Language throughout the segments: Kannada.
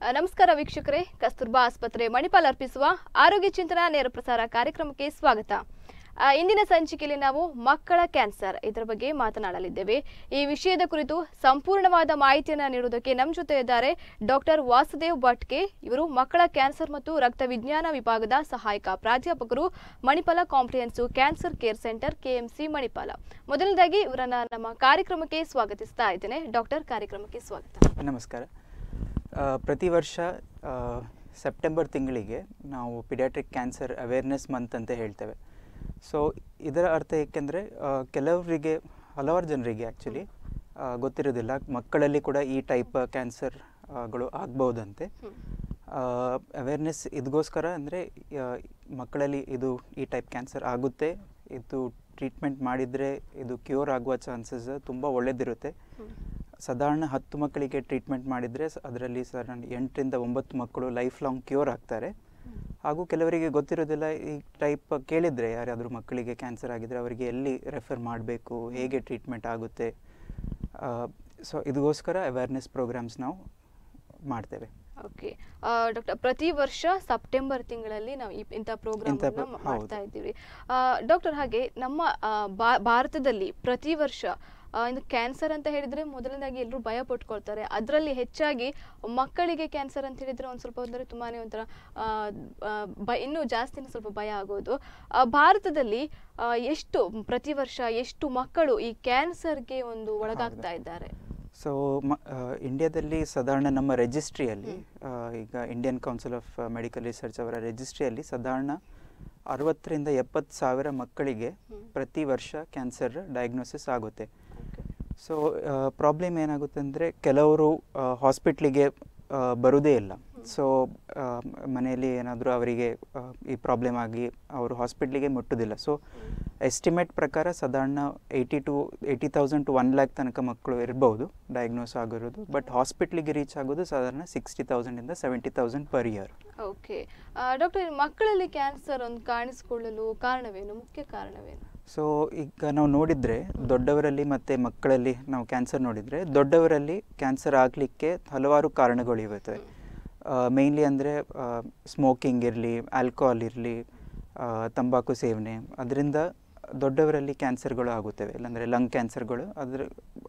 ಆ, ನಮಸ್ಕಾರ ವೀಕ್ಷಕರೇ ಕಸ್ತೂರ್ಬಾ ಆಸ್ಪತ್ರೆ ಮಣಿಪಾಲ್ ಅರ್ಪಿಸುವ ಆರೋಗ್ಯ ಚಿಂತನ ನೇರ ಪ್ರಸಾರ ಕಾರ್ಯಕ್ರಮಕ್ಕೆ ಸ್ವಾಗತ ಆ, ಇಂದಿನ ಸಂಚಿಕೆಯಲ್ಲಿ ನಾವು ಮಕ್ಕಳ ಕ್ಯಾನ್ಸರ್ ಇದರ ಬಗ್ಗೆ ಮಾತನಾಡಲಿದ್ದೇವೆ ಈ ವಿಷಯದ ಕುರಿತು ಸಂಪೂರ್ಣವಾದ ಮಾಹಿತಿಯನ್ನು ನೀಡುವುದಕ್ಕೆ ನಮ್ಮ ಜೊತೆ ಇದ್ದಾರೆ ಡಾಕ್ಟರ್ ವಾಸುದೇವ್ ಭಟ್ಕೆ ಇವರು ಮಕ್ಕಳ ಕ್ಯಾನ್ಸರ್ ಮತ್ತು ರಕ್ತ ವಿಜ್ಞಾನ ವಿಭಾಗದ ಸಹಾಯಕ ಪ್ರಾಧ್ಯಾಪಕರು Manipal comprehensive cancer care centre KMC Manipal ಮೊದಲನೇದಾಗಿ ಇವರನ್ನ ನಮ್ಮ ಕಾರ್ಯಕ್ರಮಕ್ಕೆ ಸ್ವಾಗತಿಸ್ತಾ ಇದ್ದೇನೆ ಡಾಕ್ಟರ್ ಕಾರ್ಯಕ್ರಮಕ್ಕೆ ಸ್ವಾಗತ ನಮಸ್ಕಾರ ಆ, ಪ್ರತಿ ವರ್ಷ ಆ, ಸೆಪ್ಟೆಂಬರ್ ತಿಂಗಳಿಗೆ ನಾವು ಪಿಡಿಯಾಟ್ರಿಕ್ ಕ್ಯಾನ್ಸರ್ ಅವೇರ್ನೆಸ್ ಮಂತ್ ಅಂತ ಹೇಳ್ತೇವೆ ಸೊ ಇದರ ಅರ್ಥ ಏಕೆಂದರೆ ಕೆಲವರಿಗೆ ಹಲವಾರು ಜನರಿಗೆ ಆ್ಯಕ್ಚುಲಿ ಗೊತ್ತಿರೋದಿಲ್ಲ ಮಕ್ಕಳಲ್ಲಿ ಕೂಡ ಈ ಟೈಪ್ ಕ್ಯಾನ್ಸರ್ಗಳು ಆಗ್ಬೋದಂತೆ ಅವೇರ್ನೆಸ್ ಇದಕ್ಕೋಸ್ಕರ ಅಂದರೆ ಮಕ್ಕಳಲ್ಲಿ ಇದು ಈ ಟೈಪ್ ಕ್ಯಾನ್ಸರ್ ಆಗುತ್ತೆ ಇದು ಟ್ರೀಟ್ಮೆಂಟ್ ಮಾಡಿದರೆ ಇದು ಕ್ಯೂರ್ ಆಗುವ ಚಾನ್ಸಸ್ ತುಂಬ ಒಳ್ಳೆಯದಿರುತ್ತೆ ಸಾಧಾರಣ ಹತ್ತು ಮಕ್ಕಳಿಗೆ ಟ್ರೀಟ್ಮೆಂಟ್ ಮಾಡಿದರೆ ಅದರಲ್ಲಿ ಸಾಧಾರಣ ಎಂಟರಿಂದ ಒಂಬತ್ತು ಮಕ್ಕಳು ಲೈಫ್ ಲಾಂಗ್ ಕ್ಯೂರ್ ಆಗ್ತಾರೆ ಹಾಗೂ ಕೆಲವರಿಗೆ ಗೊತ್ತಿರೋದಿಲ್ಲ ಈ ಟೈಪ್ ಕೇಳಿದರೆ ಯಾರಾದರೂ ಮಕ್ಕಳಿಗೆ ಕ್ಯಾನ್ಸರ್ ಆಗಿದ್ರೆ ಅವರಿಗೆ ಎಲ್ಲಿ ರೆಫರ್ ಮಾಡಬೇಕು ಹೇಗೆ ಟ್ರೀಟ್ಮೆಂಟ್ ಆಗುತ್ತೆ ಸೊ ಇದಕ್ಕೋಸ್ಕರ ಅವೇರ್ನೆಸ್ ಪ್ರೋಗ್ರಾಮ್ಸ್ ನಾವು ಮಾಡ್ತೇವೆ ಓಕೆ ಡಾಕ್ಟರ್ ಪ್ರತಿ ವರ್ಷ ಸೆಪ್ಟೆಂಬರ್ ತಿಂಗಳಲ್ಲಿ ನಾವು ಈ- ಇಂಥ ಪ್ರೋಗ್ರಾಮ್ ಇಂಥ ಪ್ರ- ಮಾಡ್ತಾ ಹೌದು. ಇದ್ದೀವಿ ಡಾಕ್ಟರ್ ಹಾಗೆ ನಮ್ಮ ಆ, ಭಾ- ಭಾರತದಲ್ಲಿ ಪ್ರತಿ ವರ್ಷ ಆ, ಇನ್ನು ಕ್ಯಾನ್ಸರ್ ಅಂತ ಹೇಳಿದ್ರೆ ಮೊದಲನೇದಾಗಿ ಎಲ್ಲರೂ ಭಯ ಪಟ್ಕೊಳ್ತಾರೆ ಅದರಲ್ಲಿ ಹೆಚ್ಚಾಗಿ ಮಕ್ಕಳಿಗೆ ಕ್ಯಾನ್ಸರ್ ಅಂತ ಹೇಳಿದ್ರೆ ಒಂದು ಸ್ವಲ್ಪ ಅಂದರೆ ತುಂಬಾನೇ ಒಂಥರ ಆ, ಆ, ಭಯ ಇನ್ನೂ ಜಾಸ್ತಿನೇ ಸ್ವಲ್ಪ ಭಯ ಆಗೋದು ಆ, ಭಾರತದಲ್ಲಿ ಆ, ಎಷ್ಟು ಪ್ರತಿ ವರ್ಷ ಎಷ್ಟು ಮಕ್ಕಳು ಈ ಕ್ಯಾನ್ಸರ್ಗೆ ಒಂದು ಒಳಗಾಗ್ತಾ ಇದ್ದಾರೆ ಸೊ ಮ ಆ, ಇಂಡಿಯಾದಲ್ಲಿ ಸಾಧಾರಣ ನಮ್ಮ ರೆಜಿಸ್ಟ್ರಿಯಲ್ಲಿ ಈಗ Indian Council of Medical Research ಅವರ ರೆಜಿಸ್ಟ್ರಿಯಲ್ಲಿ ಸಾಧಾರಣ ಅರವತ್ತರಿಂದ ಎಪ್ಪತ್ತು ಸಾವಿರ ಮಕ್ಕಳಿಗೆ ಹ್ಮ್. ಪ್ರತಿ ವರ್ಷ ಕ್ಯಾನ್ಸರ್ ಡಯಾಗ್ನೋಸಿಸ್ ಆಗುತ್ತೆ ಸೊ ಪ್ರಾಬ್ಲಮ್ ಏನಾಗುತ್ತೆ ಅಂದರೆ ಕೆಲವರು ಹಾಸ್ಪಿಟ್ಲಿಗೆ ಬರುವುದೇ ಇಲ್ಲ ಸೊ ಮನೆಯಲ್ಲಿ ಏನಾದರೂ ಅವರಿಗೆ ಆ, ಈ ಪ್ರಾಬ್ಲಮ್ ಆಗಿ ಅವರು ಹಾಸ್ಪಿಟ್ಲಿಗೆ ಮುಟ್ಟುವುದಿಲ್ಲ ಸೊ ಎಸ್ಟಿಮೇಟ್ ಪ್ರಕಾರ ಸಾಧಾರಣ eighty to eighty thousand to one lakh ತನಕ ಮಕ್ಕಳು ಇರ್ಬೋದು ಡಯಾಗ್ನೋಸ್ ಆಗಿರೋದು ಬಟ್ ಹಾಸ್ಪಿಟ್ಲಿಗೆ ರೀಚ್ ಆಗೋದು ಸಾಧಾರಣ ಸಿಕ್ಸ್ಟಿ ತೌಸಂಡಿಂದ seventy thousand per year okay doctor ಮಕ್ಕಳಲ್ಲಿ ಕ್ಯಾನ್ಸರ್ ಒಂದು ಕಾಣಿಸಿಕೊಳ್ಳಲು ಕಾರಣವೇನು ಮುಖ್ಯ ಕಾರಣವೇನು ಸೊ ಈಗ ನಾವು ನೋಡಿದರೆ ದೊಡ್ಡವರಲ್ಲಿ ಮತ್ತು ಮಕ್ಕಳಲ್ಲಿ ನಾವು ಕ್ಯಾನ್ಸರ್ ನೋಡಿದರೆ ದೊಡ್ಡವರಲ್ಲಿ ಕ್ಯಾನ್ಸರ್ ಆಗಲಿಕ್ಕೆ ಹಲವಾರು ಕಾರಣಗಳು ಇರುತ್ತವೆ ಮೇಯ್ನ್ಲಿ ಅಂದರೆ ಸ್ಮೋಕಿಂಗ್ ಇರಲಿ ಆಲ್ಕೋಹಾಲ್ ಇರಲಿ ತಂಬಾಕು ಸೇವನೆ ಅದರಿಂದ ದೊಡ್ಡವರಲ್ಲಿ ಕ್ಯಾನ್ಸರ್ಗಳು ಆಗುತ್ತವೆ ಇಲ್ಲಾಂದರೆ ಲಂಗ್ ಕ್ಯಾನ್ಸರ್ಗಳು ಅದರ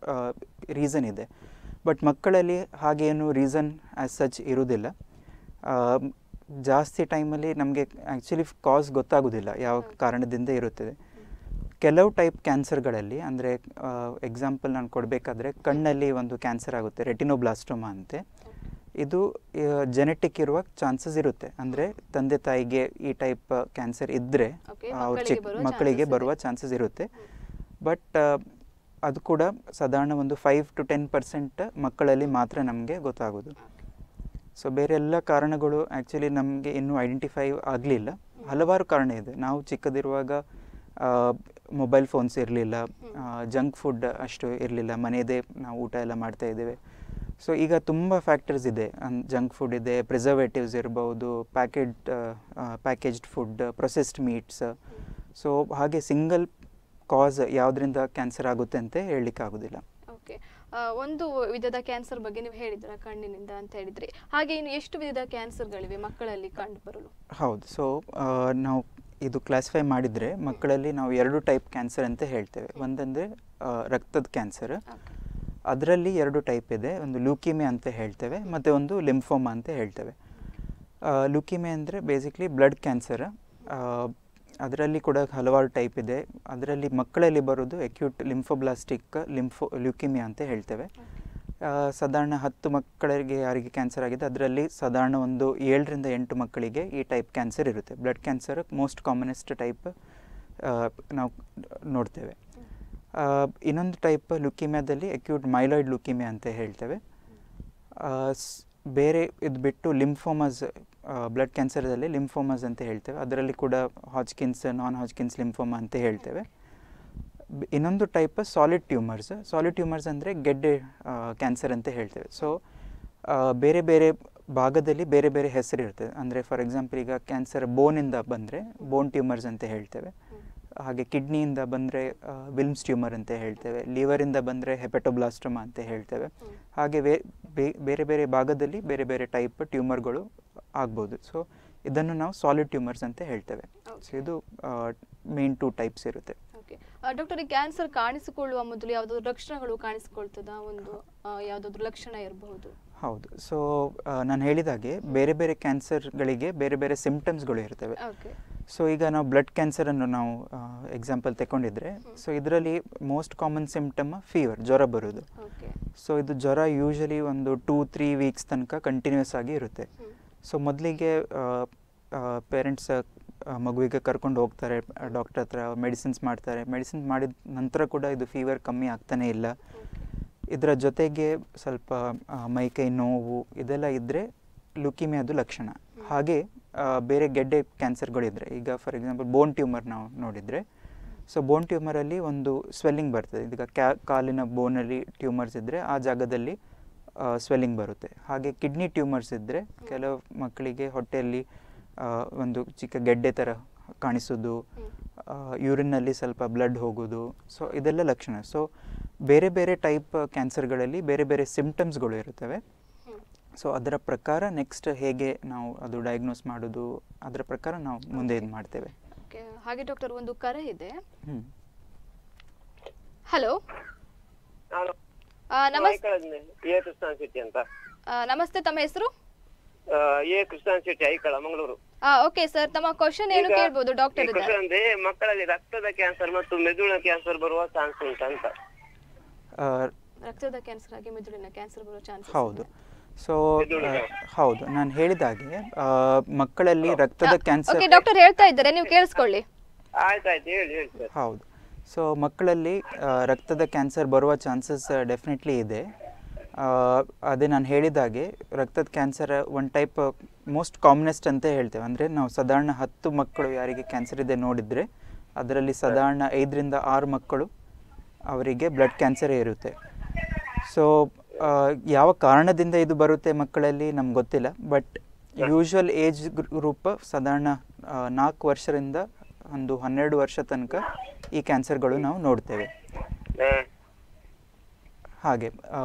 ರೀಸನ್ ಇದೆ ಬಟ್ ಮಕ್ಕಳಲ್ಲಿ ಹಾಗೇನು ರೀಸನ್ ಆ್ಯಸ್ ಸಚ್ ಇರುವುದಿಲ್ಲ ಆ, ಜಾಸ್ತಿ ಟೈಮಲ್ಲಿ ನಮಗೆ ಆ್ಯಕ್ಚುಲಿ ಕಾಸ್ ಗೊತ್ತಾಗೋದಿಲ್ಲ ಯಾವ ಕಾರಣದಿಂದ ಇರುತ್ತದೆ ಕೆಲವು ಟೈಪ್ ಕ್ಯಾನ್ಸರ್ಗಳಲ್ಲಿ ಅಂದರೆ ಎಕ್ಸಾಂಪಲ್ ನಾನು ಕೊಡಬೇಕಾದ್ರೆ ಕಣ್ಣಲ್ಲಿ ಒಂದು ಕ್ಯಾನ್ಸರ್ ಆಗುತ್ತೆ ರೆಟಿನೋಬ್ಲಾಸ್ಟೋಮಾ ಅಂತೆ ಇದು ಜೆನೆಟಿಕ್ ಇರುವ ಚಾನ್ಸಸ್ ಇರುತ್ತೆ ಅಂದರೆ ತಂದೆ ತಾಯಿಗೆ ಈ ಟೈಪ್ ಕ್ಯಾನ್ಸರ್ ಇದ್ದರೆ Okay, ಅವ್ರ ಮಕ್ಕಳಿಗೆ ಚಿಕ್ಕ ಬರುವ ಮಕ್ಕಳಿಗೆ chances ಬರುವ ಇದೆ. ಚಾನ್ಸಸ್ ಇರುತ್ತೆ ಬಟ್ ಅದು ಕೂಡ ಸಾಧಾರಣ ಒಂದು ಫೈವ್ ಟು ಟೆನ್ ಪರ್ಸೆಂಟ್ ಮಕ್ಕಳಲ್ಲಿ ಮಾತ್ರ ನಮಗೆ ಗೊತ್ತಾಗೋದು ಸೊ ಬೇರೆ ಎಲ್ಲ ಕಾರಣಗಳು ಆ್ಯಕ್ಚುಲಿ ನಮಗೆ ಇನ್ನೂ ಐಡೆಂಟಿಫೈ ಆಗಲಿಲ್ಲ ಹಲವಾರು ಕಾರಣ ಇದೆ ನಾವು ಚಿಕ್ಕದಿರುವಾಗ ಮೊಬೈಲ್ ಫೋನ್ಸ್ ಇರಲಿಲ್ಲ ಜಂಕ್ ಫುಡ್ ಅಷ್ಟು ಇರಲಿಲ್ಲ ಮನೆಯದೇ ನಾವು ಊಟ ಎಲ್ಲ ಮಾಡ್ತಾ ಇದ್ದೇವೆ ಸೊ ಈಗ ತುಂಬ ಫ್ಯಾಕ್ಟರ್ಸ್ ಇದೆ ಜಂಕ್ ಫುಡ್ ಇದೆ ಪ್ರಿಸರ್ವೇಟಿವ್ಸ್ ಇರ್ಬೋದು packed packaged food processed meats so ಹಾಗೆ ಸಿಂಗಲ್ ಕಾಸ್ ಯಾವುದರಿಂದ ಕ್ಯಾನ್ಸರ್ ಆಗುತ್ತೆ ಅಂತ ಹೇಳಲಿಕ್ಕೆ ಆಗೋದಿಲ್ಲ ಓಕೆ ಒಂದು ವಿಧದ ಕ್ಯಾನ್ಸರ್ ಬಗ್ಗೆ ನೀವು ಹೇಳಿದ್ರ ಕಣ್ಣಿನಿಂದ ಅಂತ ಹೇಳಿದ್ರಿ ಹಾಗೆ ಇನ್ನು ಎಷ್ಟು ವಿಧದ ಕ್ಯಾನ್ಸರ್ಗಳಿವೆ ಮಕ್ಕಳಲ್ಲಿ ಕಂಡು ಬರಲು ಹೌದು ಸೊ ನಾವು ಇದು ಕ್ಲಾಸಿಫೈ ಮಾಡಿದರೆ ಮಕ್ಕಳಲ್ಲಿ ನಾವು ಎರಡು ಟೈಪ್ ಕ್ಯಾನ್ಸರ್ ಅಂತ ಹೇಳ್ತೇವೆ ಒಂದಂದರೆ ರಕ್ತದ ಕ್ಯಾನ್ಸರ್ ಅದರಲ್ಲಿ ಎರಡು ಟೈಪ್ ಇದೆ ಒಂದು ಲೂಕಿಮೆ ಅಂತ ಹೇಳ್ತೇವೆ ಮತ್ತು ಒಂದು ಲಿಂಫೋಮಾ ಅಂತ ಹೇಳ್ತೇವೆ ಲೂಕಿಮೆ ಅಂದರೆ ಬೇಸಿಕ್ಲಿ ಬ್ಲಡ್ ಕ್ಯಾನ್ಸರ್ ಅದರಲ್ಲಿ ಕೂಡ ಹಲವಾರು ಟೈಪ್ ಇದೆ ಅದರಲ್ಲಿ ಮಕ್ಕಳಲ್ಲಿ ಬರೋದು ಅಕ್ಯೂಟ್ ಲಿಂಫೋಬ್ಲಾಸ್ಟಿಕ್ ಲಿಂಫೋ ಲ್ಯೂಕಿಮಿಯಾ ಅಂತ ಹೇಳ್ತೇವೆ ಆ, ಸಾಧಾರಣ ಹತ್ತು ಮಕ್ಕಳಿಗೆ ಯಾರಿಗೆ ಕ್ಯಾನ್ಸರ್ ಆಗಿದೆ ಅದರಲ್ಲಿ ಸಾಧಾರಣ ಒಂದು ಏಳರಿಂದ ಎಂಟು ಮಕ್ಕಳಿಗೆ ಈ ಟೈಪ್ ಕ್ಯಾನ್ಸರ್ ಇರುತ್ತೆ blood cancer most commonest type ನಾವು ನೋಡ್ತೇವೆ ಆ, ಇನ್ನೊಂದು ಟೈಪ್ ಲುಕಿಮಿಯಾದಲ್ಲಿ ಅಕ್ಯೂಟ್ ಮೈಲಾಯ್ಡ್ ಲುಕಿಮಿಯಾ ಅಂತ ಹೇಳ್ತೇವೆ ಆ, ಸ್- ಬೇರೆ ಇದು ಬಿಟ್ಟು ಲಿಂಫೋಮಸ್ ಬ್ಲಡ್ ಕ್ಯಾನ್ಸರ್ದಲ್ಲಿ ಲಿಂಫೋಮಸ್ ಅಂತ ಹೇಳ್ತೇವೆ ಅದರಲ್ಲಿ ಕೂಡ ಹಾಜ್ಕಿನ್ಸ್ ನಾನ್ ಹಾಜ್ಕಿನ್ಸ್ ಲಿಂಫೋಮಾ ಅಂತ ಹೇಳ್ತೇವೆ ಬ- ಇನ್ನೊಂದು type solid tumours solid tumours ಅಂದರೆ ಗೆಡ್ಡೆ ಕ್ಯಾನ್ಸರ್ ಅಂತ ಹೇಳ್ತೇವೆ ಸೊ ಬೇರೆ ಬೇರೆ ಭಾಗದಲ್ಲಿ ಬೇರೆ ಬೇರೆ ಹೆಸರು ಇರ್ತದೆ ಅಂದರೆ ಫಾರ್ ಎಕ್ಸಾಂಪಲ್ ಈಗ ಕ್ಯಾನ್ಸರ್ ಬೋನಿಂದ ಬಂದರೆ ಬೋನ್ ಟ್ಯೂಮರ್ಸ್ ಅಂತ ಹೇಳ್ತೇವೆ ಹಾಗೆ ಕಿಡ್ನಿಯಿಂದ ಬಂದರೆ ವಿಲ್ಮ್ಸ್ ಟ್ಯೂಮರ್ ಅಂತ ಹೇಳ್ತೇವೆ ಲಿವರಿಂದ ಬಂದರೆ ಹೆಪಟೋಬ್ಲಾಸ್ಟೋಮಾ ಅಂತ ಹೇಳ್ತೇವೆ ಹಾಗೆ ವೇ ಬೇ- ಬೇರೆ ಬೇರೆ ಭಾಗದಲ್ಲಿ ಬೇರೆ ಬೇರೆ ಟೈಪ್ ಟ್ಯೂಮರ್ಗಳು ಆಗ್ಬೋದು ಸೊ ಇದನ್ನು ನಾವು ಸಾಲಿಡ್ ಟ್ಯೂಮರ್ಸ್ ಅಂತ ಹೇಳ್ತೇವೆ ಸೊ Okay. ಇದು ಮೇನ್ ಟೂ ಟೈಪ್ಸ್ ಇರುತ್ತೆ ಓಕೆ ಡಾಕ್ಟರ್ ಈ ಕ್ಯಾನ್ಸರ್ ಕಾಣಿಸಿಕೊಳ್ಳುವ ಮೊದಲು ಯಾವುದಾದ್ರು ಲಕ್ಷಣಗಳು ಕಾಣಿಸಿಕೊಳ್ತದಾ ಒಂದು ಆ, ಯಾವುದಾದ್ರು ಲಕ್ಷಣ ಇರಬಹುದು ಹೌದು ಸೊ ನಾನು ಹೇಳಿದಾಗೆ ಬೇರೆ ಬೇರೆ ಕ್ಯಾನ್ಸರ್ಗಳಿಗೆ ಬೇರೆ ಬೇರೆ ಸಿಂಪ್ಟಮ್ಸ್ಗಳು ಇರ್ತವೆ ಓಕೆ ಸೊ ಈಗ ನಾವು ಬ್ಲಡ್ ಕ್ಯಾನ್ಸರನ್ನು ನಾವು ಎಕ್ಸಾಂಪಲ್ ತಗೊಂಡಿದ್ರೆ ಹ್ಮ್. ಸೊ ಇದರಲ್ಲಿ ಮೋಸ್ಟ್ ಕಾಮನ್ ಸಿಂಪ್ಟಮ್ ಫೀವರ್ ಜ್ವರ ಬರೋದು ಓಕೆ ಸೊ ಇದು ಜ್ವರ ಯೂಶಲಿ ಒಂದು ಟೂ ತ್ರೀ ವೀಕ್ಸ್ ತನಕ ಕಂಟಿನ್ಯೂಸ್ ಆಗಿ ಇರುತ್ತೆ ಸೊ ಮೊದಲಿಗೆ ಪೇರೆಂಟ್ಸ್ ಮಗುವಿಗೆ ಕರ್ಕೊಂಡು ಹೋಗ್ತಾರೆ ಡಾಕ್ಟರ್ ಹತ್ರ ಮೆಡಿಸಿನ್ಸ್ ಮಾಡ್ತಾರೆ ಮೆಡಿಸಿನ್ಸ್ ಮಾಡಿದ ನಂತರ ಕೂಡ ಇದು ಫೀವರ್ ಕಮ್ಮಿ ಆಗ್ತಾನೇ ಇಲ್ಲ ಇದರ ಜೊತೆಗೆ ಸ್ವಲ್ಪ ಆ, ಮೈಕೈ ನೋವು ಇದೆಲ್ಲ ಇದ್ದರೆ ಲುಕಿಮಿಯಾದು ಲಕ್ಷಣ ಹಾಗೆ ಆ, ಬೇರೆ ಗೆಡ್ಡೆ ಕ್ಯಾನ್ಸರ್ಗಳಿದ್ರೆ ಈಗ ಫಾರ್ ಎಕ್ಸಾಂಪಲ್ ಬೋನ್ ಟ್ಯೂಮರ್ ನಾವು ನೋಡಿದರೆ ಸೊ ಬೋನ್ ಟ್ಯೂಮರಲ್ಲಿ ಒಂದು ಸ್ವೆಲ್ಲಿಂಗ್ ಬರ್ತದೆ ಈಗ ಕ್ಯಾ ಕಾಲಿನ ಬೋನಲ್ಲಿ ಟ್ಯೂಮರ್ಸ್ ಇದ್ದರೆ ಆ ಜಾಗದಲ್ಲಿ ಸ್ವೆಲ್ಲಿಂಗ್ ಬರುತ್ತೆ ಹಾಗೆ ಕಿಡ್ನಿ ಟ್ಯೂಮರ್ಸ್ ಇದ್ದರೆ ಕೆಲವು ಮಕ್ಕಳಿಗೆ ಹೊಟ್ಟೆಯಲ್ಲಿ ಆ, ಒಂದು ಚಿಕ್ಕ ಗೆಡ್ಡೆ ಥರ ಕಾಣಿಸೋದು ಯೂರಿನ್ನಲ್ಲಿ ಸ್ವಲ್ಪ ಬ್ಲಡ್ ಹೋಗೋದು ಸೊ ಇದೆಲ್ಲ ಲಕ್ಷಣ ಸೊ ಬೇರೆ ಬೇರೆ ಟೈಪ್ ಕ್ಯಾನ್ಸರ್ಗಳಲ್ಲಿ ಬೇರೆ ಬೇರೆ ಸಿಂಪ್ಟಮ್ಸ್ಗಳು ಇರುತ್ತವೆ ಸೊ ಅದರ ಪ್ರಕಾರ ನೆಕ್ಸ್ಟ್ ಹೇಗೆ ನಾವು ಅದು ಡಯಾಗ್ನೋಸ್ ಮಾಡೋದು ಅದರ ಪ್ರಕಾರ ನಾವು ಮುಂದೆ ಇದು ಮಾಡ್ತೇವೆ ಓಕೆ ಹಾಗೆ ಡಾಕ್ಟರ್ ಒಂದು ಕರೆ ಇದೆ ಹ್ಞೂ ಹಲೋ ನಾನು ನಮಸ್ತೆ ಐಕಳದಿಂದ ಎ ಕೃಷ್ಣನ್ ಶೆಟ್ಟಿ ಅಂತ ನಮಸ್ತೆ ತಮ್ಮ ಹೆಸರು ಆ, A Krishnan Shetty Aikala Mangaluru okay sir ತಮ್ಮ ಕ್ವಶನ್ ಏನು ಈಗ ಕೇಳ್ಬೋದು ಡಾಕ್ಟರ್ ಈ question ಅಂದ್ರೆ ಮಕ್ಕಳಲ್ಲಿ ರಕ್ತದ ಕ್ಯಾನ್ಸರ್ ಮತ್ತು ಮೆದುಳಿನ ಕ್ಯಾನ್ಸರ್ ಬರುವ ಚಾನ್ಸ್ ಉಂಟು ಅಂತ ರಕ್ತದ ಕ್ಯಾನ್ಸರ್ ಆಗಿ ಮೆದುಳಿನ ಕ್ಯಾನ್ಸರ್ ಬರೋ ಚಾನ್ಸ್ ಹೌದು ಸೊ ಮೆದುಳಿನ? ಹೌದು ನಾನು ಹೇಳಿದಾಗೆ ಆ, ಮಕ್ಕಳಲ್ಲಿ ರಕ್ತದ ಕ್ಯಾನ್ಸರ್ ಓಕೆ ಡಾಕ್ಟರ್ ಹೇಳ್ತಾ ಇದ್ದಾರೆ ನೀವು ಕೇಳಿಸ್ಕೊಳ್ಳಿ ಆಯ್ತಾಯ್ತು ಹೇಳಿ ಹೇಳಿ ಸರ್ ಹೌದು ಸೊ ಮಕ್ಕಳಲ್ಲಿ ಆ, ರಕ್ತದ ಕ್ಯಾನ್ಸರ್ ಬರುವ ಚಾನ್ಸಸ್ ಡೆಫಿನೆಟ್ಲಿ ಇದೆ ಆ, ಅದೇ ನಾನು ಹೇಳಿದಾಗೆ ರಕ್ತದ cancer one type most commonest ಅಂತ ಹೇಳ್ತೇವೆ ಅಂದರೆ ನಾವು ಸಾಧಾರಣ ಹತ್ತು ಮಕ್ಕಳು ಯಾರಿಗೆ ಕ್ಯಾನ್ಸರ್ ಇದೆ ನೋಡಿದರೆ ಅದರಲ್ಲಿ ಸಾಧಾರಣ ಐದರಿಂದ ಆರು ಮಕ್ಕಳು ಅವರಿಗೆ ಬ್ಲಡ್ ಕ್ಯಾನ್ಸರೇ ಇರುತ್ತೆ ಸೊ ಯಾವ ಕಾರಣದಿಂದ ಇದು ಬರುತ್ತೆ ಮಕ್ಕಳಲ್ಲಿ ನಮ್ಗೆ ಗೊತ್ತಿಲ್ಲ ಬಟ್ ಯೂಶ್ವಲ್ ಏಜ್ ಗ್ರೂಪ್ ಸಾಧಾರಣ ಆ, ನಾಲ್ಕು ವರ್ಷದಿಂದ ಒಂದು ಹನ್ನೆರಡು ವರ್ಷ ತನಕ ಈ ಕ್ಯಾನ್ಸರ್ಗಳು ನಾವು ನೋಡ್ತೇವೆ ಹಾ. ಹಾಗೆ ಆ,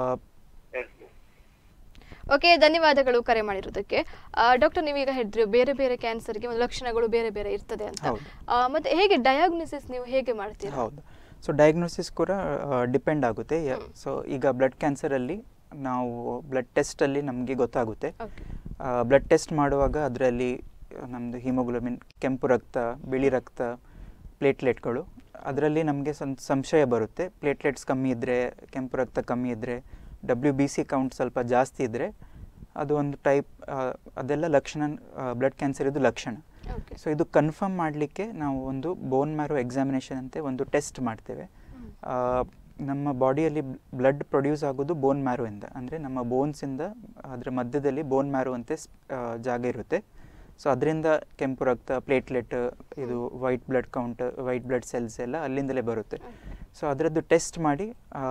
ಓಕೆ ಧನ್ಯವಾದಗಳು ಕರೆ ಮಾಡಿರೋದಕ್ಕೆ ಡಾಕ್ಟರ್ ನೀವೀಗ ಹೇಳಿದ್ರಿ ಬೇರೆ ಬೇರೆ ಕ್ಯಾನ್ಸರ್ಗೆ ಒಂದು ಲಕ್ಷಣಗಳು ಬೇರೆ ಬೇರೆ ಇರ್ತದೆ ಅಂತ ಹೌದು. ಆ, ಮತ್ತೆ ಹೇಗೆ ಡಯಾಗ್ನೋಸಿಸ್ ನೀವು ಹೇಗೆ ಮಾಡ್ತೀರಾ ಹೌದು ಸೊ ಡಯಾಗ್ನೋಸಿಸ್ ಕೂಡ ಡಿಪೆಂಡ್ ಆಗುತ್ತೆ ಸೊ ಈಗ ಬ್ಲಡ್ ಕ್ಯಾನ್ಸರಲ್ಲಿ ನಾವು ಬ್ಲಡ್ ಟೆಸ್ಟಲ್ಲಿ ನಮಗೆ ಗೊತ್ತಾಗುತ್ತೆ ಓಕೆ ಬ್ಲಡ್ ಟೆಸ್ಟ್ ಮಾಡುವಾಗ ಅದರಲ್ಲಿ ನಮ್ಮದು ಹಿಮೋಗ್ಲೋಬಿನ್ ಕೆಂಪು ರಕ್ತ ಬಿಳಿ ರಕ್ತ ಪ್ಲೇಟ್ಲೆಟ್ಗಳು ಅದರಲ್ಲಿ ನಮಗೆ ಸಂಶಯ ಬರುತ್ತೆ ಪ್ಲೇಟ್ಲೆಟ್ಸ್ ಕಮ್ಮಿ ಇದ್ದರೆ ಕೆಂಪು ರಕ್ತ ಕಮ್ಮಿ ಇದ್ದರೆ ಡಬ್ಲ್ಯೂ ಬಿ ಸಿ ಕೌಂಟ್ ಸ್ವಲ್ಪ ಜಾಸ್ತಿ ಇದ್ದರೆ ಅದು ಒಂದು ಟೈಪ್ ಅದೆಲ್ಲ ಲಕ್ಷಣ ಬ್ಲಡ್ ಕ್ಯಾನ್ಸರ್ ಇದು ಲಕ್ಷಣ ಓಕೆ ಸೊ ಇದು ಕನ್ಫರ್ಮ್ ಮಾಡಲಿಕ್ಕೆ ನಾವು ಒಂದು ಬೋನ್ ಮ್ಯಾರೋ ಎಕ್ಸಾಮಿನೇಷನ್ ಅಂತ ಒಂದು ಟೆಸ್ಟ್ ಮಾಡ್ತೇವೆ ಆ, ನಮ್ಮ ಬಾಡಿಯಲ್ಲಿ ಬ್ಲಡ್ ಪ್ರೊಡ್ಯೂಸ್ ಆಗೋದು ಬೋನ್ ಮ್ಯಾರೋಯಿಂದ ಅಂದರೆ ನಮ್ಮ ಬೋನ್ಸಿಂದ ಅದರ ಮಧ್ಯದಲ್ಲಿ ಬೋನ್ ಮ್ಯಾರೋ ಅಂತ ಸ್- ಆ, ಜಾಗ ಇರುತ್ತೆ ಸೊ ಅದರಿಂದ ಕೆಂಪು ರಕ್ತ ಪ್ಲೇಟ್ಲೆಟ್ ಇದು white blood count white blood cells ಎಲ್ಲ ಅಲ್ಲಿಂದಲೇ ಬರುತ್ತೆ ಸೊ ಅದರದ್ದು ಟೆಸ್ಟ್ ಮಾಡಿ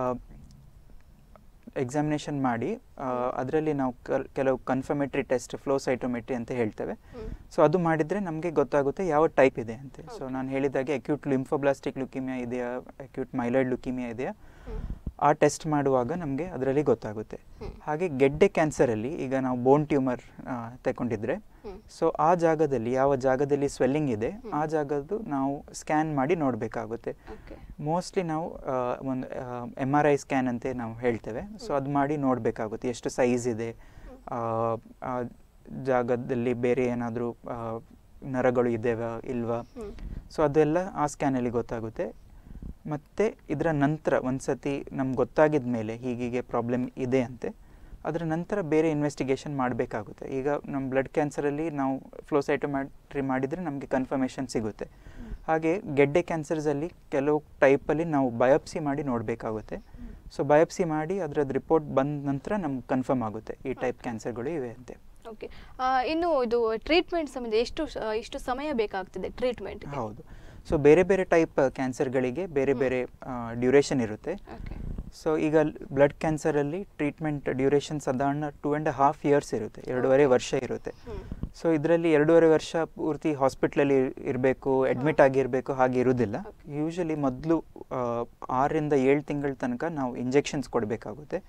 ಎಕ್ಸಾಮಿನೇಷನ್ ಮಾಡಿ ಅದರಲ್ಲಿ ನಾವು ಕಲ್- ಕೆಲವು ಕನ್ಫರ್ಮೇಟ್ರಿ ಟೆಸ್ಟ್ ಫ್ಲೋ ಸೈಟೋಮೆಟ್ರಿ ಅಂತ ಹೇಳ್ತೇವೆ ಸೊ ಅದು ಮಾಡಿದರೆ ನಮಗೆ ಗೊತ್ತಾಗುತ್ತೆ ಯಾವ ಟೈಪ್ ಇದೆ ಅಂತ ಸೊ ನಾನು ಹೇಳಿದಾಗೆ ಅಕ್ಯೂಟ್ ಲಿಂಫೋಬ್ಲಾಸ್ಟಿಕ್ ಲುಕಿಮಿಯಾ ಇದೆಯಾ ಅಕ್ಯೂಟ್ ಮೈಲಾಯ್ಡ್ ಲುಕಿಮಿಯಾ ಇದೆಯಾ ಆ ಟೆಸ್ಟ್ ಮಾಡುವಾಗ ನಮಗೆ ಅದರಲ್ಲಿ ಗೊತ್ತಾಗುತ್ತೆ ಹಾಗೆ ಗೆಡ್ಡೆ ಕ್ಯಾನ್ಸರಲ್ಲಿ ಈಗ ನಾವು ಬೋನ್ ಟ್ಯೂಮರ್ ತಗೊಂಡಿದ್ರೆ ಸೊ ಆ ಜಾಗದಲ್ಲಿ ಯಾವ ಜಾಗದಲ್ಲಿ ಸ್ವೆಲ್ಲಿಂಗ್ ಇದೆ ಆ ಜಾಗದ್ದು ನಾವು ಸ್ಕ್ಯಾನ್ ಮಾಡಿ ನೋಡಬೇಕಾಗುತ್ತೆ ಓಕೆ ಮೋಸ್ಟ್ಲಿ ನಾವು ಆ, ಒಂದು ಎಮ್ ಆರ್ ಐ ಸ್ಕ್ಯಾನ್ ಅಂತ ನಾವು ಹೇಳ್ತೇವೆ ಸೊ ಅದು ಮಾಡಿ ನೋಡಬೇಕಾಗುತ್ತೆ ಎಷ್ಟು ಸೈಜ್ ಇದೆ ಆ, ಆ ಜಾಗದಲ್ಲಿ ಬೇರೆ ಏನಾದರೂ ನರಗಳು ಇದ್ದೇವಾ ಇಲ್ವಾ ಹ್ಮ್. ಸೊ ಅದೆಲ್ಲ ಆ ಸ್ಕ್ಯಾನಲ್ಲಿ ಗೊತ್ತಾಗುತ್ತೆ ಮತ್ತು ಇದರ ನಂತರ ಒಂದು ಸತಿ ನಮ್ಗೆ ಗೊತ್ತಾಗಿದ ಮೇಲೆ ಹೀಗೀಗೆ ಪ್ರಾಬ್ಲಮ್ ಇದೆ ಅಂತೆ ಅದರ ನಂತರ ಬೇರೆ ಇನ್ವೆಸ್ಟಿಗೇಷನ್ ಮಾಡಬೇಕಾಗುತ್ತೆ ಈಗ ನಮ್ಮ ಬ್ಲಡ್ ಕ್ಯಾನ್ಸರಲ್ಲಿ ನಾವು ಫ್ಲೋಸೈಟೋಮ್ಯಾಟ್ರಿ ಮಾಡಿದರೆ ನಮಗೆ ಕನ್ಫರ್ಮೇಷನ್ ಸಿಗುತ್ತೆ ಹಾಗೆ ಗೆಡ್ಡೆ ಕ್ಯಾನ್ಸರ್ಸಲ್ಲಿ ಕೆಲವು ಟೈಪಲ್ಲಿ ನಾವು ಬಯೋಪ್ಸಿ ಮಾಡಿ ನೋಡಬೇಕಾಗುತ್ತೆ ಸೊ ಬಯೋಪ್ಸಿ ಮಾಡಿ ಅದರದ್ದು ರಿಪೋರ್ಟ್ ಬಂದ ನಂತರ ನಮ್ಗೆ ಕನ್ಫರ್ಮ್ ಆಗುತ್ತೆ ಈ ಟೈಪ್ ಕ್ಯಾನ್ಸರ್ಗಳು ಇವೆ ಅಂತೆ ಓಕೆ ಇನ್ನು ಇದು ಟ್ರೀಟ್ಮೆಂಟ್ ಸಂಬಂಧ ಎಷ್ಟು ಶ- ಎಷ್ಟು ಸಮಯ ಬೇಕಾಗ್ತದೆ ಟ್ರೀಟ್ಮೆಂಟ್ ಹೌದು ಸೊ ಬೇರೆ ಬೇರೆ ಟೈಪ್ ಕ್ಯಾನ್ಸರ್ಗಳಿಗೆ ಬೇರೆ ಬೇರೆ ಡ್ಯೂರೇಷನ್ ಇರುತ್ತೆ ಓಕೆ ಸೊ ಈಗ ಬ್ಲಡ್ ಕ್ಯಾನ್ಸರಲ್ಲಿ ಟ್ರೀಟ್ಮೆಂಟ್ ಡ್ಯೂರೇಷನ್ ಸಾಧಾರಣ ಟೂ ಆ್ಯಂಡ್ ಹಾಫ್ ಇಯರ್ಸ್ ಇರುತ್ತೆ ಎರಡೂವರೆ ವರ್ಷ ಇರುತ್ತೆ ಹ್ಮ್. ಸೊ ಇದರಲ್ಲಿ ಎರಡೂವರೆ ವರ್ಷ ಪೂರ್ತಿ ಹಾಸ್ಪಿಟ್ಲಲ್ಲಿ ಇರಬೇಕು ಅಡ್ಮಿಟ್ ಆಗಿರಬೇಕು ಹಾಗೆ ಇರುವುದಿಲ್ಲ ಯೂಶಲಿ ಮೊದಲು ಆರರಿಂದ ಏಳು ತಿಂಗಳ ತನಕ ನಾವು ಇಂಜೆಕ್ಷನ್ಸ್ ಕೊಡಬೇಕಾಗುತ್ತೆ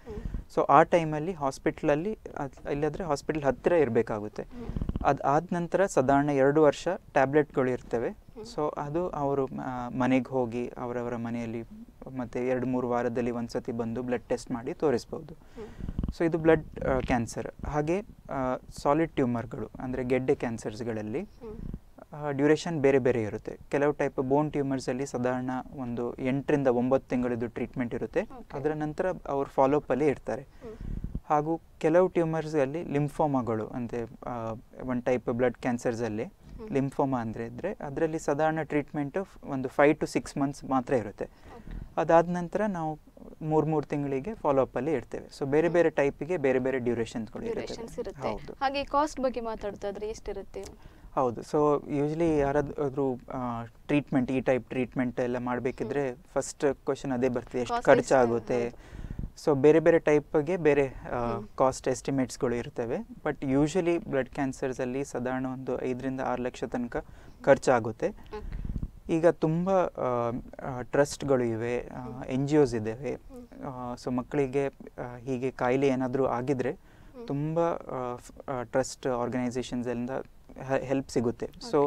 ಸೊ ಆ ಟೈಮಲ್ಲಿ ಹಾಸ್ಪಿಟ್ಲಲ್ಲಿ ಇಲ್ಲಾದರೆ ಹಾಸ್ಪಿಟಲ್ ಹತ್ತಿರ ಇರಬೇಕಾಗುತ್ತೆ ಅದು ಆದ ನಂತರ ಸಾಧಾರಣ ಎರಡು ವರ್ಷ ಟ್ಯಾಬ್ಲೆಟ್ಗಳು ಇರ್ತವೆ ಸೊ ಅದು ಅವರು ಮನೆಗೆ ಹೋಗಿ ಅವರವರ ಮನೆಯಲ್ಲಿ ಮತ್ತು ಎರಡು ಮೂರು ವಾರದಲ್ಲಿ ಒಂದ್ಸತಿ ಬಂದು ಬ್ಲಡ್ ಟೆಸ್ಟ್ ಮಾಡಿ ತೋರಿಸ್ಬೋದು ಸೊ ಇದು ಬ್ಲಡ್ ಕ್ಯಾನ್ಸರ್ ಹಾಗೆ ಸಾಲಿಡ್ ಟ್ಯೂಮರ್ಗಳು ಅಂದರೆ ಗೆಡ್ಡೆ ಕ್ಯಾನ್ಸರ್ಸ್ಗಳಲ್ಲಿ ಡ್ಯೂರೇಷನ್ ಬೇರೆ ಬೇರೆ ಇರುತ್ತೆ ಕೆಲವು ಟೈಪ್ ಬೋನ್ ಟ್ಯೂಮರ್ಸಲ್ಲಿ ಸಾಧಾರಣ ಒಂದು ಎಂಟರಿಂದ ಒಂಬತ್ತು ತಿಂಗಳದ್ದು ಟ್ರೀಟ್ಮೆಂಟ್ ಇರುತ್ತೆ Okay. ಅದರ ನಂತರ ಅವ್ರು ಫಾಲೋಅಪ್ಪಲ್ಲಿ ಇರ್ತಾರೆ ಹಾಗೂ ಕೆಲವು ಟ್ಯೂಮರ್ಸಲ್ಲಿ ಲಿಂಫೋಮಾಗಳು ಅಂದರೆ ಒನ್ ಟೈಪ್ ಬ್ಲಡ್ ಕ್ಯಾನ್ಸರ್ಸಲ್ಲಿ ಲಿಂಫೋಮಾ ಅಂದರೆ ಇದ್ದರೆ ಅದರಲ್ಲಿ ಸಾಧಾರಣ ಟ್ರೀಟ್ಮೆಂಟು ಒಂದು ಫೈವ್ ಟು ಸಿಕ್ಸ್ ಮಂತ್ಸ್ ಮಾತ್ರ ಇರುತ್ತೆ ಅದಾದ ನಂತರ ನಾವು ಮೂರು ಮೂರು ತಿಂಗಳಿಗೆ ಫಾಲೋಅಪ್ಪಲ್ಲಿ ಇರ್ತೇವೆ ಸೊ ಬೇರೆ ಬೇರೆ ಟೈಪಿಗೆ ಬೇರೆ ಬೇರೆ ಡ್ಯೂರೇಷನ್ಸ್ಗಳು ಡ್ಯೂರೇಷನ್ಸ್ ಇರುತ್ತೆ ಇರುತ್ತೆ ಹೌದು ಹಾಗೆ ಕಾಸ್ಟ್ ಬಗ್ಗೆ ಮಾತಾಡ್ತಾದ್ರೆ ಎಷ್ಟಿರುತ್ತೆ ಹೌದು ಸೊ ಯೂಶ್ವಲಿ ಯಾರಾದ್ರೂ ಟ್ರೀಟ್ಮೆಂಟ್ ಈ ಟೈಪ್ ಟ್ರೀಟ್ಮೆಂಟ್ ಎಲ್ಲ ಮಾಡಬೇಕಿದ್ರೆ ಫಸ್ಟ್ ಕ್ವಶನ್ ಅದೇ ಬರ್ತದೆ ಎಷ್ಟು Cost ಖರ್ಚಾಗುತ್ತೆ ಸೊ ಬೇರೆ ಬೇರೆ ಟೈಪ್ಗೆ ಬೇರೆ ಹ್ಮ್. ಕಾಸ್ಟ್ ಎಸ್ಟಿಮೇಟ್ಸ್ಗಳು ಇರ್ತವೆ ಬಟ್ ಯೂಶ್ವಲಿ ಬ್ಲಡ್ ಕ್ಯಾನ್ಸರ್ಸಲ್ಲಿ ಸಾಧಾರಣ ಒಂದು ಐದರಿಂದ ಆರು ಲಕ್ಷ ತನಕ ಖರ್ಚಾಗುತ್ತೆ ಈಗ ತುಂಬ ಟ್ರಸ್ಟ್ಗಳು ಇವೆ ಎನ್ ಜಿ ಒಸ್ ಇದ್ದಾವೆ ಸೊ ಮಕ್ಕಳಿಗೆ ಆ, ಹೀಗೆ ಕಾಯಿಲೆ ಏನಾದರೂ ಆಗಿದ್ರೆ ತುಂಬ ಟ್ರಸ್ಟ್ ಆರ್ಗನೈಸೇಷನ್ಸಿಂದ ಹೆಲ್ಪ್ ಸಿಗುತ್ತೆ so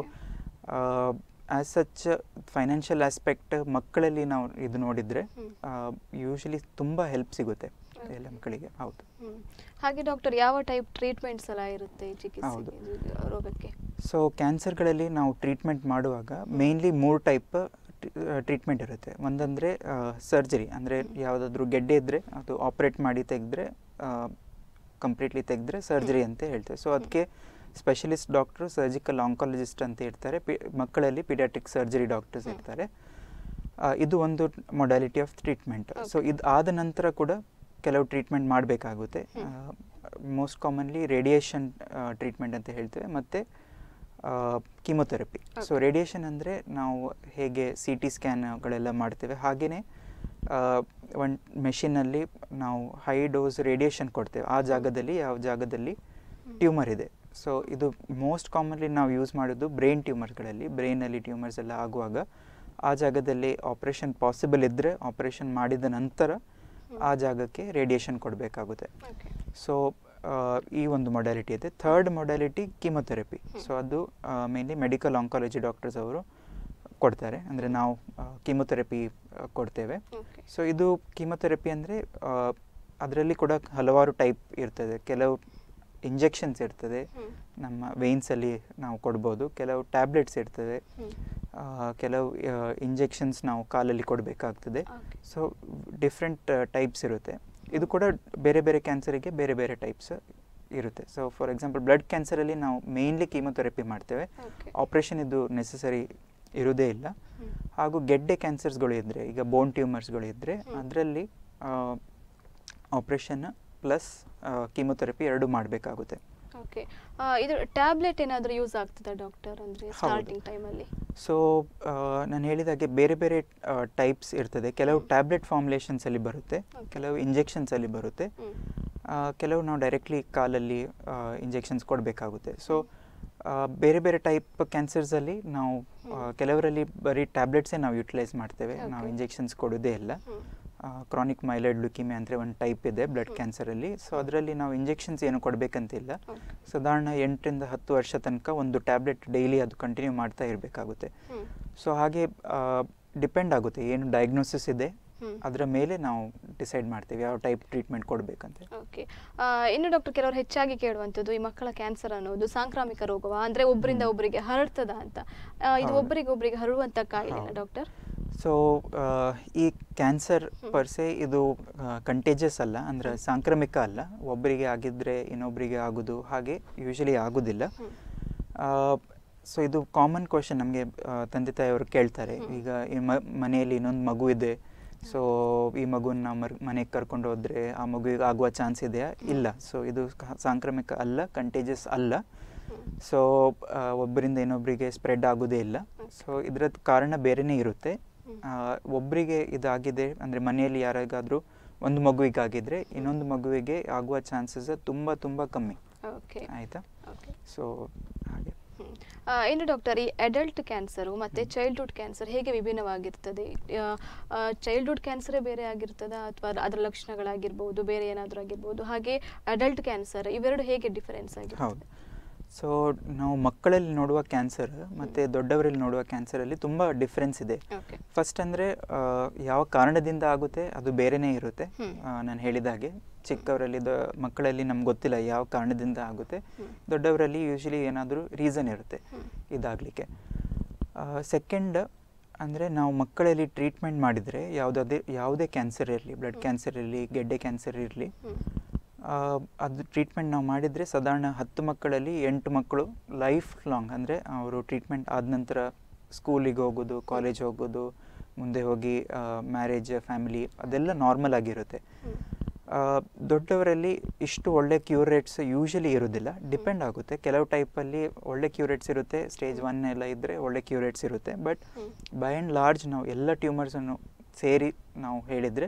as such financial aspect ಮಕ್ಕಳಲ್ಲಿ ನಾವು ಇದು ನೋಡಿದರೆ ಯೂಶಲಿ ತುಂಬ ಹೆಲ್ಪ್ ಸಿಗುತ್ತೆ ಎಲ್ಲ ಮಕ್ಕಳಿಗೆ ಹೌದು ಹ್ಮ್. ಹಾಗೆ ಡಾಕ್ಟರ್ ಯಾವ ಟೈಪ್ ಟ್ರೀಟ್ಮೆಂಟ್ಸ್ ಎಲ್ಲ ಇರುತ್ತೆ ಈ ಹೌದು. ಚಿಕಿತ್ಸೆ ರೋಗಕ್ಕೆ ಸೊ ಕ್ಯಾನ್ಸರ್ಗಳಲ್ಲಿ ನಾವು ಟ್ರೀಟ್ಮೆಂಟ್ ಮಾಡುವಾಗ ಮೇನ್ಲಿ ಮೂರು ಟೈಪ್ ಟ್ರೀಟ್ಮೆಂಟ್ ಇರುತ್ತೆ ಒಂದಂದರೆ ಸರ್ಜರಿ ಅಂದರೆ ಯಾವುದಾದ್ರೂ ಗೆಡ್ಡೆ ಇದ್ದರೆ ಅದು ಆಪ್ರೇಟ್ ಮಾಡಿ ತೆಗೆದ್ರೆ ಕಂಪ್ಲೀಟ್ಲಿ ತೆಗೆದ್ರೆ ಸರ್ಜರಿ ಅಂತ ಹೇಳ್ತೇವೆ ಸೊ ಅದಕ್ಕೆ ಸ್ಪೆಷಲಿಸ್ಟ್ ಡಾಕ್ಟ್ರು ಸರ್ಜಿಕಲ್ ಆಂಕಾಲಜಿಸ್ಟ್ ಅಂತ ಇರ್ತಾರೆ ಪಿ ಮಕ್ಕಳಲ್ಲಿ ಪಿಡಿಯಾಟ್ರಿಕ್ ಸರ್ಜರಿ ಡಾಕ್ಟರ್ಸ್ ಹ್ಮ್. ಇರ್ತಾರೆ ಆ, ಇದು ಒಂದು modality of treatment so Okay. ಇದು ಆದ ನಂತರ ಕೂಡ ಕೆಲವು ಟ್ರೀಟ್ಮೆಂಟ್ ಮಾಡಬೇಕಾಗುತ್ತೆ ಮೋಸ್ಟ್ ಕಾಮನ್ಲಿ ರೇಡಿಯೇಷನ್ ಟ್ರೀಟ್ಮೆಂಟ್ ಅಂತ ಹೇಳ್ತೇವೆ ಮತ್ತು ಕೀಮೊಥೆರಪಿ ಸೊ Okay. ರೇಡಿಯೇಷನ್ ಅಂದರೆ ನಾವು ಹೇಗೆ ಸಿ ಟಿ ಸ್ಕ್ಯಾನ್ಗಳೆಲ್ಲ ಮಾಡ್ತೇವೆ ಹಾಗೆಯೇ ಒಂದು ಮೆಷಿನಲ್ಲಿ ನಾವು ಹೈ ಡೋಸ್ ರೇಡಿಯೇಷನ್ ಕೊಡ್ತೇವೆ ಆ ಜಾಗದಲ್ಲಿ ಯಾವ ಜಾಗದಲ್ಲಿ ಟ್ಯೂಮರ್ ಇದೆ ಸೊ ಇದು ಮೋಸ್ಟ್ ಕಾಮನ್ಲಿ ನಾವು ಯೂಸ್ ಮಾಡೋದು ಬ್ರೈನ್ ಟ್ಯೂಮರ್ಗಳಲ್ಲಿ ಬ್ರೈನಲ್ಲಿ ಟ್ಯೂಮರ್ಸ್ ಎಲ್ಲ ಆಗುವಾಗ ಆ ಜಾಗದಲ್ಲಿ ಆಪ್ರೇಷನ್ ಪಾಸಿಬಲ್ ಇದ್ದರೆ ಆಪ್ರೇಷನ್ ಮಾಡಿದ ನಂತರ ಆ ಜಾಗಕ್ಕೆ ರೇಡಿಯೇಷನ್ ಕೊಡಬೇಕಾಗುತ್ತೆ ಓಕೆ ಸೊ ಈ ಒಂದು ಮೊಡ್ಯಾಲಿಟಿ ಇದೆ ಥರ್ಡ್ ಮೊಡ್ಯಾಲಿಟಿ ಕೀಮೊಥೆರಪಿ ಸೊ ಅದು ಮೇನ್ಲಿ ಮೆಡಿಕಲ್ ಆಂಕಾಲಜಿ ಡಾಕ್ಟರ್ಸ್ ಅವರು ಕೊಡ್ತಾರೆ ಅಂದರೆ ನಾವು ಕೀಮೊಥೆರಪಿ ಕೊಡ್ತೇವೆ ಓಕೆ ಸೊ ಇದು ಕೀಮೊಥೆರಪಿ ಅಂದರೆ ಅದರಲ್ಲಿ ಕೂಡ ಹಲವಾರು ಟೈಪ್ ಇರ್ತದೆ ಕೆಲವು ಇಂಜೆಕ್ಷನ್ಸ್ ಇರ್ತದೆ ಹ್ಮ್. ನಮ್ಮ ವೇನ್ಸಲ್ಲಿ ನಾವು ಕೊಡ್ಬೋದು ಕೆಲವು ಟ್ಯಾಬ್ಲೆಟ್ಸ್ ಇರ್ತದೆ ಹ್ಮ್. ಆ, ಕೆಲವು ಇಂಜೆಕ್ಷನ್ಸ್ ನಾವು ಕಾಲಲ್ಲಿ ಕೊಡಬೇಕಾಗ್ತದೆ ಓಕೆ ಸೊ ಡಿಫ್ರೆಂಟ್ ಟೈಪ್ಸ್ ಇರುತ್ತೆ ಇದು ಕೂಡ ಬೇರೆ ಬೇರೆ ಕ್ಯಾನ್ಸರಿಗೆ ಬೇರೆ ಬೇರೆ ಟೈಪ್ಸ್ ಇರುತ್ತೆ ಸೊ ಫಾರ್ ಎಕ್ಸಾಂಪಲ್ ಬ್ಲಡ್ ಕ್ಯಾನ್ಸರಲ್ಲಿ ನಾವು ಮೇನ್ಲಿ ಕೀಮೊಥೆರಪಿ ಮಾಡ್ತೇವೆ ಓಕೆ ಆಪ್ರೇಷನ್ ಇದು ನೆಸಸರಿ ಇರುವುದೇ ಇಲ್ಲ ಹ್ಮ್. ಹಾಗೂ ಗೆಡ್ಡೆ ಕ್ಯಾನ್ಸರ್ಸ್ಗಳು ಇದ್ದರೆ ಈಗ ಬೋನ್ ಟ್ಯೂಮರ್ಸ್ಗಳು ಇದ್ದರೆ ಹ್ಮ್. ಅದರಲ್ಲಿ ಆಪ್ರೇಷನ್ ಪ್ಲಸ್ ಕೀಮೊಥೆರಪಿ ಎರಡು ಮಾಡಬೇಕಾಗುತ್ತೆ ಓಕೆ ಆ, ಇದು ಟ್ಯಾಬ್ಲೆಟ್ ಏನಾದರೂ ಯೂಸ್ ಆಗ್ತದಾ ಡಾಕ್ಟರ್ ಅಂದರೆ ಹೌದು. ಸ್ಟಾರ್ಟಿಂಗ್ ಟೈಮಲ್ಲಿ ಸೊ ನಾನು ಹೇಳಿದಾಗೆ ಬೇರೆ ಬೇರೆ ಟೈಪ್ಸ್ ಇರ್ತದೆ ಕೆಲವು ಟ್ಯಾಬ್ಲೆಟ್ ಫಾರ್ಮುಲೇಷನ್ಸಲ್ಲಿ ಬರುತ್ತೆ Okay. ಕೆಲವು ಇಂಜೆಕ್ಷನ್ಸಲ್ಲಿ ಬರುತ್ತೆ ಹ್ಮ್. ಆ, ಕೆಲವು ನಾವು ಡೈರೆಕ್ಟ್ಲಿ ಕಾಲಲ್ಲಿ ಇಂಜೆಕ್ಷನ್ಸ್ ಕೊಡಬೇಕಾಗುತ್ತೆ ಸೊ ಬೇರೆ ಬೇರೆ ಟೈಪ್ ಕ್ಯಾನ್ಸರ್ಸಲ್ಲಿ ನಾವು ಆ, ಹ್ಮ್. ಕೆಲವರಲ್ಲಿ ಬರೀ ಟ್ಯಾಬ್ಲೆಟ್ಸೇ ನಾವು ಯುಟಿಲೈಸ್ ಮಾಡ್ತೇವೆ ನಾವು Okay. ಇಂಜೆಕ್ಷನ್ಸ್ ಕೊಡೋದೇ ಇಲ್ಲ ಹ್ಮ್. ಕ್ರಾನಿಕ್ ಮೈಲೈಡ್ ಲುಕಿಮೆ ಅಂದರೆ ಒಂದು ಟೈಪ್ ಇದೆ ಬ್ಲಡ್ ಹ್ಮ್. ಕ್ಯಾನ್ಸರಲ್ಲಿ ಸೊ ಅದರಲ್ಲಿ ನಾವು ಇಂಜೆಕ್ಷನ್ಸ್ ಏನು ಕೊಡಬೇಕಂತಿಲ್ಲ ಓಕೆ ಸಾಧಾರಣ ಎಂಟರಿಂದ ಹತ್ತು ವರ್ಷ ತನಕ ಒಂದು ಟ್ಯಾಬ್ಲೆಟ್ ಡೈಲಿ ಅದು ಕಂಟಿನ್ಯೂ ಮಾಡ್ತಾ ಇರಬೇಕಾಗುತ್ತೆ ಹ್ಮ್. ಸೊ ಹಾಗೆ ಡಿಪೆಂಡ್ ಆಗುತ್ತೆ ಏನು ಡಯಾಗ್ನೋಸಿಸ್ ಇದೆ ಹ್ಮ್. ಅದರ ಮೇಲೆ ನಾವು ಡಿಸೈಡ್ ಮಾಡ್ತೀವಿ ಯಾವ ಟೈಪ್ ಟ್ರೀಟ್ಮೆಂಟ್ ಕೊಡಬೇಕಂತ ಓಕೆ ಆ, ಇನ್ನು ಡಾಕ್ಟರ್ ಕೆಲವರು ಹೆಚ್ಚಾಗಿ ಕೇಳುವಂಥದ್ದು ಈ ಮಕ್ಕಳ ಕ್ಯಾನ್ಸರ್ ಅನ್ನೋದು ಸಾಂಕ್ರಾಮಿಕ ರೋಗವಾ ಅಂದ್ರೆ ಒಬ್ಬರಿಂದ ಒಬ್ಬರಿಗೆ ಹರಡ್ತದ ಅಂತ ಆ, ಇದು ಹೌದು. ಒಬ್ಬರಿಗೆ ಒಬ್ಬರಿಗೆ ಹರಡುವಂತ ಕಾಯಿಲೆ ಹೌದು. ಡಾಕ್ಟರ್ ಸೊ ಈ cancer hmm. Per se contagious ಅಲ್ಲ ಅಂದರೆ ಸಾಂಕ್ರಾಮಿಕ ಅಲ್ಲ ಒಬ್ಬರಿಗೆ ಆಗಿದ್ರೆ ಇನ್ನೊಬ್ಬರಿಗೆ ಆಗೋದು ಹಾಗೆ ಯೂಶಲಿ ಆಗೋದಿಲ್ಲ ಸೊ ಇದು ಕಾಮನ್ ಕ್ವಶನ್ ನಮಗೆ ತಂದೆ ತಾಯಿಯವರು ಕೇಳ್ತಾರೆ ಹ್ಮ್. ಈಗ ಈ ಮ- ಮನೆಯಲ್ಲಿ ಇನ್ನೊಂದು ಮಗು ಇದೆ ಸೊ ಈ ಮಗುನ ನಾವು ಮರ್ ಮನೆಗೆ ಕರ್ಕೊಂಡು ಹೋದ್ರೆ ಆ ಮಗುವಿಗೆ ಆಗುವ ಚಾನ್ಸ್ ಇದೆಯಾ ಇಲ್ಲ ಸೊ ಇದು ಕ- ಸಾಂಕ್ರಾಮಿಕ ಅಲ್ಲ ಕಂಟೇಜಸ್ ಅಲ್ಲ ಸೊ ಒಬ್ಬರಿಂದ ಇನ್ನೊಬ್ಬರಿಗೆ ಸ್ಪ್ರೆಡ್ ಆಗೋದೇ ಇಲ್ಲ ಸೊ ಇದರದ್ದು ಕಾರಣ ಬೇರೆನೇ ಇರುತ್ತೆ ಹ್ಮ್. ಆ, ಒಬ್ರಿಗೆ ಇದಾಗಿದೆ ಅಂದರೆ ಮನೆಯಲ್ಲಿ ಯಾರಿಗಾದ್ರೂ ಒಂದು ಮಗುವಿಗಾಗಿದ್ರೆ ಇನ್ನೊಂದು ಮಗುವಿಗೆ ಆಗುವ ಚಾನ್ಸಸ್ ತುಂಬ ತುಂಬ ಕಮ್ಮಿ ಓಕೆ ಆಯಿತಾ ಓಕೆ ಸೊ ಹಾಗೆ ಹ್ಮ್. ಆ, ಇನ್ನು ಡಾಕ್ಟರ್ ಈ ಅಡಲ್ಟ್ ಕ್ಯಾನ್ಸರು ಮತ್ತು ಚೈಲ್ಡ್ಹುಡ್ ಕ್ಯಾನ್ಸರ್ ಹೇಗೆ ವಿಭಿನ್ನವಾಗಿರ್ತದೆ ಚೈಲ್ಡ್ಹುಡ್ ಕ್ಯಾನ್ಸರೇ ಬೇರೆ ಆಗಿರ್ತದಾ ಅಥವಾ ಅದರ ಲಕ್ಷಣಗಳಾಗಿರ್ಬೋದು ಬೇರೆ ಏನಾದರೂ ಆಗಿರ್ಬೋದು ಹಾಗೆ ಅಡಲ್ಟ್ ಕ್ಯಾನ್ಸರ್ ಇವೆರಡು ಹೇಗೆ ಡಿಫರೆನ್ಸ್ ಹೌದು ಆಗಿರ್ತದೆ ಸೊ ನಾವು ಮಕ್ಕಳಲ್ಲಿ ನೋಡುವ ಕ್ಯಾನ್ಸರ್ ಮತ್ತು ದೊಡ್ಡವರಲ್ಲಿ ನೋಡುವ ಕ್ಯಾನ್ಸರಲ್ಲಿ ತುಂಬ ಡಿಫ್ರೆನ್ಸ್ ಇದೆ ಓಕೆ ಫಸ್ಟ್ ಅಂದರೆ ಯಾವ ಕಾರಣದಿಂದ ಆಗುತ್ತೆ ಅದು ಬೇರೆನೇ ಇರುತ್ತೆ ಹ್ಮ್. ನಾನು ಹೇಳಿದ ಹಾಗೆ ಚಿಕ್ಕವರಲ್ಲಿ ದ ಮಕ್ಕಳಲ್ಲಿ ನಮ್ಗೆ ಗೊತ್ತಿಲ್ಲ ಯಾವ ಕಾರಣದಿಂದ ಆಗುತ್ತೆ ಹ್ಮ್. ದೊಡ್ಡವರಲ್ಲಿ ಯೂಶಲಿ ಏನಾದರೂ ರೀಸನ್ ಇರುತ್ತೆ ಹ್ಮ್. ಇದಾಗಲಿಕ್ಕೆ ಸೆಕೆಂಡ್ ಅಂದರೆ ನಾವು ಮಕ್ಕಳಲ್ಲಿ ಟ್ರೀಟ್ಮೆಂಟ್ ಮಾಡಿದರೆ ಯಾವುದಾದೇ ಯಾವುದೇ ಕ್ಯಾನ್ಸರ್ ಇರಲಿ ಬ್ಲಡ್ ಕ್ಯಾನ್ಸರ್ ಇರಲಿ ಗೆಡ್ಡೆ ಕ್ಯಾನ್ಸರ್ ಇರಲಿ ಹ್ಮ್. ಅದು ಟ್ರೀಟ್ಮೆಂಟ್ ನಾವು ಮಾಡಿದರೆ ಸಾಧಾರಣ ಹತ್ತು ಮಕ್ಕಳಲ್ಲಿ ಎಂಟು ಮಕ್ಕಳು ಲೈಫ್ ಲಾಂಗ್ ಅಂದರೆ ಅವರು ಟ್ರೀಟ್ಮೆಂಟ್ ಆದ ನಂತರ ಸ್ಕೂಲಿಗೆ ಹೋಗೋದು ಕಾಲೇಜ್ ಹೋಗೋದು ಮುಂದೆ ಹೋಗಿ ಮ್ಯಾರೇಜ್ ಫ್ಯಾಮಿಲಿ ಅದೆಲ್ಲ ನಾರ್ಮಲ್ ಆಗಿರುತ್ತೆ ಹ್ಮ್. ಆ, ದೊಡ್ಡವರಲ್ಲಿ ಇಷ್ಟು ಒಳ್ಳೆ ಕ್ಯೂರ್ ರೇಟ್ಸ್ ಯೂಶಲಿ ಇರೋದಿಲ್ಲ ಡಿಪೆಂಡ್ ಆಗುತ್ತೆ ಕೆಲವು ಟೈಪಲ್ಲಿ ಒಳ್ಳೆ ಕ್ಯೂರ್ ರೇಟ್ಸ್ ಇರುತ್ತೆ ಸ್ಟೇಜ್ ಒನ್ ಎಲ್ಲ ಇದ್ದರೆ ಒಳ್ಳೆ ಕ್ಯೂರ್ ರೇಟ್ಸ್ ಇರುತ್ತೆ but hmm. By and large ನಾವು ಎಲ್ಲ ಟ್ಯೂಮರ್ಸನ್ನು ಸೇರಿ ನಾವು ಹೇಳಿದರೆ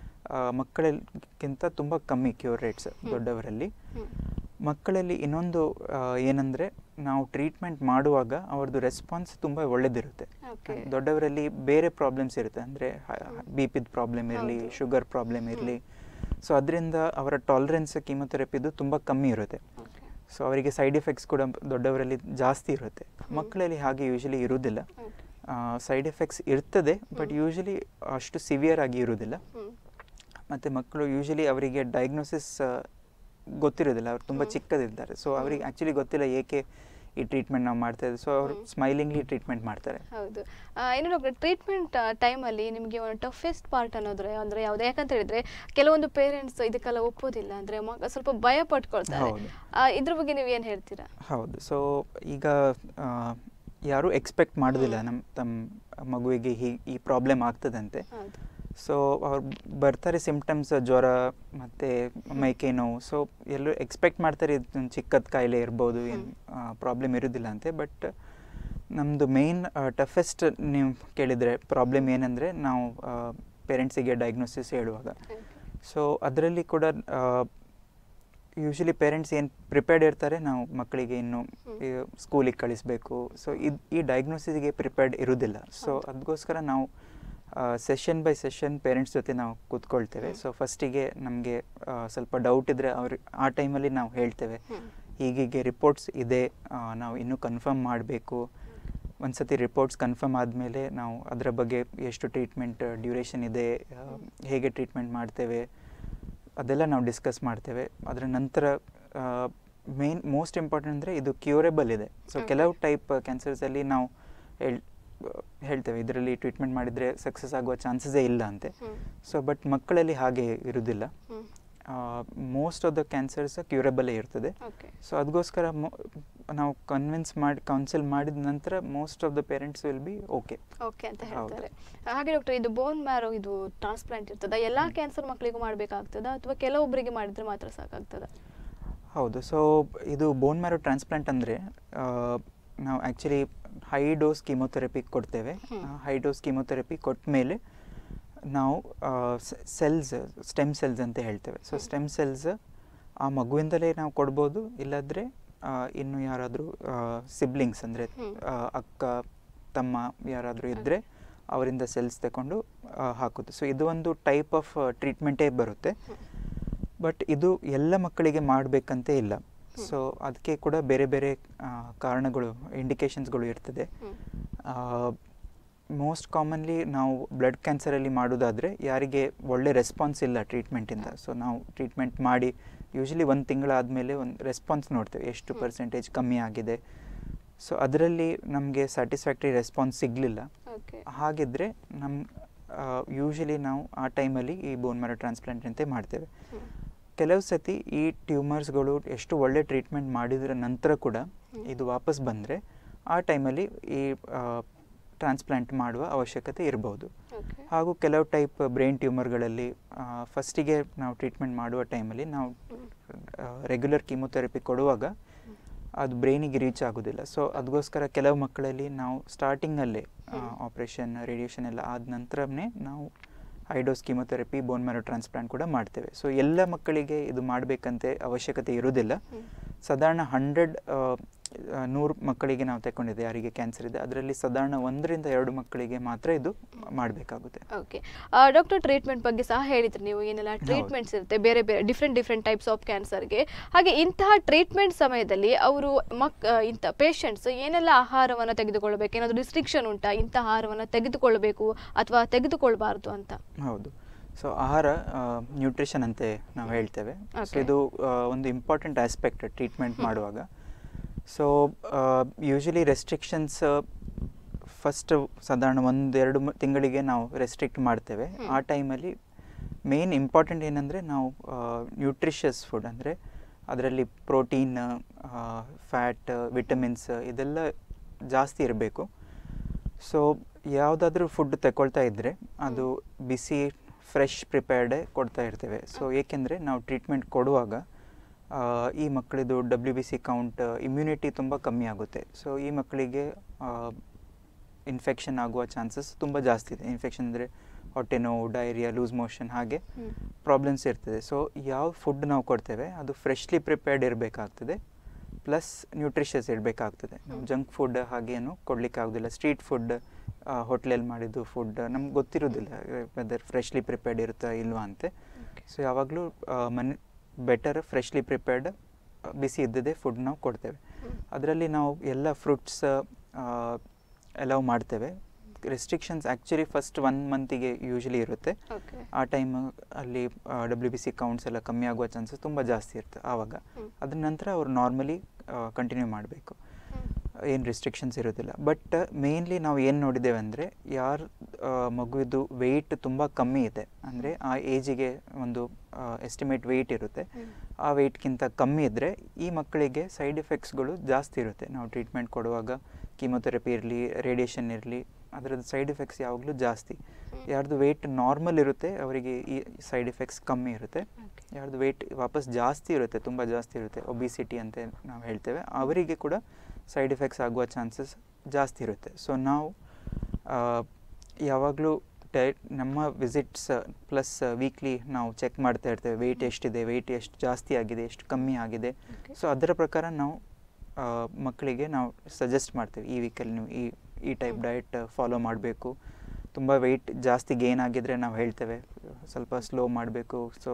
ಮಕ್ಕಳಕ್ಕಿಂತ ತುಂಬ ಕಮ್ಮಿ ಕ್ಯೂರ್ ರೇಟ್ಸ್ ದೊಡ್ಡವರಲ್ಲಿ ಹ್ಮ್. ಮಕ್ಕಳಲ್ಲಿ ಇನ್ನೊಂದು ಏನಂದರೆ ನಾವು ಟ್ರೀಟ್ಮೆಂಟ್ ಮಾಡುವಾಗ ಅವ್ರದ್ದು ರೆಸ್ಪಾನ್ಸ್ ತುಂಬ ಒಳ್ಳೆದಿರುತ್ತೆ Okay. ದೊಡ್ಡವರಲ್ಲಿ ಬೇರೆ ಪ್ರಾಬ್ಲಮ್ಸ್ ಇರುತ್ತೆ ಅಂದರೆ ಬಿ ಪಿದ ಪ್ರಾಬ್ಲಮ್ ಇರಲಿ ಹೌದು. ಶುಗರ್ ಪ್ರಾಬ್ಲಮ್ ಇರಲಿ ಸೊ ಅದರಿಂದ ಅವರ ಟಾಲರೆನ್ಸ್ ಕೀಮೊಥೆರಪಿದು ತುಂಬ ಕಮ್ಮಿ ಇರುತ್ತೆ Okay. ಸೊ ಅವರಿಗೆ ಸೈಡ್ ಎಫೆಕ್ಟ್ಸ್ ಕೂಡ ದೊಡ್ಡವರಲ್ಲಿ ಜಾಸ್ತಿ ಇರುತ್ತೆ ಮಕ್ಕಳಲ್ಲಿ ಹಾಗೆ ಯೂಶಲಿ ಇರುವುದಿಲ್ಲ Okay. ಸೈಡ್ ಎಫೆಕ್ಟ್ಸ್ ಇರ್ತದೆ ಬಟ್ ಯೂಶಲಿ ಅಷ್ಟು ಸಿವಿಯರ್ ಆಗಿ ಇರುವುದಿಲ್ಲ ಹ್ಮ್. ಮತ್ತು ಮಕ್ಕಳು ಯೂಶಲಿ ಅವರಿಗೆ ಡಯಾಗ್ನೋಸಿಸ್ ಗೊತ್ತಿರೋದಿಲ್ಲ ಅವ್ರು ತುಂಬ ಹ್ಮ್. ಚಿಕ್ಕದಿದ್ದಾರೆ ಸೊ ಅವರಿಗೆ ಆ್ಯಕ್ಚುಲಿ ಗೊತ್ತಿಲ್ಲ ಏಕೆ ಈ ಟ್ರೀಟ್ಮೆಂಟ್ ನಾವು ಮಾಡ್ತಾ ಇದ್ದೀವಿ ಸೊ ಅವರು ಹ್ಮ್. ಸ್ಮೈಲಿಂಗ್ಲಿ ಟ್ರೀಟ್ಮೆಂಟ್ ಮಾಡ್ತಾರೆ ಹೌದು ಆ, ಇನ್ನು ಡಾಕ್ಟರ್ ಟ್ರೀಟ್ಮೆಂಟ್ ಟೈಮಲ್ಲಿ ನಿಮಗೆ ಒಂದು ಟಫೆಸ್ಟ್ ಪಾರ್ಟ್ ಅನ್ನೋದ್ರೆ ಅಂದರೆ ಯಾವುದು ಯಾಕಂತ ಹೇಳಿದ್ರೆ ಕೆಲವೊಂದು ಪೇರೆಂಟ್ಸ್ ಇದಕ್ಕೆಲ್ಲ ಒಪ್ಪೋದಿಲ್ಲ ಅಂದರೆ ಮಗ ಸ್ವಲ್ಪ ಭಯ ಪಟ್ಕೊಳ್ತಾರೆ ಹೌದು. ಆ, ಇದ್ರ ಬಗ್ಗೆ ನೀವು ಏನು ಹೇಳ್ತೀರಾ ಹೌದು ಸೊ ಈಗ ಆ, ಯಾರೂ ಎಕ್ಸ್ಪೆಕ್ಟ್ ಮಾಡೋದಿಲ್ಲ ನಮ್ಮ ತಮ್ಮ ಮಗುವಿಗೆ ಹೀ ಈ ಪ್ರಾಬ್ಲಮ್ ಆಗ್ತದಂತೆ ಹೌದು ಸೊ ಅವ್ರು ಬರ್ತಾರೆ ಸಿಮ್ಟಮ್ಸ್ ಜ್ವರ ಮತ್ತು ಮೈಕೈ ನೋವು ಸೊ ಎಲ್ಲರೂ ಎಕ್ಸ್ಪೆಕ್ಟ್ ಮಾಡ್ತಾರೆ ಇದು ಒಂದ್ ಚಿಕ್ಕದ ಕಾಯಿಲೆ ಇರ್ಬೋದು ಏನು ಪ್ರಾಬ್ಲಮ್ ಇರೋದಿಲ್ಲ ಅಂತೆ ಬಟ್ ನಮ್ಮದು ಮೇಯ್ನ್ ಟಫೆಸ್ಟ್ ನೀವು ಕೇಳಿದರೆ ಪ್ರಾಬ್ಲಮ್ ಏನಂದರೆ ನಾವು ಪೇರೆಂಟ್ಸಿಗೆ ಡಯಾಗ್ನೋಸಿಸ್ ಹೇಳುವಾಗ ಸೊ ಅದರಲ್ಲಿ ಕೂಡ ಯೂಶಲಿ ಪೇರೆಂಟ್ಸ್ ಏನು ಪ್ರಿಪೇರ್ಡ್ ಇರ್ತಾರೆ ನಾವು ಮಕ್ಕಳಿಗೆ ಇನ್ನು ಸ್ಕೂಲಿಗೆ ಕಳಿಸ್ಬೇಕು ಸೊ ಇದು ಈ ಡಯಾಗ್ನೋಸಿಸ್ಗೆ ಪ್ರಿಪೇರ್ಡ್ ಇರೋದಿಲ್ಲ ಸೊ ಹೌದು. ಅದಕ್ಕೋಸ್ಕರ ನಾವು ಸೆಷನ್ ಬೈ ಸೆಷನ್ ಪೇರೆಂಟ್ಸ್ ಜೊತೆ ನಾವು ಕೂತ್ಕೊಳ್ತೇವೆ ಹ್ಮ್. ಸೊ ಫಸ್ಟಿಗೆ ನಮಗೆ ಸ್ವಲ್ಪ ಡೌಟ್ ಇದ್ದರೆ ಅವ್ರು ಆ ಟೈಮಲ್ಲಿ ನಾವು ಹೇಳ್ತೇವೆ ಹ್ಮ್. ಹೀಗೀಗೆ ರಿಪೋರ್ಟ್ಸ್ ಇದೆ ಆ, ನಾವು ಇನ್ನೂ ಕನ್ಫರ್ಮ್ ಮಾಡಬೇಕು ಒಂದ್ಸತಿ ರಿಪೋರ್ಟ್ಸ್ ಕನ್ಫರ್ಮ್ ಆದಮೇಲೆ ನಾವು ಅದರ ಬಗ್ಗೆ ಎಷ್ಟು ಟ್ರೀಟ್ಮೆಂಟ್ ಡ್ಯೂರೇಷನ್ ಇದೆ ಆ, ಹೇಗೆ ಟ್ರೀಟ್ಮೆಂಟ್ ಮಾಡ್ತೇವೆ ಅದೆಲ್ಲ ನಾವು ಡಿಸ್ಕಸ್ ಮಾಡ್ತೇವೆ ಅದರ ನಂತರ ಮೇನ್ ಮೋಸ್ಟ್ ಇಂಪಾರ್ಟೆಂಟ್ ಅಂದರೆ ಇದು ಕ್ಯೂರೇಬಲ್ ಇದೆ ಸೊ Okay. ಕೆಲವು ಟೈಪ್ ಕ್ಯಾನ್ಸರ್ಸಲ್ಲಿ ನಾವು ಹೇಳ್ ಹೇಳ್ತೇವೆ ಇದರಲ್ಲಿ ಟ್ರೀಟ್ಮೆಂಟ್ ಮಾಡಿದರೆ ಸಕ್ಸಸ್ ಆಗುವ ಚಾನ್ಸಸ್ಸೇ ಇಲ್ಲ ಅಂತೆ ಹ್ಮ್. ಸೊ ಬಟ್ ಮಕ್ಕಳಲ್ಲಿ ಹಾಗೆ ಇರುವುದಿಲ್ಲ hmm. Most of the cancers ಕ್ಯೂರಬಲೇ ಇರ್ತದೆ ಓಕೆ ಸೊ ಅದಕ್ಕೋಸ್ಕರ ಮೊ- ನಾವು ಕನ್ವಿನ್ಸ್ ಮಾಡಿ ಕೌನ್ಸಿಲ್ ಮಾಡಿದ ನಂತರ most of the parents will be okay okay ಅಂತ ಹೌದು. ಹೇಳ್ತಾರೆ ಹಾಗೆ ಡಾಕ್ಟರ್ ಇದು ಬೋನ್ ಮ್ಯಾರೋ ಇದು ಟ್ರಾನ್ಸ್ಪ್ಲಾಂಟ್ ಇರ್ತದ ಎಲ್ಲಾ ಕ್ಯಾನ್ಸರ್ ಮಕ್ಕಳಿಗೂ ಮಾಡಬೇಕಾಗ್ತದ ಅಥವಾ ಕೆಲವೊಬ್ಬರಿಗೆ ಮಾಡಿದ್ರೆ ಮಾತ್ರ ಸಾಕಾಗ್ತದ ಹೌದು ಸೊ ಇದು ಬೋನ್ ಮ್ಯಾರೋ ಟ್ರಾನ್ಸ್ಪ್ಲಾಂಟ್ ಅಂದರೆ ನಾವು ಆ್ಯಕ್ಚುಲಿ ಹೈ ಡೋಸ್ ಕೀಮೊಥೆರಪಿ ಕೊಡ್ತೇವೆ ಹ್ಮ್. ಹೈ ಡೋಸ್ ಕೀಮೊಥೆರಪಿ ಕೊಟ್ಟ ಮೇಲೆ ನಾವು ಸೆಲ್ಸ್ ಸ್ಟೆಮ್ ಸೆಲ್ಸ್ ಅಂತ ಹೇಳ್ತೇವೆ ಸೊ ಹ್ಮ್. ಸ್ಟೆಮ್ ಸೆಲ್ಸ್ ಆ ಮಗುವಿಂದಲೇ ನಾವು ಕೊಡ್ಬೋದು ಇಲ್ಲಾಂದರೆ ಇನ್ನು ಯಾರಾದರೂ ಸಿಬ್ಲಿಂಗ್ಸ್ ಅಂದರೆ ಹ್ಮ್. ಅಕ್ಕ ತಮ್ಮ ಯಾರಾದರೂ ಇದ್ದರೆ ಅವರಿಂದ ಸೆಲ್ಸ್ ತಗೊಂಡು ಆ, ಹಾಕೋದು ಸೊ ಇದು ಒಂದು ಟೈಪ್ ಆಫ್ ಟ್ರೀಟ್ಮೆಂಟೇ ಬರುತ್ತೆ ಬಟ್ ಇದು ಎಲ್ಲ ಮಕ್ಕಳಿಗೆ ಮಾಡಬೇಕಂತ ಇಲ್ಲ ಹ್ಮ್. ಸೊ ಅದಕ್ಕೆ ಕೂಡ ಬೇರೆ ಬೇರೆ ಆ, ಕಾರಣಗಳು ಇಂಡಿಕೇಶನ್ಸ್ಗಳು ಇರ್ತದೆ ಹ್ಮ್. ಮೋಸ್ಟ್ ಕಾಮನ್ಲಿ ನಾವು ಬ್ಲಡ್ ಕ್ಯಾನ್ಸರಲ್ಲಿ ಮಾಡೋದಾದರೆ ಯಾರಿಗೆ ಒಳ್ಳೆ ರೆಸ್ಪಾನ್ಸ್ ಇಲ್ಲ ಟ್ರೀಟ್ಮೆಂಟಿಂದ ಸೊ ನಾವು ಟ್ರೀಟ್ಮೆಂಟ್ ಮಾಡಿ ಯೂಶಲಿ ಒಂದು ತಿಂಗಳಾದಮೇಲೆ ಒಂದು ರೆಸ್ಪಾನ್ಸ್ ನೋಡ್ತೇವೆ ಎಷ್ಟು ಹ್ಮ್. ಪರ್ಸೆಂಟೇಜ್ ಕಮ್ಮಿ ಆಗಿದೆ ಸೊ ಅದರಲ್ಲಿ ನಮಗೆ ಸ್ಯಾಟಿಸ್ಫ್ಯಾಕ್ಟ್ರಿ ರೆಸ್ಪಾನ್ಸ್ ಸಿಗಲಿಲ್ಲ ಓಕೆ ಹಾಗಿದ್ರೆ ನಮ್ಮ ಯೂಶಲಿ ನಾವು ಆ ಟೈಮಲ್ಲಿ ಈ ಬೋನ್ ಮ್ಯಾರೋ ಟ್ರಾನ್ಸ್ಪ್ಲಾಂಟ್ ಅಂತ ಮಾಡ್ತೇವೆ ಹ್ಮ್. ಕೆಲವು ಸತಿ ಈ ಟ್ಯೂಮರ್ಸ್ಗಳು ಎಷ್ಟು ಒಳ್ಳೆ ಟ್ರೀಟ್ಮೆಂಟ್ ಮಾಡಿದ್ರ ನಂತರ ಕೂಡ ಹ್ಮ್. ಇದು ವಾಪಸ್ ಬಂದರೆ ಆ ಟೈಮಲ್ಲಿ ಈ ಟ್ರಾನ್ಸ್ಪ್ಲಾಂಟ್ ಮಾಡುವ ಅವಶ್ಯಕತೆ ಇರಬಹುದು ಓಕೆ ಹಾಗೂ ಕೆಲವು ಟೈಪ್ ಬ್ರೈನ್ ಟ್ಯೂಮರ್ಗಳಲ್ಲಿ ಫಸ್ಟಿಗೆ ನಾವು ಟ್ರೀಟ್ಮೆಂಟ್ ಮಾಡುವ ಟೈಮಲ್ಲಿ ನಾವು ರೆಗ್ಯುಲರ್ ಕೀಮೊಥೆರಪಿ ಕೊಡುವಾಗ ಅದು ಬ್ರೈನಿಗೆ ರೀಚ್ ಆಗೋದಿಲ್ಲ ಸೊ ಅದಕ್ಕೋಸ್ಕರ ಕೆಲವು ಮಕ್ಕಳಲ್ಲಿ ನಾವು ಸ್ಟಾರ್ಟಿಂಗಲ್ಲೇ ಹ್ಮ್. ಆಪ್ರೇಷನ್ ರೇಡಿಯೇಷನ್ ಎಲ್ಲ ಆದ ನಂತರನೇ ನಾವು high dose chemotherapy bone marrow transplant ಕೂಡ ಮಾಡ್ತೇವೆ ಸೊ ಎಲ್ಲ ಮಕ್ಕಳಿಗೆ ಇದು ಮಾಡಬೇಕಂತೆ ಅವಶ್ಯಕತೆ ಇರೋದಿಲ್ಲ ಹ್ಮ್. ಸಾಧಾರಣ ಹಂಡ್ರೆಡ್ ನೂರು ಮಕ್ಕಳಿಗೆ ನಾವು ತಗೊಂಡಿದ್ದೆ ಯಾರಿಗೆ ಕ್ಯಾನ್ಸರ್ ಇದೆ ಅದರಲ್ಲಿ ಸಾಧಾರಣ ಒಂದರಿಂದ ಎರಡು ಮಕ್ಕಳಿಗೆ ಮಾತ್ರ ಇದು ಮಾಡಬೇಕಾಗುತ್ತೆ ಓಕೆ ಡಾಕ್ಟರ್ ಟ್ರೀಟ್ಮೆಂಟ್ ಬಗ್ಗೆ ಸಹ ಹೇಳಿದ್ರಿ ನೀವು ಏನೆಲ್ಲ ಟ್ರೀಟ್ಮೆಂಟ್ಸ್ ಇರುತ್ತೆ ಬೇರೆ ಬೇರೆ ಡಿಫ್ರೆಂಟ್ ಡಿಫ್ರೆಂಟ್ ಟೈಪ್ಸ್ ಆಫ್ ಕ್ಯಾನ್ಸರ್ಗೆ ಹಾಗೆ ಇಂತಹ ಟ್ರೀಟ್ಮೆಂಟ್ ಸಮಯದಲ್ಲಿ ಅವರು ಮಕ್ ಆ, ಇಂಥ ಪೇಷಂಟ್ಸ್ ಏನೆಲ್ಲ ಆಹಾರವನ್ನು ತೆಗೆದುಕೊಳ್ಬೇಕು ಏನಾದರೂ ರಿಸ್ಟ್ರಿಕ್ಷನ್ ಉಂಟಾ ಇಂಥ ಆಹಾರವನ್ನು ತೆಗೆದುಕೊಳ್ಬೇಕು ಅಥವಾ ತೆಗೆದುಕೊಳ್ಬಾರ್ದು ಅಂತ ಹೌದು ಸೊ ಆಹಾರ ನ್ಯೂಟ್ರಿಷನ್ ಅಂತೆ ನಾವು ಹೇಳ್ತೇವೆ ಸೊ Okay. ಇದು ಆ, ಒಂದು ಇಂಪಾರ್ಟೆಂಟ್ ಆಸ್ಪೆಕ್ಟ್ ಟ್ರೀಟ್ಮೆಂಟ್ ಮಾಡುವಾಗ ಸೊ ಯೂಶಲಿ ರೆಸ್ಟ್ರಿಕ್ಷನ್ಸ್ ಫಸ್ಟ್ ಸಾಧಾರಣ ಒಂದೆರಡು ಮ- ತಿಂಗಳಿಗೆ ನಾವು ರೆಸ್ಟ್ರಿಕ್ಟ್ ಮಾಡ್ತೇವೆ ಹ್ಮ್. ಆ ಟೈಮಲ್ಲಿ ಮೇನ್ ಇಂಪಾರ್ಟೆಂಟ್ ಏನಂದರೆ ನಾವು ನ್ಯೂಟ್ರಿಷಸ್ ಫುಡ್ ಅಂದರೆ ಅದರಲ್ಲಿ ಪ್ರೋಟೀನ್ ಫ್ಯಾಟ್ ವಿಟಮಿನ್ಸ್ ಇದೆಲ್ಲ ಜಾಸ್ತಿ ಇರಬೇಕು ಸೊ ಯಾವುದಾದ್ರೂ ಫುಡ್ ತಗೊಳ್ತಾ ಇದ್ದರೆ ಅದು ಬಿಸಿ ಫ್ರೆಶ್ ಪ್ರಿಪೇರ್ಡೇ ಕೊಡ್ತಾ ಇರ್ತೇವೆ ಸೊ ಏಕೆಂದರೆ ನಾವು ಟ್ರೀಟ್ಮೆಂಟ್ ಕೊಡುವಾಗ ಆ, ಈ ಮಕ್ಕಳಿದು W B C count immunity ತುಂಬ ಕಮ್ಮಿ ಆಗುತ್ತೆ ಸೊ ಈ ಮಕ್ಕಳಿಗೆ ಇನ್ಫೆಕ್ಷನ್ ಆಗುವ ಚಾನ್ಸಸ್ ತುಂಬ ಜಾಸ್ತಿ ಇದೆ ಇನ್ಫೆಕ್ಷನ್ ಅಂದರೆ ಹೊಟ್ಟೆ ನೋವು ಡೈರಿಯಾ ಲೂಸ್ ಮೋಷನ್ ಹಾಗೆ ಹ್ಮ್. ಪ್ರಾಬ್ಲಮ್ಸ್ ಇರ್ತದೆ ಸೊ ಯಾವ ಫುಡ್ ನಾವು ಕೊಡ್ತೇವೆ ಅದು ಫ್ರೆಶ್ಲಿ ಪ್ರಿಪೇರ್ಡ್ ಇರಬೇಕಾಗ್ತದೆ ಪ್ಲಸ್ ನ್ಯೂಟ್ರಿಷಸ್ ಇರಬೇಕಾಗ್ತದೆ ನಾವು ಜಂಕ್ ಫುಡ್ ಹಾಗೇನು ಕೊಡ್ಲಿಕ್ಕೆ ಆಗೋದಿಲ್ಲ ಸ್ಟ್ರೀಟ್ ಫುಡ್ ಹೋಟ್ಲಲ್ಲಿ ಮಾಡಿದ್ದು ಫುಡ್ ನಮ್ಗೆ ಗೊತ್ತಿರೋದಿಲ್ಲ ವೆದರ್ ಫ್ರೆಶ್ಲಿ ಪ್ರಿಪೇರ್ಡ್ ಇರುತ್ತಾ ಇಲ್ವಾ ಅಂತೆ ಸೊ ಯಾವಾಗಲೂ ಮನೆ ಬೆಟರ್ ಫ್ರೆಶ್ಲಿ ಪ್ರಿಪೇರ್ಡ್ ಬಿಸಿ ಇದ್ದದೇ ಫುಡ್ ನಾವು ಕೊಡ್ತೇವೆ ಅದರಲ್ಲಿ ನಾವು ಎಲ್ಲ ಫ್ರೂಟ್ಸ್ ಅಲೌ ಮಾಡ್ತೇವೆ ರೆಸ್ಟ್ರಿಕ್ಷನ್ಸ್ ಆ್ಯಕ್ಚುಲಿ ಫಸ್ಟ್ ಒನ್ ಮಂತಿಗೆ ಯೂಶಲಿ ಇರುತ್ತೆ ಓಕೆ ಆ ಟೈಮ್ ಅಲ್ಲಿ ಡಬ್ಲ್ಯೂ ಬಿ ಸಿ ಕೌಂಟ್ಸ್ ಎಲ್ಲ ಕಮ್ಮಿ ಆಗುವ ಚಾನ್ಸಸ್ ತುಂಬ ಜಾಸ್ತಿ ಇರುತ್ತೆ ಆವಾಗ ಹ್ಮ್. ಅದ್ರ ನಂತರ ಅವ್ರು ನಾರ್ಮಲಿ ಕಂಟಿನ್ಯೂ ಮಾಡಬೇಕು ಏನು ರೆಸ್ಟ್ರಿಕ್ಷನ್ಸ್ ಇರೋದಿಲ್ಲ ಬಟ್ ಮೇನ್ಲಿ ನಾವು ಏನು ನೋಡಿದ್ದೇವೆ ಅಂದರೆ ಯಾರು ಮಗುವಿದು ವೆಯ್ಟ್ ತುಂಬ ಕಮ್ಮಿ ಇದೆ ಅಂದರೆ ಆ ಏಜಿಗೆ ಒಂದು ಎಸ್ಟಿಮೇಟ್ ವೆಯ್ಟ್ ಇರುತ್ತೆ ಆ ವೆಯ್ಟ್ಗಿಂತ ಕಮ್ಮಿ ಇದ್ದರೆ ಈ ಮಕ್ಕಳಿಗೆ ಸೈಡ್ ಎಫೆಕ್ಟ್ಸ್ಗಳು ಜಾಸ್ತಿ ಇರುತ್ತೆ ನಾವು ಟ್ರೀಟ್ಮೆಂಟ್ ಕೊಡುವಾಗ ಕೀಮೊಥೆರಪಿ ಇರಲಿ ರೇಡಿಯೇಷನ್ ಇರಲಿ ಅದರದ್ದು ಸೈಡ್ ಎಫೆಕ್ಟ್ಸ್ ಯಾವಾಗಲೂ ಜಾಸ್ತಿ ಯಾರ್ದು ವೆಯ್ಟ್ ನಾರ್ಮಲ್ ಇರುತ್ತೆ ಅವರಿಗೆ ಈ ಸೈಡ್ ಎಫೆಕ್ಟ್ಸ್ ಕಮ್ಮಿ ಇರುತ್ತೆ ಯಾರ್ದು ವೆಯ್ಟ್ ವಾಪಸ್ ಜಾಸ್ತಿ ಇರುತ್ತೆ ತುಂಬ ಜಾಸ್ತಿ ಇರುತ್ತೆ ಒಬಿಸಿಟಿ ಅಂತ ನಾವು ಹೇಳ್ತೇವೆ ಅವರಿಗೆ ಕೂಡ ಸೈಡ್ ಎಫೆಕ್ಟ್ಸ್ ಆಗುವ ಚಾನ್ಸಸ್ ಜಾಸ್ತಿ ಇರುತ್ತೆ ಸೊ ನಾವು ಆ, ಯಾವಾಗಲೂ ಡೈ ನಮ್ಮ ವಿಸಿಟ್ಸ್ ಪ್ಲಸ್ ವೀಕ್ಲಿ ನಾವು ಚೆಕ್ ಮಾಡ್ತಾ ಇರ್ತೇವೆ ವೆಯ್ಟ್ ಎಷ್ಟಿದೆ ವೆಯ್ಟ್ ಎಷ್ಟು ಜಾಸ್ತಿ ಆಗಿದೆ ಎಷ್ಟು ಕಮ್ಮಿ ಆಗಿದೆ Okay. ಸೊ ಅದರ ಪ್ರಕಾರ ನಾವು ಆ, ಮಕ್ಕಳಿಗೆ ನಾವು ಸಜೆಸ್ಟ್ ಮಾಡ್ತೇವೆ ಈ ವೀಕಲ್ಲಿ ನೀವು ಈ ಈ ಟೈಪ್ ಡಯಟ್ ಫಾಲೋ ಮಾಡಬೇಕು ತುಂಬ ವೆಯ್ಟ್ ಜಾಸ್ತಿ ಗೇನ್ ಆಗಿದ್ರೆ ನಾವು ಹೇಳ್ತೇವೆ ಸ್ವಲ್ಪ ಸ್ಲೋ ಮಾಡಬೇಕು ಸೊ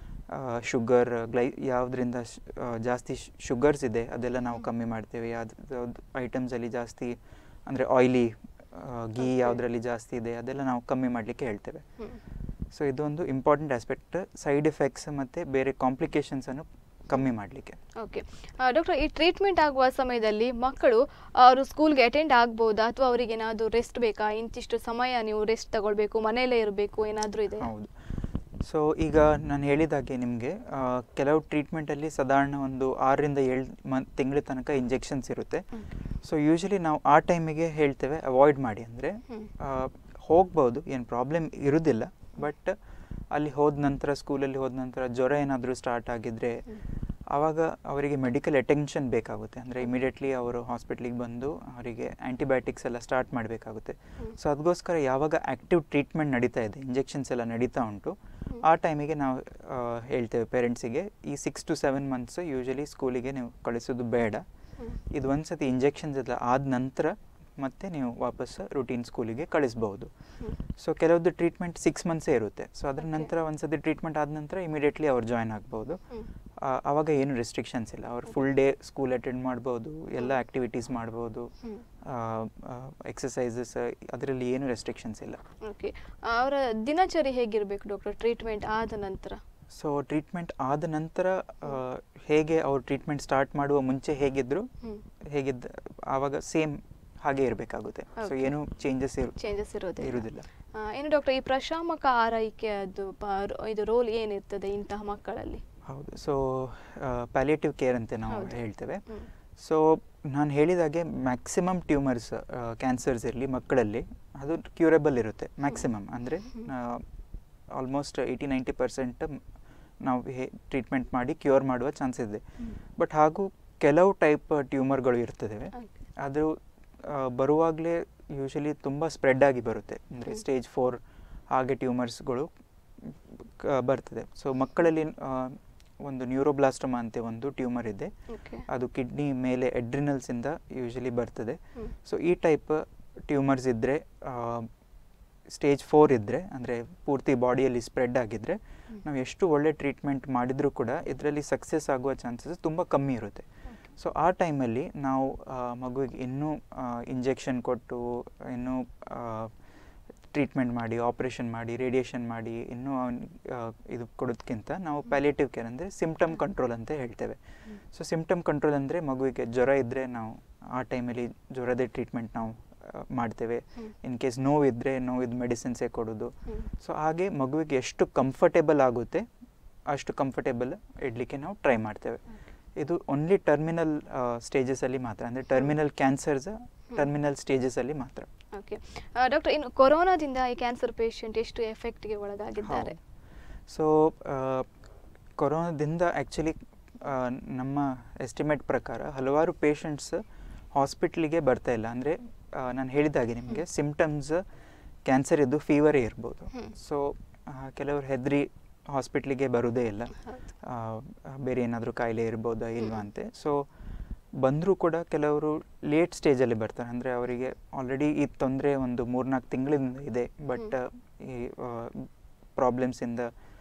ಶುಗರ್ ಗ್ಲೈ ಯಾವುದರಿಂದ ಜಾಸ್ತಿ ಶುಗರ್ಸ್ ಇದೆ ಅದೆಲ್ಲ ನಾವು ಕಮ್ಮಿ ಮಾಡ್ತೇವೆ ಯಾವ್ದು ಐಟಮ್ಸಲ್ಲಿ ಜಾಸ್ತಿ ಅಂದರೆ ಆಯ್ಲಿ ಗೀ Okay. ಯಾವುದರಲ್ಲಿ ಜಾಸ್ತಿ ಇದೆ ಅದೆಲ್ಲ ನಾವು ಕಮ್ಮಿ ಮಾಡಲಿಕ್ಕೆ ಹೇಳ್ತೇವೆ ಸೊ ಇದೊಂದು ಇಂಪಾರ್ಟೆಂಟ್ ಆಸ್ಪೆಕ್ಟ್ ಸೈಡ್ ಎಫೆಕ್ಟ್ಸ್ ಮತ್ತು ಬೇರೆ ಕಾಂಪ್ಲಿಕೇಶನ್ಸನ್ನು ಕಮ್ಮಿ ಮಾಡಲಿಕ್ಕೆ ಓಕೆ ಡಾಕ್ಟರ್ ಈ ಟ್ರೀಟ್ಮೆಂಟ್ ಆಗುವ ಸಮಯದಲ್ಲಿ ಮಕ್ಕಳು ಅವರು ಸ್ಕೂಲ್ಗೆ ಅಟೆಂಡ್ ಆಗ್ಬೋದಾ ಅಥವಾ ಅವರಿಗೆ ಏನಾದರೂ ರೆಸ್ಟ್ ಬೇಕಾ ಇಂತಿಷ್ಟು ಸಮಯ ನೀವು ರೆಸ್ಟ್ ತಗೊಳ್ಬೇಕು ಮನೆಯಲ್ಲೇ ಇರಬೇಕು ಏನಾದರೂ ಇದೆ ಹೌದು ಸೊ ಈಗ ನಾನು ಹೇಳಿದಾಗೆ ನಿಮಗೆ ಕೆಲವು ಟ್ರೀಟ್ಮೆಂಟಲ್ಲಿ ಸಾಧಾರಣ ಒಂದು ಆರರಿಂದ ಏಳು ಮನ್ ತಿಂಗಳ ತನಕ ಇಂಜೆಕ್ಷನ್ಸ್ ಇರುತ್ತೆ ಸೊ ಯೂಶಲಿ ನಾವು ಆ ಟೈಮಿಗೆ ಹೇಳ್ತೇವೆ ಅವಾಯ್ಡ್ ಮಾಡಿ ಅಂದರೆ ಹ್ಮ್. ಹೋಗ್ಬೋದು ಏನು ಪ್ರಾಬ್ಲಮ್ ಇರೋದಿಲ್ಲ ಬಟ್ ಅಲ್ಲಿ ಹೋದ ನಂತರ ಸ್ಕೂಲಲ್ಲಿ ಹೋದ ನಂತರ ಜ್ವರ ಏನಾದರೂ ಸ್ಟಾರ್ಟ್ ಆಗಿದ್ರೆ ಆವಾಗ ಅವರಿಗೆ ಮೆಡಿಕಲ್ ಅಟೆನ್ಷನ್ ಬೇಕಾಗುತ್ತೆ ಅಂದರೆ ಇಮಿಡಿಯೇಟ್ಲಿ ಅವರು ಹಾಸ್ಪಿಟ್ಲಿಗೆ ಬಂದು ಅವರಿಗೆ ಆ್ಯಂಟಿಬಯೋಟಿಕ್ಸ್ ಎಲ್ಲ ಸ್ಟಾರ್ಟ್ ಮಾಡಬೇಕಾಗುತ್ತೆ ಸೊ ಅದಕ್ಕೋಸ್ಕರ ಯಾವಾಗ ಆ್ಯಕ್ಟಿವ್ ಟ್ರೀಟ್ಮೆಂಟ್ ನಡೀತಾ ಇದೆ ಇಂಜೆಕ್ಷನ್ಸ್ ಎಲ್ಲ ನಡೀತಾ ಉಂಟು ಆ ಟೈಮಿಗೆ ನಾವು ಆ, ಹೇಳ್ತೇವೆ ಪೇರೆಂಟ್ಸಿಗೆ ಈ six to seven months usually ಸ್ಕೂಲಿಗೆ ನೀವು ಕಳಿಸೋದು ಬೇಡ ಇದು ಒಂದ್ಸತಿ ಇಂಜೆಕ್ಷನ್ಸ್ ಎಲ್ಲ ಆದ ನಂತರ ಮತ್ತೆ ನೀವು ವಾಪಸ್ ರುಟೀನ್ ಸ್ಕೂಲಿಗೆ ಕಳಿಸ್ಬಹುದು ಸೊ ಕೆಲವೊಂದು ಟ್ರೀಟ್ಮೆಂಟ್ ಸಿಕ್ಸ್ ಮಂತ್ಸೇ ಇರುತ್ತೆ ಸೊ ಅದ್ರ Okay. ನಂತರ ಒಂದ್ಸತಿ ಟ್ರೀಟ್ಮೆಂಟ್ ಆದ ನಂತರ ಇಮಿಡಿಯೇಟ್ಲಿ ಅವ್ರು ಜಾಯ್ನ್ ಆಗ್ಬೋದು ಆ, ಆವಾಗ ಏನು ರೆಸ್ಟ್ರಿಕ್ಷನ್ಸ್ ಇಲ್ಲ ಅವ್ರು ಫುಲ್ ಡೇ ಸ್ಕೂಲ್ ಅಟೆಂಡ್ ಮಾಡ್ಬೋದು ಎಲ್ಲ ಆ್ಯಕ್ಟಿವಿಟೀಸ್ ಮಾಡ್ಬೋದು ಎಕ್ಸಸೈಸಸ್ ಅದರಲ್ಲಿ ಏನು ರೆಸ್ಟ್ರಿಕ್ಷನ್ಸ್ ಇಲ್ಲ ಓಕೆ ಅವರ ದಿನಚರಿ ಹೇಗಿರಬೇಕು ಡಾಕ್ಟರ್ ಟ್ರೀಟ್ಮೆಂಟ್ ಆದ ನಂತರ ಸೊ ಟ್ರೀಟ್ಮೆಂಟ್ ಆದ ನಂತರ ಆ, ಹೇಗೆ ಅವ್ರು ಟ್ರೀಟ್ಮೆಂಟ್ ಸ್ಟಾರ್ಟ್ ಮಾಡುವ ಮುಂಚೆ ಹೇಗಿದ್ರು ಹ್ಮ್. ಹೇಗಿದ್ದ ಆವಾಗ ಸೇಮ್ ಹಾಗೆ ಇರಬೇಕಾಗುತ್ತೆ ಸೊ Okay. ಏನು ಚೇಂಜಸ್ ಚೇಂಜಸ್ ಇರೋದಿಲ್ಲ ಇರುವುದಿಲ್ಲ ಆ, ಏನು ಡಾಕ್ಟರ್ ಈ ಪ್ರಶಾಮಕ ಆರೈಕೆ ಅದು ಪ- ಇದು ರೋಲ್ ಏನಿರ್ತದೆ ಇಂತಹ ಮಕ್ಕಳಲ್ಲಿ ಹೌದು ಸೊ ಪ್ಯಾಲಿಯೇಟಿವ್ ಕೇರ್ ಅಂತ ನಾವು ಹೌದು. ಹೇಳ್ತೇವೆ ಹ್ಮ್. ಸೊ ನಾನು ಹೇಳಿದಾಗೆ ಮ್ಯಾಕ್ಸಿಮಮ್ ಟ್ಯೂಮರ್ಸ್ ಕ್ಯಾನ್ಸರ್ಸ್ ಇರಲಿ ಮಕ್ಕಳಲ್ಲಿ ಅದು ಕ್ಯೂರಬಲ್ ಇರುತ್ತೆ ಮ್ಯಾಕ್ಸಿಮಮ್ ಅಂದರೆ ಆಲ್ಮೋಸ್ಟ್ ಏಯ್ಟಿ ನೈಂಟಿ ಪರ್ಸೆಂಟ್ ನಾವು ಹೇ ಟ್ರೀಟ್ಮೆಂಟ್ ಮಾಡಿ ಕ್ಯೂರ್ ಮಾಡುವ ಚಾನ್ಸಸ್ ಇದೆ ಬಟ್ ಹಾಗೂ ಕೆಲವು ಟೈಪ್ ಟ್ಯೂಮರ್ಗಳು ಇರ್ತದೆ Okay. ಅದು ಬರುವಾಗಲೇ ಯೂಶಲಿ ತುಂಬ ಸ್ಪ್ರೆಡ್ ಆಗಿ ಬರುತ್ತೆ ಅಂದರೆ ಹ್ಮ್. ಸ್ಟೇಜ್ ಫೋರ್ ಹಾಗೆ ಟ್ಯೂಮರ್ಸ್ಗಳು ಬರ್ತದೆ ಸೊ ಮಕ್ಕಳಲ್ಲಿ ಒಂದು ನ್ಯೂರೋಬ್ಲಾಸ್ಟಮಾ ಅಂತ ಒಂದು ಟ್ಯೂಮರ್ ಇದೆ ಓಕೆ ಅದು ಕಿಡ್ನಿ ಮೇಲೆ ಎಡ್ರಿನಲ್ಸಿಂದ ಯೂಶಲಿ ಬರ್ತದೆ ಹ್ಮ್. ಸೊ ಈ ಟೈಪ್ ಟ್ಯೂಮರ್ಸ್ ಇದ್ದರೆ ಸ್ಟೇಜ್ ಫೋರ್ ಇದ್ದರೆ ಅಂದರೆ ಪೂರ್ತಿ ಬಾಡಿಯಲ್ಲಿ ಸ್ಪ್ರೆಡ್ ಆಗಿದ್ದರೆ ನಾವು ಎಷ್ಟು ಒಳ್ಳೆ ಟ್ರೀಟ್ಮೆಂಟ್ ಮಾಡಿದರೂ ಕೂಡ ಇದರಲ್ಲಿ ಸಕ್ಸಸ್ ಆಗುವ ಚಾನ್ಸಸ್ ತುಂಬ ಕಮ್ಮಿ ಇರುತ್ತೆ ಸೊ ಆ ಟೈಮಲ್ಲಿ ನಾವು ಆ, ಮಗುವಿಗೆ ಇನ್ನೂ ಇಂಜೆಕ್ಷನ್ ಕೊಟ್ಟು ಇನ್ನೂ ಟ್ರೀಟ್ಮೆಂಟ್ ಮಾಡಿ ಆಪ್ರೇಷನ್ ಮಾಡಿ ರೇಡಿಯೇಷನ್ ಮಾಡಿ ಇನ್ನೂ ಅವ್ನಿಗೆ ಇದು ಕೊಡೋದಕ್ಕಿಂತ ನಾವು ಪ್ಯಾಲೇಟಿವ್ ಕೇರ್ ಅಂದರೆ ಸಿಮ್ಟಮ್ ಕಂಟ್ರೋಲ್ ಅಂತ ಹೇಳ್ತೇವೆ ಸೊ ಸಿಮ್ಟಮ್ ಕಂಟ್ರೋಲ್ ಅಂದರೆ ಮಗುವಿಗೆ ಜ್ವರ ಇದ್ದರೆ ನಾವು ಆ ಟೈಮಲ್ಲಿ ಜ್ವರದೇ ಟ್ರೀಟ್ಮೆಂಟ್ ನಾವು ಆ, ಮಾಡ್ತೇವೆ ಹ್ಮ್. ಇನ್ ಕೇಸ್ ನೋವಿದ್ದರೆ ನೋವಿದ ಮೆಡಿಸಿನ್ಸೇ ಕೊಡೋದು ಹ್ಮ್. ಸೊ ಹಾಗೆ ಮಗುವಿಗೆ ಎಷ್ಟು ಕಂಫರ್ಟೇಬಲ್ ಆಗುತ್ತೆ ಅಷ್ಟು ಕಂಫರ್ಟೇಬಲ್ ಇಡಲಿಕ್ಕೆ ನಾವು ಟ್ರೈ ಮಾಡ್ತೇವೆ ಇದು ಓನ್ಲಿ ಟರ್ಮಿನಲ್ ಸ್ಟೇಜಸಲ್ಲಿ ಮಾತ್ರ ಅಂದರೆ ಟರ್ಮಿನಲ್ ಕ್ಯಾನ್ಸರ್ಸ್ ಟರ್ಮಿನಲ್ ಸ್ಟೇಜಸಲ್ಲಿ ಮಾತ್ರ ಓಕೆ ಡಾಕ್ಟರ್ ಇನ್ನು ಕೊರೋನಾದಿಂದ ಈ ಕ್ಯಾನ್ಸರ್ ಪೇಷಂಟ್ ಎಷ್ಟು ಎಫೆಕ್ಟ್ಗೆ ಒಳಗಾಗಿದ್ದಾರೆ ಸೊ ಕೊರೋನಾದಿಂದ ಆ್ಯಕ್ಚುಲಿ ನಮ್ಮ ಎಸ್ಟಿಮೇಟ್ ಪ್ರಕಾರ ಹಲವಾರು ಪೇಷಂಟ್ಸ್ ಹಾಸ್ಪಿಟ್ಲಿಗೆ ಬರ್ತಾ ಇಲ್ಲ ಅಂದರೆ ನಾನು ಹೇಳಿದಾಗೆ ನಿಮಗೆ ಸಿಮ್ಟಮ್ಸ್ ಕ್ಯಾನ್ಸರ್ ಇದ್ದು ಫೀವರೇ ಇರ್ಬೋದು ಹ್ಮ್. ಸೊ ಕೆಲವರು ಹೆದರಿ ಹಾಸ್ಪಿಟ್ಲಿಗೆ ಬರೋದೇ ಇಲ್ಲ ಹೌದು. ಆ, ಬೇರೆ ಏನಾದರೂ ಕಾಯಿಲೆ ಇರ್ಬೋದಾ ಇಲ್ವಾ ಅಂತೆ ಸೊ ಬಂದರೂ ಕೂಡ ಕೆಲವರು ಲೇಟ್ ಸ್ಟೇಜಲ್ಲಿ ಬರ್ತಾರೆ ಅಂದರೆ ಅವರಿಗೆ ಆಲ್ರೆಡಿ ಈ ತೊಂದರೆ ಒಂದು ಮೂರ್ನಾಲ್ಕು ತಿಂಗಳಿಂದ ಇದೆ ಬಟ್ ಈ ಪ್ರಾಬ್ಲಮ್ಸಿಂದ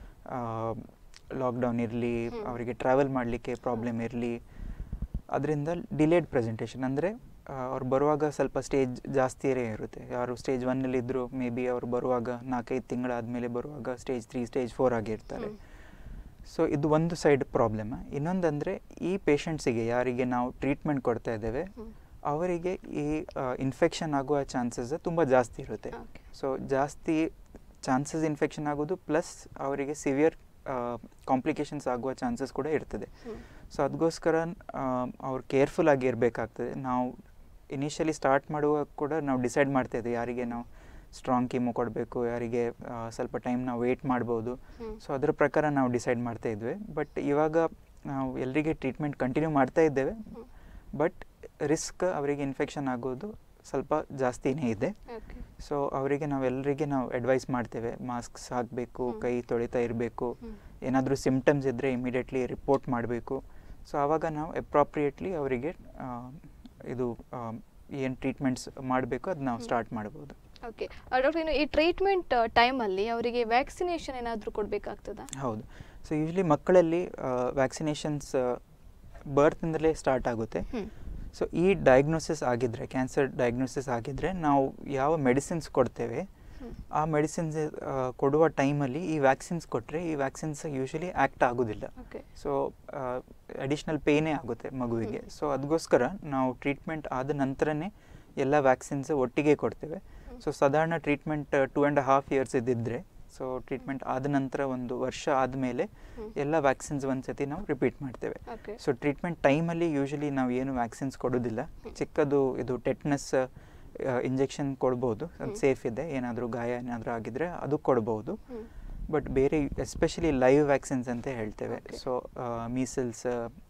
ಲಾಕ್ಡೌನ್ ಇರಲಿ ಹ್ಮ್. ಅವರಿಗೆ ಟ್ರಾವೆಲ್ ಮಾಡಲಿಕ್ಕೆ ಪ್ರಾಬ್ಲಮ್ ಇರಲಿ ಅದರಿಂದ ಡಿಲೇಡ್ ಪ್ರೆಸೆಂಟೇಷನ್ ಅಂದರೆ ಅವ್ರು ಬರುವಾಗ ಸ್ವಲ್ಪ ಸ್ಟೇಜ್ ಜಾಸ್ತಿಯೇ ಇರುತ್ತೆ ಯಾರು ಸ್ಟೇಜ್ ಒನ್ನಲ್ಲಿ ಇದ್ದರು ಮೇ ಬಿ ಅವ್ರು ಬರುವಾಗ ನಾಲ್ಕೈದು ತಿಂಗಳಾದಮೇಲೆ ಬರುವಾಗ ಸ್ಟೇಜ್ ತ್ರೀ ಸ್ಟೇಜ್ ಫೋರ್ ಆಗಿರ್ತಾರೆ ಹ್ಮ್. ಸೊ ಇದು ಒಂದು ಸೈಡ್ ಪ್ರಾಬ್ಲಮ್ ಇನ್ನೊಂದಂದರೆ ಈ ಪೇಷಂಟ್ಸಿಗೆ ಯಾರಿಗೆ ನಾವು ಟ್ರೀಟ್ಮೆಂಟ್ ಕೊಡ್ತಾ ಇದ್ದೇವೆ ಹ್ಮ್. ಅವರಿಗೆ ಈ ಇನ್ಫೆಕ್ಷನ್ ಆಗುವ ಚಾನ್ಸಸ್ ತುಂಬ ಜಾಸ್ತಿ ಇರುತ್ತೆ Okay. ಸೊ ಜಾಸ್ತಿ ಚಾನ್ಸಸ್ ಇನ್ಫೆಕ್ಷನ್ ಆಗೋದು ಪ್ಲಸ್ ಅವರಿಗೆ ಸಿವಿಯರ್ ಕಾಂಪ್ಲಿಕೇಶನ್ಸ್ ಆಗುವ ಚಾನ್ಸಸ್ ಕೂಡ ಇರ್ತದೆ ಹ್ಮ್. ಸೊ ಅದಕ್ಕೋಸ್ಕರ ಅವ್ರು ಕೇರ್ಫುಲ್ ಆಗಿ ಇರಬೇಕಾಗ್ತದೆ ನಾವು ಇನಿಷಿಯಲಿ ಸ್ಟಾರ್ಟ್ ಮಾಡುವಾಗ ಕೂಡ ನಾವು ಡಿಸೈಡ್ ಮಾಡ್ತಾ ಇದ್ದೀವಿ ಯಾರಿಗೆ ನಾವು ಸ್ಟ್ರಾಂಗ್ ಕೀಮೋ ಕೊಡಬೇಕು ಯಾರಿಗೆ ಆ, ಸ್ವಲ್ಪ ಟೈಮ್ ನಾವು ವೆಯ್ಟ್ ಮಾಡ್ಬೋದು ಹ್ಮ್. ಸೊ ಅದರ ಪ್ರಕಾರ ನಾವು ಡಿಸೈಡ್ ಮಾಡ್ತಾ ಇದ್ವಿ ಬಟ್ ಇವಾಗ ನಾವು ಎಲ್ಲರಿಗೆ ಟ್ರೀಟ್ಮೆಂಟ್ ಕಂಟಿನ್ಯೂ ಮಾಡ್ತಾ ಇದ್ದೇವೆ ಹ್ಮ್. ಬಟ್ ರಿಸ್ಕ್ ಅವರಿಗೆ ಇನ್ಫೆಕ್ಷನ್ ಆಗೋದು ಸ್ವಲ್ಪ ಜಾಸ್ತಿನೇ ಇದೆ Okay. ಸೊ ಅವರಿಗೆ ನಾವೆಲ್ಲರಿಗೆ ನಾವು ಅಡ್ವೈಸ್ ಮಾಡ್ತೇವೆ ಮಾಸ್ಕ್ಸ್ ಹಾಕಬೇಕು ಹ್ಮ್. ಕೈ ತೊಳಿತಾ ಇರಬೇಕು ಹ್ಮ್. ಏನಾದರೂ ಸಿಮ್ಟಮ್ಸ್ ಇದ್ದರೆ ಇಮಿಡಿಯೇಟ್ಲಿ ರಿಪೋರ್ಟ್ ಮಾಡಬೇಕು ಸೊ ಆವಾಗ ನಾವು ಅಪ್ರಾಪ್ರಿಯೇಟ್ಲಿ ಅವರಿಗೆ ಇದು ಏನು ಟ್ರೀಟ್ಮೆಂಟ್ಸ್ ಮಾಡಬೇಕು ಅದು ನಾವು ಹ್ಮ್. ಸ್ಟಾರ್ಟ್ ಮಾಡ್ಬೋದು ಓಕೆ ಡಾಕ್ಟರ್ ಇನ್ನು ಈ ಟ್ರೀಟ್ಮೆಂಟ್ ಟೈಮಲ್ಲಿ ಅವರಿಗೆ ವ್ಯಾಕ್ಸಿನೇಷನ್ ಏನಾದರೂ ಕೊಡಬೇಕಾಗ್ತದಾ ಹೌದು ಸೊ ಯೂಶ್ವಲಿ ಮಕ್ಕಳಲ್ಲಿ ವ್ಯಾಕ್ಸಿನೇಷನ್ಸ್ ಬರ್ತಿಂದಲೇ ಸ್ಟಾರ್ಟ್ ಆಗುತ್ತೆ ಹ್ಮ್. ಸೊ ಈ ಡಯಾಗ್ನೋಸಿಸ್ ಆಗಿದ್ದರೆ ಕ್ಯಾನ್ಸರ್ ಡಯಾಗ್ನೋಸಿಸ್ ಆಗಿದ್ದರೆ ನಾವು ಯಾವ ಮೆಡಿಸಿನ್ಸ್ ಕೊಡ್ತೇವೆ ಹ್ಮ್. ಆ ಮೆಡಿಸಿನ್ಸ್ ಕೊಡುವ ಟೈಮಲ್ಲಿ ಈ ವ್ಯಾಕ್ಸಿನ್ಸ್ ಕೊಟ್ಟರೆ ಈ ವ್ಯಾಕ್ಸಿನ್ಸ್ ಯೂಶಲಿ ಆ್ಯಕ್ಟ್ ಆಗೋದಿಲ್ಲ ಓಕೆ ಸೊ ಅಡಿಷ್ನಲ್ ಪೇನೇ ಆಗುತ್ತೆ ಮಗುವಿಗೆ ಸೊ ಅದಕ್ಕೋಸ್ಕರ ನಾವು ಟ್ರೀಟ್ಮೆಂಟ್ ಆದ ನಂತರನೇ ಎಲ್ಲ ವ್ಯಾಕ್ಸಿನ್ಸ್ ಒಟ್ಟಿಗೆ ಕೊಡ್ತೇವೆ ಸೊ ಸಾಧಾರಣ treatment two and half years ಇದ್ದಿದ್ರೆ ಸೊ ಟ್ರೀಟ್ಮೆಂಟ್ ಆದ ನಂತರ ಒಂದು ವರ್ಷ ಆದಮೇಲೆ ಹ್ಮ್. ಎಲ್ಲ ವ್ಯಾಕ್ಸಿನ್ಸ್ ಒಂದ್ಸತಿ ನಾವು ರಿಪೀಟ್ ಮಾಡ್ತೇವೆ ಓಕೆ ಸೊ ಟ್ರೀಟ್ಮೆಂಟ್ ಟೈಮಲ್ಲಿ ಯೂಶಲಿ ನಾವು ಏನು ವ್ಯಾಕ್ಸಿನ್ಸ್ ಕೊಡೋದಿಲ್ಲ ಚಿಕ್ಕದು ಇದು ಟೆಟ್ನಸ್ ಇಂಜೆಕ್ಷನ್ ಕೊಡ್ಬೋದು ಅದು ಹ್ಮ್. ಸೇಫ್ ಇದೆ ಏನಾದರೂ ಗಾಯ ಏನಾದರೂ ಆಗಿದ್ರೆ ಅದು ಕೊಡ್ಬೋದು ಹ್ಮ್. ಬಟ್ ಬೇರೆ ಎಸ್ಪೆಷಲಿ ಲೈವ್ ವ್ಯಾಕ್ಸಿನ್ಸ್ ಅಂತ ಹೇಳ್ತೇವೆ Okay. So measles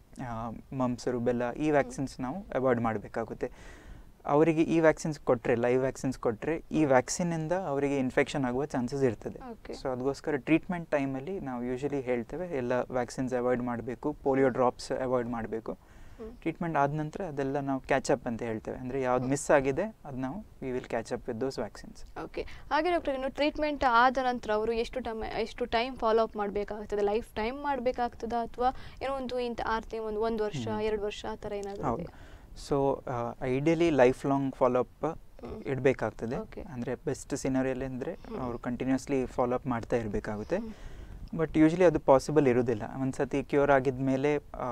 mumps rubella ಈ ವ್ಯಾಕ್ಸಿನ್ಸ್ ನಾವು ಅವಾಯ್ಡ್ ಮಾಡಬೇಕಾಗುತ್ತೆ ಅವರಿಗೆ ಈ ವ್ಯಾಕ್ಸಿನ್ಸ್ ಕೊಟ್ಟರೆ ಲೈವ್ ವ್ಯಾಕ್ಸಿನ್ಸ್ ಕೊಟ್ಟರೆ ಈ ವ್ಯಾಕ್ಸಿನಿಂದ ಅವರಿಗೆ ಇನ್ಫೆಕ್ಷನ್ ಆಗುವ ಚಾನ್ಸಸ್ ಇರ್ತದೆ Okay. ಸೊ ಅದಕ್ಕೋಸ್ಕರ ಟ್ರೀಟ್ಮೆಂಟ್ ಟೈಮಲ್ಲಿ ನಾವು ಯೂಶಲಿ ಹೇಳ್ತೇವೆ ಎಲ್ಲ ವ್ಯಾಕ್ಸಿನ್ಸ್ ಅವಾಯ್ಡ್ ಮಾಡಬೇಕು ಪೋಲಿಯೋ ಡ್ರಾಪ್ಸ್ ಅವಾಯ್ಡ್ ಮಾಡಬೇಕು ಹ್ಮ್. ಟ್ರೀಟ್ಮೆಂಟ್ ಆದ ನಂತರ ಅದೆಲ್ಲ ನಾವು ಕ್ಯಾಚಪ್ ಅಂತ ಹೇಳ್ತೇವೆ ಅಂದರೆ ಯಾವ್ದು ಮಿಸ್ ಆಗಿದೆ ಅದು ನಾವು we will catch up with those vaccines okay ಹಾಗೆ ಡಾಕ್ಟರ್ ಇನ್ನು ಟ್ರೀಟ್ಮೆಂಟ್ ಆದ ನಂತರ ಅವರು ಎಷ್ಟು ಟೈಮ್ ಎಷ್ಟು ಟೈಮ್ ಫಾಲೋ ಅಪ್ ಮಾಡಬೇಕಾಗ್ತದೆ ಲೈಫ್ ಟೈಮ್ ಮಾಡಬೇಕಾಗ್ತದಾ ಅಥವಾ ಏನೋ ಒಂದು ಇಂಥ ಆರು ತಿಂಗಳು ಒಂದು ಒಂದು ವರ್ಷ ಹ್ಮ್. ಎರಡು ವರ್ಷ ಆ ಥರ ಏನಾದರೂ ಹೌದು so ideally life long follow up ಹ್ಮ್. ಇಡಬೇಕಾಗ್ತದೆ Okay. ಅಂದರೆ ಬೆಸ್ಟ್ ಸಿನರಿಯಲ್ಲಿ ಅಂದರೆ ಹ್ಮ್. ಅವರು ಕಂಟಿನ್ಯೂಸ್ಲಿ ಫಾಲೋಅಪ್ ಮಾಡ್ತಾ ಇರಬೇಕಾಗುತ್ತೆ ಹ್ಮ್. ಬಟ್ ಯೂಶ್ವಲಿ ಅದು ಪಾಸಿಬಲ್ ಇರೋದಿಲ್ಲ ಒಂದು ಸತಿ ಕ್ಯೂರ್ ಆಗಿದ ಮೇಲೆ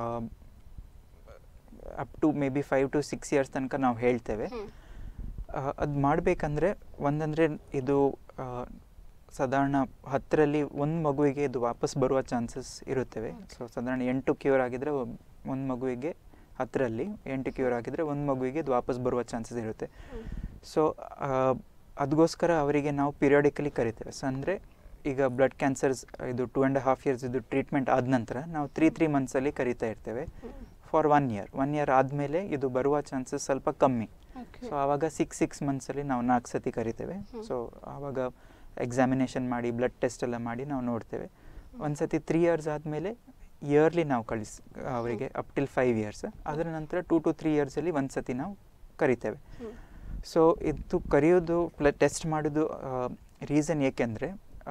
up to maybe five to six years ತನಕ ನಾವು ಹೇಳ್ತೇವೆ ಹ್ಮ್. ಅದು ಮಾಡಬೇಕಂದ್ರೆ ಒಂದಂದರೆ ಇದು ಆ, ಸಾಧಾರಣ ಹತ್ತರಲ್ಲಿ ಒಂದು ಮಗುವಿಗೆ ಇದು ವಾಪಸ್ ಬರುವ ಚಾನ್ಸಸ್ ಇರುತ್ತವೆ ಸೊ ಸಾಧಾರಣ ಎಂಟು ಕ್ಯೂರ್ ಆಗಿದ್ರೆ ಒಂದು ಮಗುವಿಗೆ ಹತ್ತರಲ್ಲಿ ಎಂಟು ಕ್ಯೂರ್ ಆಗಿದ್ರೆ ಒಂದು ಮಗುವಿಗೆ ಇದು ವಾಪಸ್ ಬರುವ ಚಾನ್ಸಸ್ ಇರುತ್ತೆ ಹ್ಮ್. ಸೊ ಅದಕ್ಕೋಸ್ಕರ ಅವರಿಗೆ ನಾವು ಪಿರಿಯಾಡಿಕಲಿ ಕರಿತೇವೆ ಸೊ ಅಂದರೆ ಈಗ ಬ್ಲಡ್ ಕ್ಯಾನ್ಸರ್ಸ್ ಇದು ಟೂ ಆ್ಯಂಡ್ ಹಾಫ್ ಇಯರ್ಸ್ ಇದು ಟ್ರೀಟ್ಮೆಂಟ್ ಆದ ನಂತರ ನಾವು ತ್ರೀ ತ್ರೀ ಮಂತ್ಸಲ್ಲಿ ಕರಿತಾ ಇರ್ತೇವೆ ಹ್ಮ್. For one year one year ಆದಮೇಲೆ ಇದು ಬರುವ ಚಾನ್ಸಸ್ ಸ್ವಲ್ಪ ಕಮ್ಮಿ Okay. ಸೊ ಆವಾಗ ಸಿಕ್ಸ್ ಸಿಕ್ಸ್ ಮಂತ್ಸಲ್ಲಿ ನಾವು ನಾಲ್ಕು ಸತಿ ಕರಿತೇವೆ ಹ್ಮ್. ಸೊ ಆವಾಗ ಎಕ್ಸಾಮಿನೇಷನ್ ಮಾಡಿ ಬ್ಲಡ್ ಟೆಸ್ಟ್ ಎಲ್ಲ ಮಾಡಿ ನಾವು ನೋಡ್ತೇವೆ ಒಂದು ಸತಿ ತ್ರೀ ಇಯರ್ಸ್ ಆದಮೇಲೆ ಇಯರ್ಲಿ ನಾವು ಕಳಿಸ್ ಅವರಿಗೆ ಅಪ್ ಟಿಲ್ ಫೈವ್ ಇಯರ್ಸ್ ಅದರ ನಂತರ ಟೂ ಟು ತ್ರೀ ಇಯರ್ಸಲ್ಲಿ ಒಂದು ಸತಿ ನಾವು ಕರಿತೇವೆ ಹ್ಮ್. ಸೊ ಇದು ಕರೆಯೋದು ಪ್ಲ ಟೆಸ್ಟ್ ಮಾಡೋದು ರೀಸನ್ ಏಕೆಂದರೆ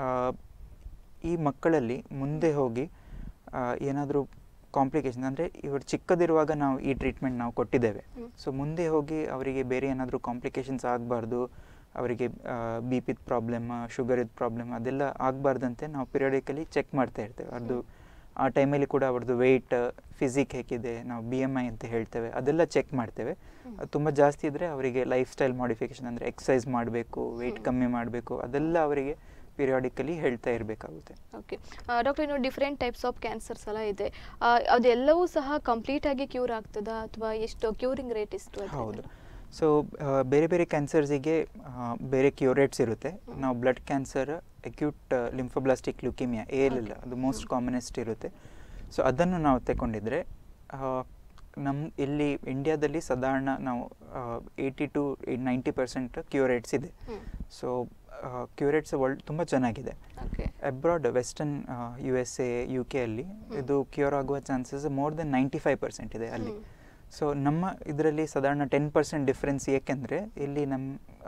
ಈ ಮಕ್ಕಳಲ್ಲಿ ಮುಂದೆ ಹೋಗಿ ಏನಾದರೂ ಕಾಂಪ್ಲಿಕೇಶನ್ ಅಂದರೆ ಇವರು ಚಿಕ್ಕದಿರುವಾಗ ನಾವು ಈ ಟ್ರೀಟ್ಮೆಂಟ್ ನಾವು ಕೊಟ್ಟಿದ್ದೇವೆ ಹ್ಮ್. ಸೊ ಮುಂದೆ ಹೋಗಿ ಅವರಿಗೆ ಬೇರೆ ಏನಾದರೂ ಕಾಂಪ್ಲಿಕೇಶನ್ಸ್ ಆಗಬಾರ್ದು ಅವರಿಗೆ ಬಿ ಪಿದ್ ಪ್ರಾಬ್ಲಮ್ ಶುಗರಿದ್ ಪ್ರಾಬ್ಲಮ್ ಅದೆಲ್ಲ ಆಗಬಾರ್ದಂತೆ ನಾವು ಪಿರಿಯಾಡಿಕಲಿ ಚೆಕ್ ಮಾಡ್ತಾ ಇರ್ತೇವೆ ಅದು ಆ ಟೈಮಲ್ಲಿ ಕೂಡ ಅವ್ರದ್ದು ವೆಯ್ಟ್ ಫಿಸಿಕ್ ಹೇಗಿದೆ ನಾವು ಬಿ ಎಮ್ ಐ ಅಂತ ಹೇಳ್ತೇವೆ ಅದೆಲ್ಲ ಚೆಕ್ ಮಾಡ್ತೇವೆ ಅದು ತುಂಬ ಜಾಸ್ತಿ ಇದ್ದರೆ ಅವರಿಗೆ ಲೈಫ್ ಸ್ಟೈಲ್ ಮಾಡಿಫಿಕೇಶನ್ ಅಂದರೆ ಎಕ್ಸಸೈಸ್ ಮಾಡಬೇಕು ವೆಯ್ಟ್ ಹ್ಮ್. ಕಮ್ಮಿ ಮಾಡಬೇಕು ಅದೆಲ್ಲ ಅವರಿಗೆ ಪಿರಿಯಾಡಿಕಲಿ ಹೇಳ್ತಾ ಇರಬೇಕಾಗುತ್ತೆ ಓಕೆ ಡಾಕ್ಟರ್ ಇನ್ನು ಡಿಫ್ರೆಂಟ್ ಟೈಪ್ಸ್ ಆಫ್ ಕ್ಯಾನ್ಸರ್ಸ್ ಎಲ್ಲ ಇದೆ ಆ, ಅದೆಲ್ಲವೂ ಸಹ ಕಂಪ್ಲೀಟ್ ಆಗಿ ಕ್ಯೂರ್ ಆಗ್ತದಾ ಅಥವಾ ಎಷ್ಟು ಕ್ಯೂರಿಂಗ್ ರೇಟ್ ಎಷ್ಟು ಅದ್ರದ್ದು? ಹೌದು ಸೊ ಬೇರೆ ಬೇರೆ ಕ್ಯಾನ್ಸರ್ಸಿಗೆ ಬೇರೆ ಕ್ಯೂರೇಟ್ಸ್ ಇರುತ್ತೆ ಹ್ಮ್. ನಾವು blood cancer acute lymphoblastic leukaemia A L Okay. ಅದು ಮೋಸ್ಟ್ ಹ್ಮ್. ಕಾಮನೆಸ್ಟ್ ಇರುತ್ತೆ ಸೊ ಅದನ್ನು ನಾವು ತಗೊಂಡಿದ್ರೆ ನಮ್ಮ ಇಲ್ಲಿ ಇಂಡಿಯಾದಲ್ಲಿ ಸಾಧಾರಣ ನಾವು eighty to ninety percent cure rates ಇದೆ ಹ್ಮ್. ಸೊ ಕ್ಯೂರೇಟ್ಸ್ ವರ್ಲ್ಡ್ ತುಂಬ ಚೆನ್ನಾಗಿದೆ okay abroad western U S A U K ಅಲ್ಲಿ ಇದು ಕ್ಯೂರ್ ಆಗುವ chances more than ninety five percent ಇದೆ ಅಲ್ಲಿ ಹ್ಮ್. ಸೊ ನಮ್ಮ ಇದರಲ್ಲಿ ಸಾಧಾರಣ ಟೆನ್ ಪರ್ಸೆಂಟ್ ಡಿಫ್ರೆನ್ಸ್ ಏಕೆಂದರೆ ಇಲ್ಲಿ ನಮ್ಮ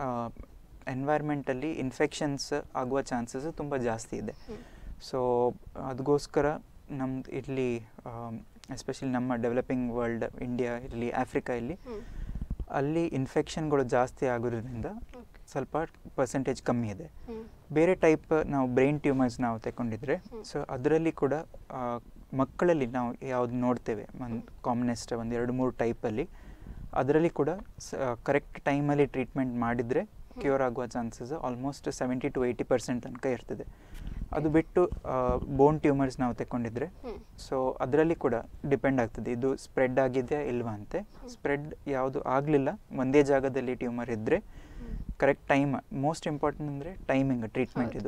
ಎನ್ವೈರ್ಮೆಂಟಲ್ಲಿ ಇನ್ಫೆಕ್ಷನ್ಸ್ ಆಗುವ ಚಾನ್ಸಸ್ ತುಂಬ ಜಾಸ್ತಿ ಇದೆ ಹ್ಮ್. ಸೊ ಅದಕ್ಕೋಸ್ಕರ ನಮ್ದು ಇಲ್ಲಿ ಎಸ್ಪೆಷಲಿ ನಮ್ಮ ಡೆವಲಪಿಂಗ್ ವರ್ಲ್ಡ್ ಇಂಡಿಯಾ ಇಲ್ಲಿ ಆಫ್ರಿಕಾ ಇಲ್ಲಿ ಹ್ಮ್. ಅಲ್ಲಿ ಇನ್ಫೆಕ್ಷನ್ಗಳು ಜಾಸ್ತಿ ಆಗೋದ್ರಿಂದ Okay. ಸ್ವಲ್ಪ ಪರ್ಸೆಂಟೇಜ್ ಕಮ್ಮಿ ಇದೆ ಹ್ಮ್. ಬೇರೆ ಟೈಪ್ ನಾವು ಬ್ರೈನ್ ಟ್ಯೂಮರ್ಸ್ ನಾವು ತಗೊಂಡಿದ್ರೆ ಹ್ಮ್. ಸೊ ಅದರಲ್ಲಿ ಕೂಡ ಆ, ಮಕ್ಕಳಲ್ಲಿ ನಾವು ಯಾವ್ದು ನೋಡ್ತೇವೆ ಒಂದು ಕಾಮನೆಸ್ಟ್ ಒಂದು ಎರಡು ಮೂರು ಟೈಪಲ್ಲಿ ಅದರಲ್ಲಿ ಕೂಡ ಕರೆಕ್ಟ್ ಟೈಮಲ್ಲಿ ಟ್ರೀಟ್ಮೆಂಟ್ ಮಾಡಿದರೆ ಕ್ಯೂರ್ ಆಗುವ chances almost seventy to eighty percent ತನಕ ಇರ್ತದೆ ಅದು ಬಿಟ್ಟು ಬೋನ್ ಟ್ಯೂಮರ್ಸ್ ನಾವು ತಗೊಂಡಿದ್ರೆ ಹ್ಮ್. ಸೊ ಅದರಲ್ಲಿ ಕೂಡ ಡಿಪೆಂಡ್ ಆಗ್ತದೆ ಇದು ಸ್ಪ್ರೆಡ್ ಆಗಿದೆಯಾ ಇಲ್ವಾ ಅಂತೆ ಸ್ಪ್ರೆಡ್ ಯಾವುದು ಆಗಲಿಲ್ಲ ಒಂದೇ ಜಾಗದಲ್ಲಿ ಟ್ಯೂಮರ್ ಇದ್ದರೆ ಕರೆಕ್ಟ್ ಟೈಮ್ ಮೋಸ್ಟ್ ಇಂಪಾರ್ಟೆಂಟ್ ಅಂದರೆ ಟೈಮಿಂಗ್ ಟ್ರೀಟ್ಮೆಂಟ್ ಹೌದು. ಇದು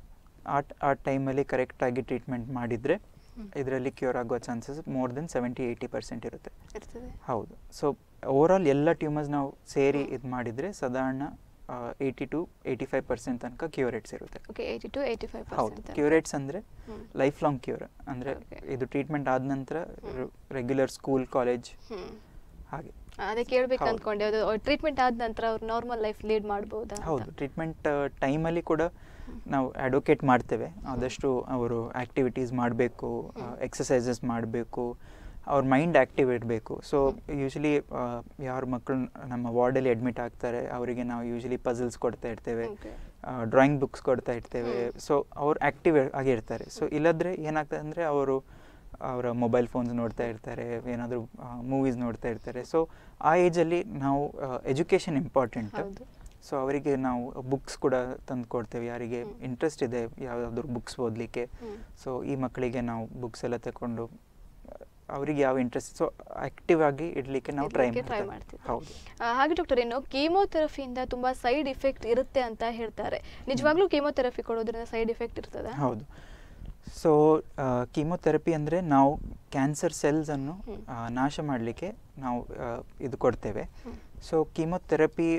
ಆ ಆ ಟೈಮಲ್ಲಿ ಕರೆಕ್ಟಾಗಿ ಟ್ರೀಟ್ಮೆಂಟ್ ಮಾಡಿದರೆ ಹ್ಮ್. ಇದರಲ್ಲಿ ಕ್ಯೂರ್ ಆಗೋ chances more than seventy eighty percent ಇರುತ್ತೆ ಇರ್ತದೆ ಹೌದು ಸೊ ಓವರಾಲ್ ಎಲ್ಲ ಟ್ಯೂಮರ್ಸ್ ನಾವು ಸೇರಿ ಹ್ಮ್. ಇದು ಮಾಡಿದರೆ ಸಾಧಾರಣ eighty to eighty five percent ತನಕ ಕ್ಯೂರೇಟ್ಸ್ ಇರುತ್ತೆ okay eighty to eighty five ಹೌದು ಪರ್ಸೆಂಟ್ ಕ್ಯೂರೇಟ್ಸ್ ಅಂದರೆ ಹ್ಮ್. ಲೈಫ್ ಲಾಂಗ್ ಕ್ಯೂರ್ ಅಂದರೆ Okay. ಇದು ಟ್ರೀಟ್ಮೆಂಟ್ ಆದ ನಂತರ ಹ್ಮ್. ರೆಗ್ಯುಲರ್ ಸ್ಕೂಲ್ ಕಾಲೇಜ್ ಹ್ಮ್. ಹಾಗೆ ಅದೇ ಕೇಳ್ಬೇಕು ಹೌದು. ಅಂದ್ಕೊಂಡೆ ಅದು ಟ್ರೀಟ್ಮೆಂಟ್ ಆದ ನಂತರ ಅವ್ರು ನಾರ್ಮಲ್ ಲೈಫ್ ಲೀಡ್ ಮಾಡ್ಬೋದಾ ಅಂತ? ಹೌದು ಟ್ರೀಟ್ಮೆಂಟ್ ಟೈಮಲ್ಲಿ ಕೂಡ ನಾವು ಅಡ್ವೊಕೇಟ್ ಮಾಡ್ತೇವೆ ಆದಷ್ಟು ಅವರು ಆ್ಯಕ್ಟಿವಿಟೀಸ್ ಮಾಡಬೇಕು ಹ್ಮ್. ಎಕ್ಸಸೈಸಸ್ ಮಾಡಬೇಕು ಅವ್ರ ಮೈಂಡ್ ಆ್ಯಕ್ಟಿವ್ ಇರಬೇಕು ಸೊ ಯೂಶಲಿ ಯಾರ ಮಕ್ಕಳು ನಮ್ಮ ವಾರ್ಡಲ್ಲಿ ಅಡ್ಮಿಟ್ ಆಗ್ತಾರೆ ಅವರಿಗೆ ನಾವು ಯೂಶಲಿ ಪಝಲ್ಸ್ ಕೊಡ್ತಾ ಇರ್ತೇವೆ Okay. ಡ್ರಾಯಿಂಗ್ ಬುಕ್ಸ್ ಕೊಡ್ತಾ ಇರ್ತೇವೆ ಹ್ಮ್. ಸೊ ಅವ್ರು ಆ್ಯಕ್ಟಿವ್ ಆಗಿರ್ತಾರೆ ಸೊ ಇಲ್ಲದ್ರೆ ಏನಾಗ್ತದೆ ಅಂದರೆ ಅವರು ಅವರ ಮೊಬೈಲ್ ಫೋನ್ಸ್ ನೋಡ್ತಾ ಇರ್ತಾರೆ ಏನಾದರೂ ಮೂವೀಸ್ ನೋಡ್ತಾ ಇರ್ತಾರೆ ಸೊ ಆ ಏಜಲ್ಲಿ ನಾವು ಎಜುಕೇಷನ್ ಇಂಪಾರ್ಟೆಂಟ್ ಹೌದು ಸೊ ಅವರಿಗೆ ನಾವು ಬುಕ್ಸ್ ಕೂಡ ತಂದು ಕೊಡ್ತೇವೆ ಯಾರಿಗೆ ಹ್ಮ್. ಇಂಟ್ರೆಸ್ಟ್ ಇದೆ ಯಾವುದಾದ್ರೂ ಬುಕ್ಸ್ ಓದಲಿಕ್ಕೆ ಹ್ಮ್. ಸೊ ಈ ಮಕ್ಕಳಿಗೆ ನಾವು ಬುಕ್ಸ್ ಎಲ್ಲ ತಗೊಂಡು ಅವರಿಗೆ ಯಾವ ಇಂಟ್ರೆಸ್ಟ್ ಸೊ ಆಕ್ಟಿವ್ ಆಗಿ ಇಡಲಿಕ್ಕೆ ನಾವು ಟ್ರೈ ಇಡ್ಲಿಕ್ಕೆ try ಮಾಡ್ತೇವೆ ಮಾಡ್ತಿದ್ದೆ. ಹೌದು ಆ, ಹಾಗೆ ಡಾಕ್ಟರ್ ಇನ್ನು ಕೀಮೋಥೆರಪಿಯಿಂದ ತುಂಬಾ ಸೈಡ್ ಇಫೆಕ್ಟ್ ಇರುತ್ತೆ ಅಂತ ಹೇಳ್ತಾರೆ ನಿಜವಾಗ್ಲೂ ಕೀಮೋಥೆರಪಿ ಕೊಡೋದ್ರಿಂದ ಸೈಡ್ ಇಫೆಕ್ಟ್ ಇರ್ತದ ಹೌದು ಸೊ ಕೀಮೋಥೆರಪಿ ಅಂದರೆ ನಾವು ಕ್ಯಾನ್ಸರ್ ಸೆಲ್ಸನ್ನು ಹ್ಮ್. ನಾಶ ಮಾಡಲಿಕ್ಕೆ ನಾವು ಆ, ಇದು ಕೊಡ್ತೇವೆ ಹ್ಮ್. ಸೊ ಕೀಮೋಥೆರಪಿ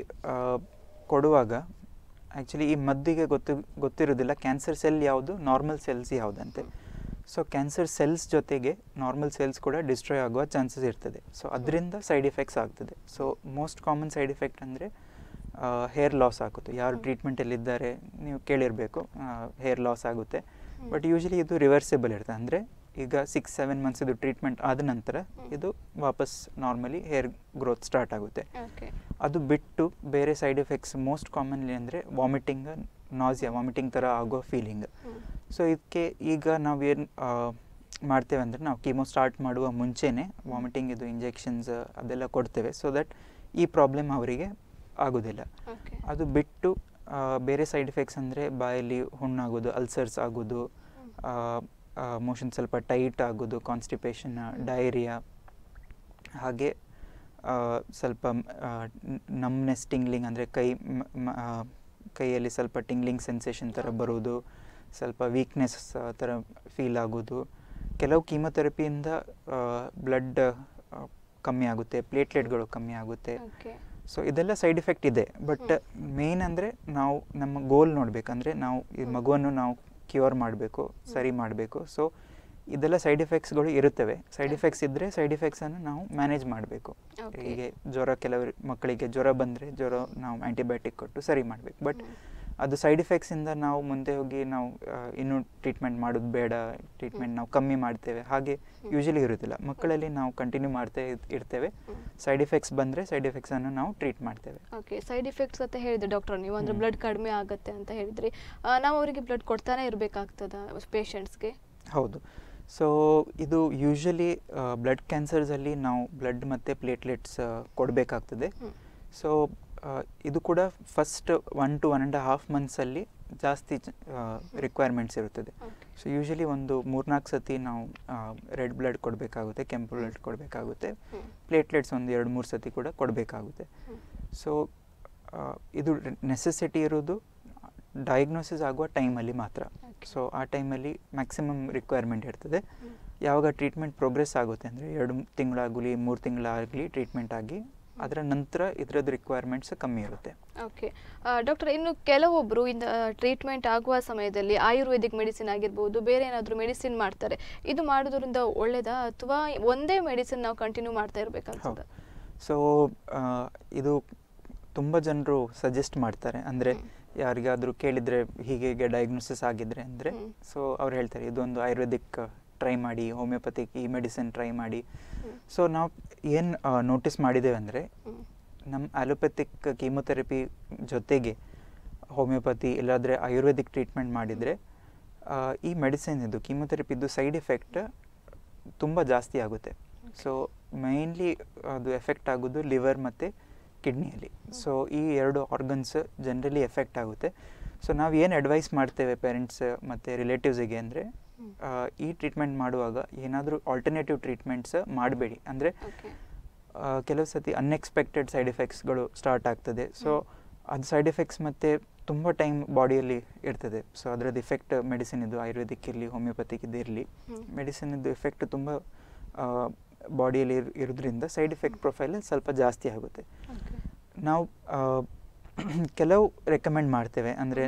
ಕೊಡುವಾಗ ಆ್ಯಕ್ಚುಲಿ ಈ ಮದ್ದಿಗೆ ಗೊತ್ತು ಗೊತ್ತಿರೋದಿಲ್ಲ ಕ್ಯಾನ್ಸರ್ ಸೆಲ್ ಯಾವುದು ನಾರ್ಮಲ್ ಸೆಲ್ಸ್ ಯಾವುದಂತೆ ಸೊ ಕ್ಯಾನ್ಸರ್ ಸೆಲ್ಸ್ ಜೊತೆಗೆ ನಾರ್ಮಲ್ ಸೆಲ್ಸ್ ಕೂಡ ಡಿಸ್ಟ್ರಾಯ್ ಆಗುವ ಚಾನ್ಸಸ್ ಇರ್ತದೆ ಸೊ ಅದರಿಂದ ಸೈಡ್ ಎಫೆಕ್ಟ್ಸ್ ಆಗ್ತದೆ so most common side effect ಅಂದರೆ ಹೇರ್ ಲಾಸ್ ಆಗುತ್ತೆ ಯಾರು ಹ್ಮ್. ಟ್ರೀಟ್ಮೆಂಟಲ್ಲಿದ್ದಾರೆ ನೀವು ಕೇಳಿರಬೇಕು ಹೇರ್ ಲಾಸ್ ಆಗುತ್ತೆ ಹ್ಮ್. ಬಟ್ ಯೂಶಲಿ ಇದು ರಿವರ್ಸಿಬಲ್ ಇರ್ತದೆ ಅಂದರೆ ಈಗ ಸಿಕ್ಸ್ ಸೆವೆನ್ ಮಂತ್ಸ್ ಇದು ಟ್ರೀಟ್ಮೆಂಟ್ ಆದ ನಂತರ ಹ್ಮ್. ಇದು ವಾಪಸ್ ನಾರ್ಮಲಿ ಹೇರ್ ಗ್ರೋತ್ ಸ್ಟಾರ್ಟ್ ಆಗುತ್ತೆ ಓಕೆ ಅದು ಬಿಟ್ಟು ಬೇರೆ ಸೈಡ್ ಎಫೆಕ್ಟ್ಸ್ ಮೋಸ್ಟ್ ಕಾಮನ್ಲಿ ಅಂದರೆ ವಾಮಿಟಿಂಗ್ ನಾಸಿಯಾ ವಾಮಿಟಿಂಗ್ ಥರ ಆಗೋ ಫೀಲಿಂಗ್ ಸೊ ಇದಕ್ಕೆ ಈಗ ನಾವೇನು ಮಾಡ್ತೇವೆ ಅಂದರೆ ನಾವು ಕೀಮೋ ಸ್ಟಾರ್ಟ್ ಮಾಡುವ ಮುಂಚೆನೇ ವಾಮಿಟಿಂಗ್ ಇದು ಇಂಜೆಕ್ಷನ್ಸ್ ಅದೆಲ್ಲ ಕೊಡ್ತೇವೆ ಸೊ ದಟ್ ಈ ಪ್ರಾಬ್ಲಮ್ ಅವರಿಗೆ ಆಗೋದಿಲ್ಲ ಓಕೆ ಅದು ಬಿಟ್ಟು ಆ, ಬೇರೆ ಸೈಡ್ ಎಫೆಕ್ಟ್ಸ್ ಅಂದರೆ ಬಾಯಲ್ಲಿ ಹುಣ್ಣಾಗೋದು ಅಲ್ಸರ್ಸ್ ಆಗೋದು ಮೋಷನ್ ಸ್ವಲ್ಪ ಟೈಟ್ ಆಗೋದು ಕಾನ್ಸ್ಟಿಪೇಷನ್ ಡಯರಿಯಾ ಹಾಗೆ ಆ, ಸ್ವಲ್ಪ ನಮ್ನೆಸ್ ಟಿಂಗ್ಲಿಂಗ್ ಅಂದರೆ ಕೈ ಮ- ಮ- ಆ, ಕೈಯಲ್ಲಿ ಸ್ವಲ್ಪ ಟಿಂಗ್ಲಿಂಗ್ ಸೆನ್ಸೇಷನ್ ಥರ ಬರೋದು ಸ್ವಲ್ಪ ವೀಕ್ನೆಸ್ ಥರ ಫೀಲ್ ಆಗೋದು ಕೆಲವು ಕೀಮೊಥೆರಪಿಯಿಂದ ಬ್ಲಡ್ ಕಮ್ಮಿ ಆಗುತ್ತೆ ಪ್ಲೇಟ್ಲೆಟ್ಗಳು ಕಮ್ಮಿ ಆಗುತ್ತೆ ಓಕೆ ಸೊ ಇದೆಲ್ಲ ಸೈಡ್ ಎಫೆಕ್ಟ್ ಇದೆ ಬಟ್ ಮೇನ್ ಅಂದರೆ ನಾವು ನಮ್ಮ ಗೋಲ್ ನೋಡಬೇಕಂದ್ರೆ ನಾವು ಈ ಮಗುವನ್ನು ನಾವು ಕ್ಯೂರ್ ಮಾಡಬೇಕು ಸರಿ ಮಾಡಬೇಕು ಸೊ ಇದೆಲ್ಲ ಸೈಡ್ ಎಫೆಕ್ಟ್ಸ್ಗಳು ಇರುತ್ತವೆ ಸೈಡ್ ಎಫೆಕ್ಟ್ಸ್ ಇದ್ದರೆ ಸೈಡ್ ಎಫೆಕ್ಟ್ಸನ್ನು ನಾವು ಮ್ಯಾನೇಜ್ ಮಾಡಬೇಕು Okay. ಹೀಗೆ ಜ್ವರ ಕೆಲವರು ಮಕ್ಕಳಿಗೆ ಜ್ವರ ಬಂದರೆ ಜ್ವರ ನಾವು ಆ್ಯಂಟಿಬಯೋಟಿಕ್ ಕೊಟ್ಟು ಸರಿ ಮಾಡಬೇಕು ಬಟ್ ಅದು ಸೈಡ್ ಎಫೆಕ್ಟ್ಸಿಂದ ನಾವು ಮುಂದೆ ಹೋಗಿ ನಾವು ಆ, ಇನ್ನೂ ಟ್ರೀಟ್ಮೆಂಟ್ ಮಾಡೋದು ಬೇಡ ಟ್ರೀಟ್ಮೆಂಟ್ ನಾವು ಕಮ್ಮಿ ಮಾಡ್ತೇವೆ ಹಾಗೆ ಯೂಶಲಿ ಇರೋದಿಲ್ಲ ಮಕ್ಕಳಲ್ಲಿ ನಾವು ಕಂಟಿನ್ಯೂ ಮಾಡ್ತಾ ಇದ್- ಇರ್ತೇವೆ ಸೈಡ್ ಎಫೆಕ್ಟ್ಸ್ ಬಂದರೆ ಸೈಡ್ ಎಫೆಕ್ಟ್ಸನ್ನು ನಾವು ಟ್ರೀಟ್ ಮಾಡ್ತೇವೆ ಓಕೆ ಸೈಡ್ ಎಫೆಕ್ಟ್ಸ್ ಅಂತ ಹೇಳಿದ್ರೆ ಡಾಕ್ಟರ್ ನೀವು ಅಂದ್ರೆ ಹ್ಮ್. ಬ್ಲಡ್ ಕಡಿಮೆ ಆಗುತ್ತೆ ಅಂತ ಹೇಳಿದ್ರಿ ಆ, ನಾವು ಅವರಿಗೆ ಬ್ಲಡ್ ಕೊಡ್ತಾನೆ ಇರಬೇಕಾಗ್ತದ ಪೇಷಂಟ್ಸ್ಗೆ ಹೌದು ಸೊ ಇದು ಯೂಶಲಿ ಬ್ಲಡ್ ಕ್ಯಾನ್ಸರ್ಸಲ್ಲಿ ನಾವು ಬ್ಲಡ್ ಮತ್ತು ಪ್ಲೇಟ್ಲೆಟ್ಸ್ ಕೊಡಬೇಕಾಗ್ತದೆ ಹ್ಮ್. ಸೊ ಇದು ಕೂಡ first one to one and half ಮಂತ್ಸಲ್ಲಿ ಜಾಸ್ತಿ ರಿಕ್ವೈರ್ಮೆಂಟ್ಸ್ ಇರುತ್ತದೆ Okay. ಸೊ ಯೂಶಲಿ ಒಂದು ಮೂರ್ನಾಲ್ಕು ಸತಿ ನಾವು ರೆಡ್ ಬ್ಲಡ್ ಕೊಡಬೇಕಾಗುತ್ತೆ ಕೆಂಪು ಬ್ಲಡ್ ಕೊಡಬೇಕಾಗುತ್ತೆ ಹ್ಮ್. ಪ್ಲೇಟ್ಲೆಟ್ಸ್ ಒಂದು ಎರಡು ಮೂರು ಸತಿ ಕೂಡ ಕೊಡಬೇಕಾಗುತ್ತೆ ಹ್ಮ್. ಸೊ ಇದು ನೆಸೆಸಿಟಿ ಇರೋದು ಡಯಾಗ್ನೋಸಿಸ್ ಆಗುವ ಟೈಮಲ್ಲಿ ಮಾತ್ರ Okay. ಸೊ ಆ ಟೈಮಲ್ಲಿ ಮ್ಯಾಕ್ಸಿಮಮ್ ರಿಕ್ವೈರ್ಮೆಂಟ್ ಇರ್ತದೆ ಹ್ಮ್. ಯಾವಾಗ ಟ್ರೀಟ್ಮೆಂಟ್ ಪ್ರೋಗ್ರೆಸ್ ಆಗುತ್ತೆ ಅಂದರೆ ಎರಡು ತಿಂಗಳಾಗಲಿ ಮೂರು ತಿಂಗಳಾಗಲಿ ಟ್ರೀಟ್ಮೆಂಟ್ ಆಗಿ ಅದರ ನಂತರ ಇದರದ್ದು ರಿಕ್ವೈರ್ಮೆಂಟ್ಸ್ ಕಮ್ಮಿ ಇರುತ್ತೆ ಓಕೆ ಡಾಕ್ಟರ್ ಇನ್ನು ಕೆಲವೊಬ್ಬರು ಇಂದ ಟ್ರೀಟ್ಮೆಂಟ್ ಆಗುವ ಸಮಯದಲ್ಲಿ ಆಯುರ್ವೇದಿಕ್ ಮೆಡಿಸಿನ್ ಆಗಿರ್ಬೋದು ಬೇರೆ ಏನಾದರೂ ಮೆಡಿಸಿನ್ ಮಾಡ್ತಾರೆ ಇದು ಮಾಡೋದ್ರಿಂದ ಒಳ್ಳೇದಾ ಅಥವಾ ಒಂದೇ ಮೆಡಿಸಿನ್ ನಾವು ಕಂಟಿನ್ಯೂ ಮಾಡ್ತಾ ಇರಬೇಕಾಗ್ತದ ಸೊ ಇದು ತುಂಬ ಜನರು ಸಜೆಸ್ಟ್ ಮಾಡ್ತಾರೆ ಅಂದರೆ ಹ್ಮ್. ಯಾರಿಗಾದರೂ ಕೇಳಿದರೆ ಹೀಗೆ ಹೀಗೆ ಡಯಾಗ್ನೋಸಿಸ್ ಆಗಿದ್ರೆ ಅಂದರೆ ಹ್ಮ್. ಸೊ ಅವ್ರು ಹೇಳ್ತಾರೆ ಇದೊಂದು ಆಯುರ್ವೇದಿಕ್ ಟ್ರೈ ಮಾಡಿ ಹೋಮಿಯೋಪತಿಕ್ ಈ ಮೆಡಿಸಿನ್ ಟ್ರೈ ಮಾಡಿ ಹ್ಮ್. ಸೊ ನಾವು ಏನು ನೋಟಿಸ್ ಮಾಡಿದ್ದೇವೆ ಅಂದರೆ ಹ್ಮ್. ನಮ್ಮ ಅಲೋಪತಿಕ್ ಕೀಮೊಥೆರಪಿ ಜೊತೆಗೆ ಹೋಮಿಯೋಪತಿ ಇಲ್ಲಾಂದರೆ ಆಯುರ್ವೇದಿಕ್ ಟ್ರೀಟ್ಮೆಂಟ್ ಮಾಡಿದರೆ ಈ ಮೆಡಿಸಿನ್ ಇದು ಕೀಮೊಥೆರಪಿದು ಸೈಡ್ ಎಫೆಕ್ಟ್ ತುಂಬ ಜಾಸ್ತಿ ಆಗುತ್ತೆ ಸೊ ಮೈನ್ಲಿ ಅದು ಎಫೆಕ್ಟ್ ಆಗೋದು ಲಿವರ್ ಮತ್ತು ಕಿಡ್ನಿಯಲ್ಲಿ ಸೊ ಈ ಎರಡು ಆರ್ಗನ್ಸ್ ಜನರಲಿ ಎಫೆಕ್ಟ್ ಆಗುತ್ತೆ ಸೊ ನಾವು ಏನು ಅಡ್ವೈಸ್ ಮಾಡ್ತೇವೆ ಪೇರೆಂಟ್ಸ್ ಮತ್ತು ರಿಲೇಟಿವ್ಸಿಗೆ ಅಂದರೆ ಹ್ಮ್. ಈ ಟ್ರೀಟ್ಮೆಂಟ್ ಮಾಡುವಾಗ ಏನಾದರೂ ಆಲ್ಟರ್ನೇಟಿವ್ ಟ್ರೀಟ್ಮೆಂಟ್ಸ್ ಮಾಡಬೇಡಿ ಅಂದರೆ Okay. ಕೆಲವು ಸತಿ ಅನ್ಎಕ್ಸ್ಪೆಕ್ಟೆಡ್ ಸೈಡ್ ಎಫೆಕ್ಟ್ಸ್ಗಳು ಸ್ಟಾರ್ಟ್ ಆಗ್ತದೆ ಸೊ ಅದು ಸೈಡ್ ಎಫೆಕ್ಟ್ಸ್ ಮತ್ತು ತುಂಬ ಟೈಮ್ ಬಾಡಿಯಲ್ಲಿ ಇರ್ತದೆ ಸೊ ಅದರದ್ದು ಇಫೆಕ್ಟ್ ಮೆಡಿಸಿನ್ ಇದು ಆಯುರ್ವೇದಿಕ್ ಇರಲಿ ಹೋಮಿಯೋಪತಿಕ್ ಇದು ಇರಲಿ ಹ್ಮ್. ಮೆಡಿಸಿನ್ ಇದು ಎಫೆಕ್ಟ್ ತುಂಬ ಬಾಡಿಯಲ್ಲಿ ಇರೋದ್ರಿಂದ ಸೈಡ್ ಎಫೆಕ್ಟ್ ಪ್ರೊಫೈಲ್ ಸ್ವಲ್ಪ ಜಾಸ್ತಿ ಆಗುತ್ತೆ Okay. ನಾವು ಆ, ಕೆಲವು ರೆಕಮೆಂಡ್ ಮಾಡ್ತೇವೆ ಅಂದರೆ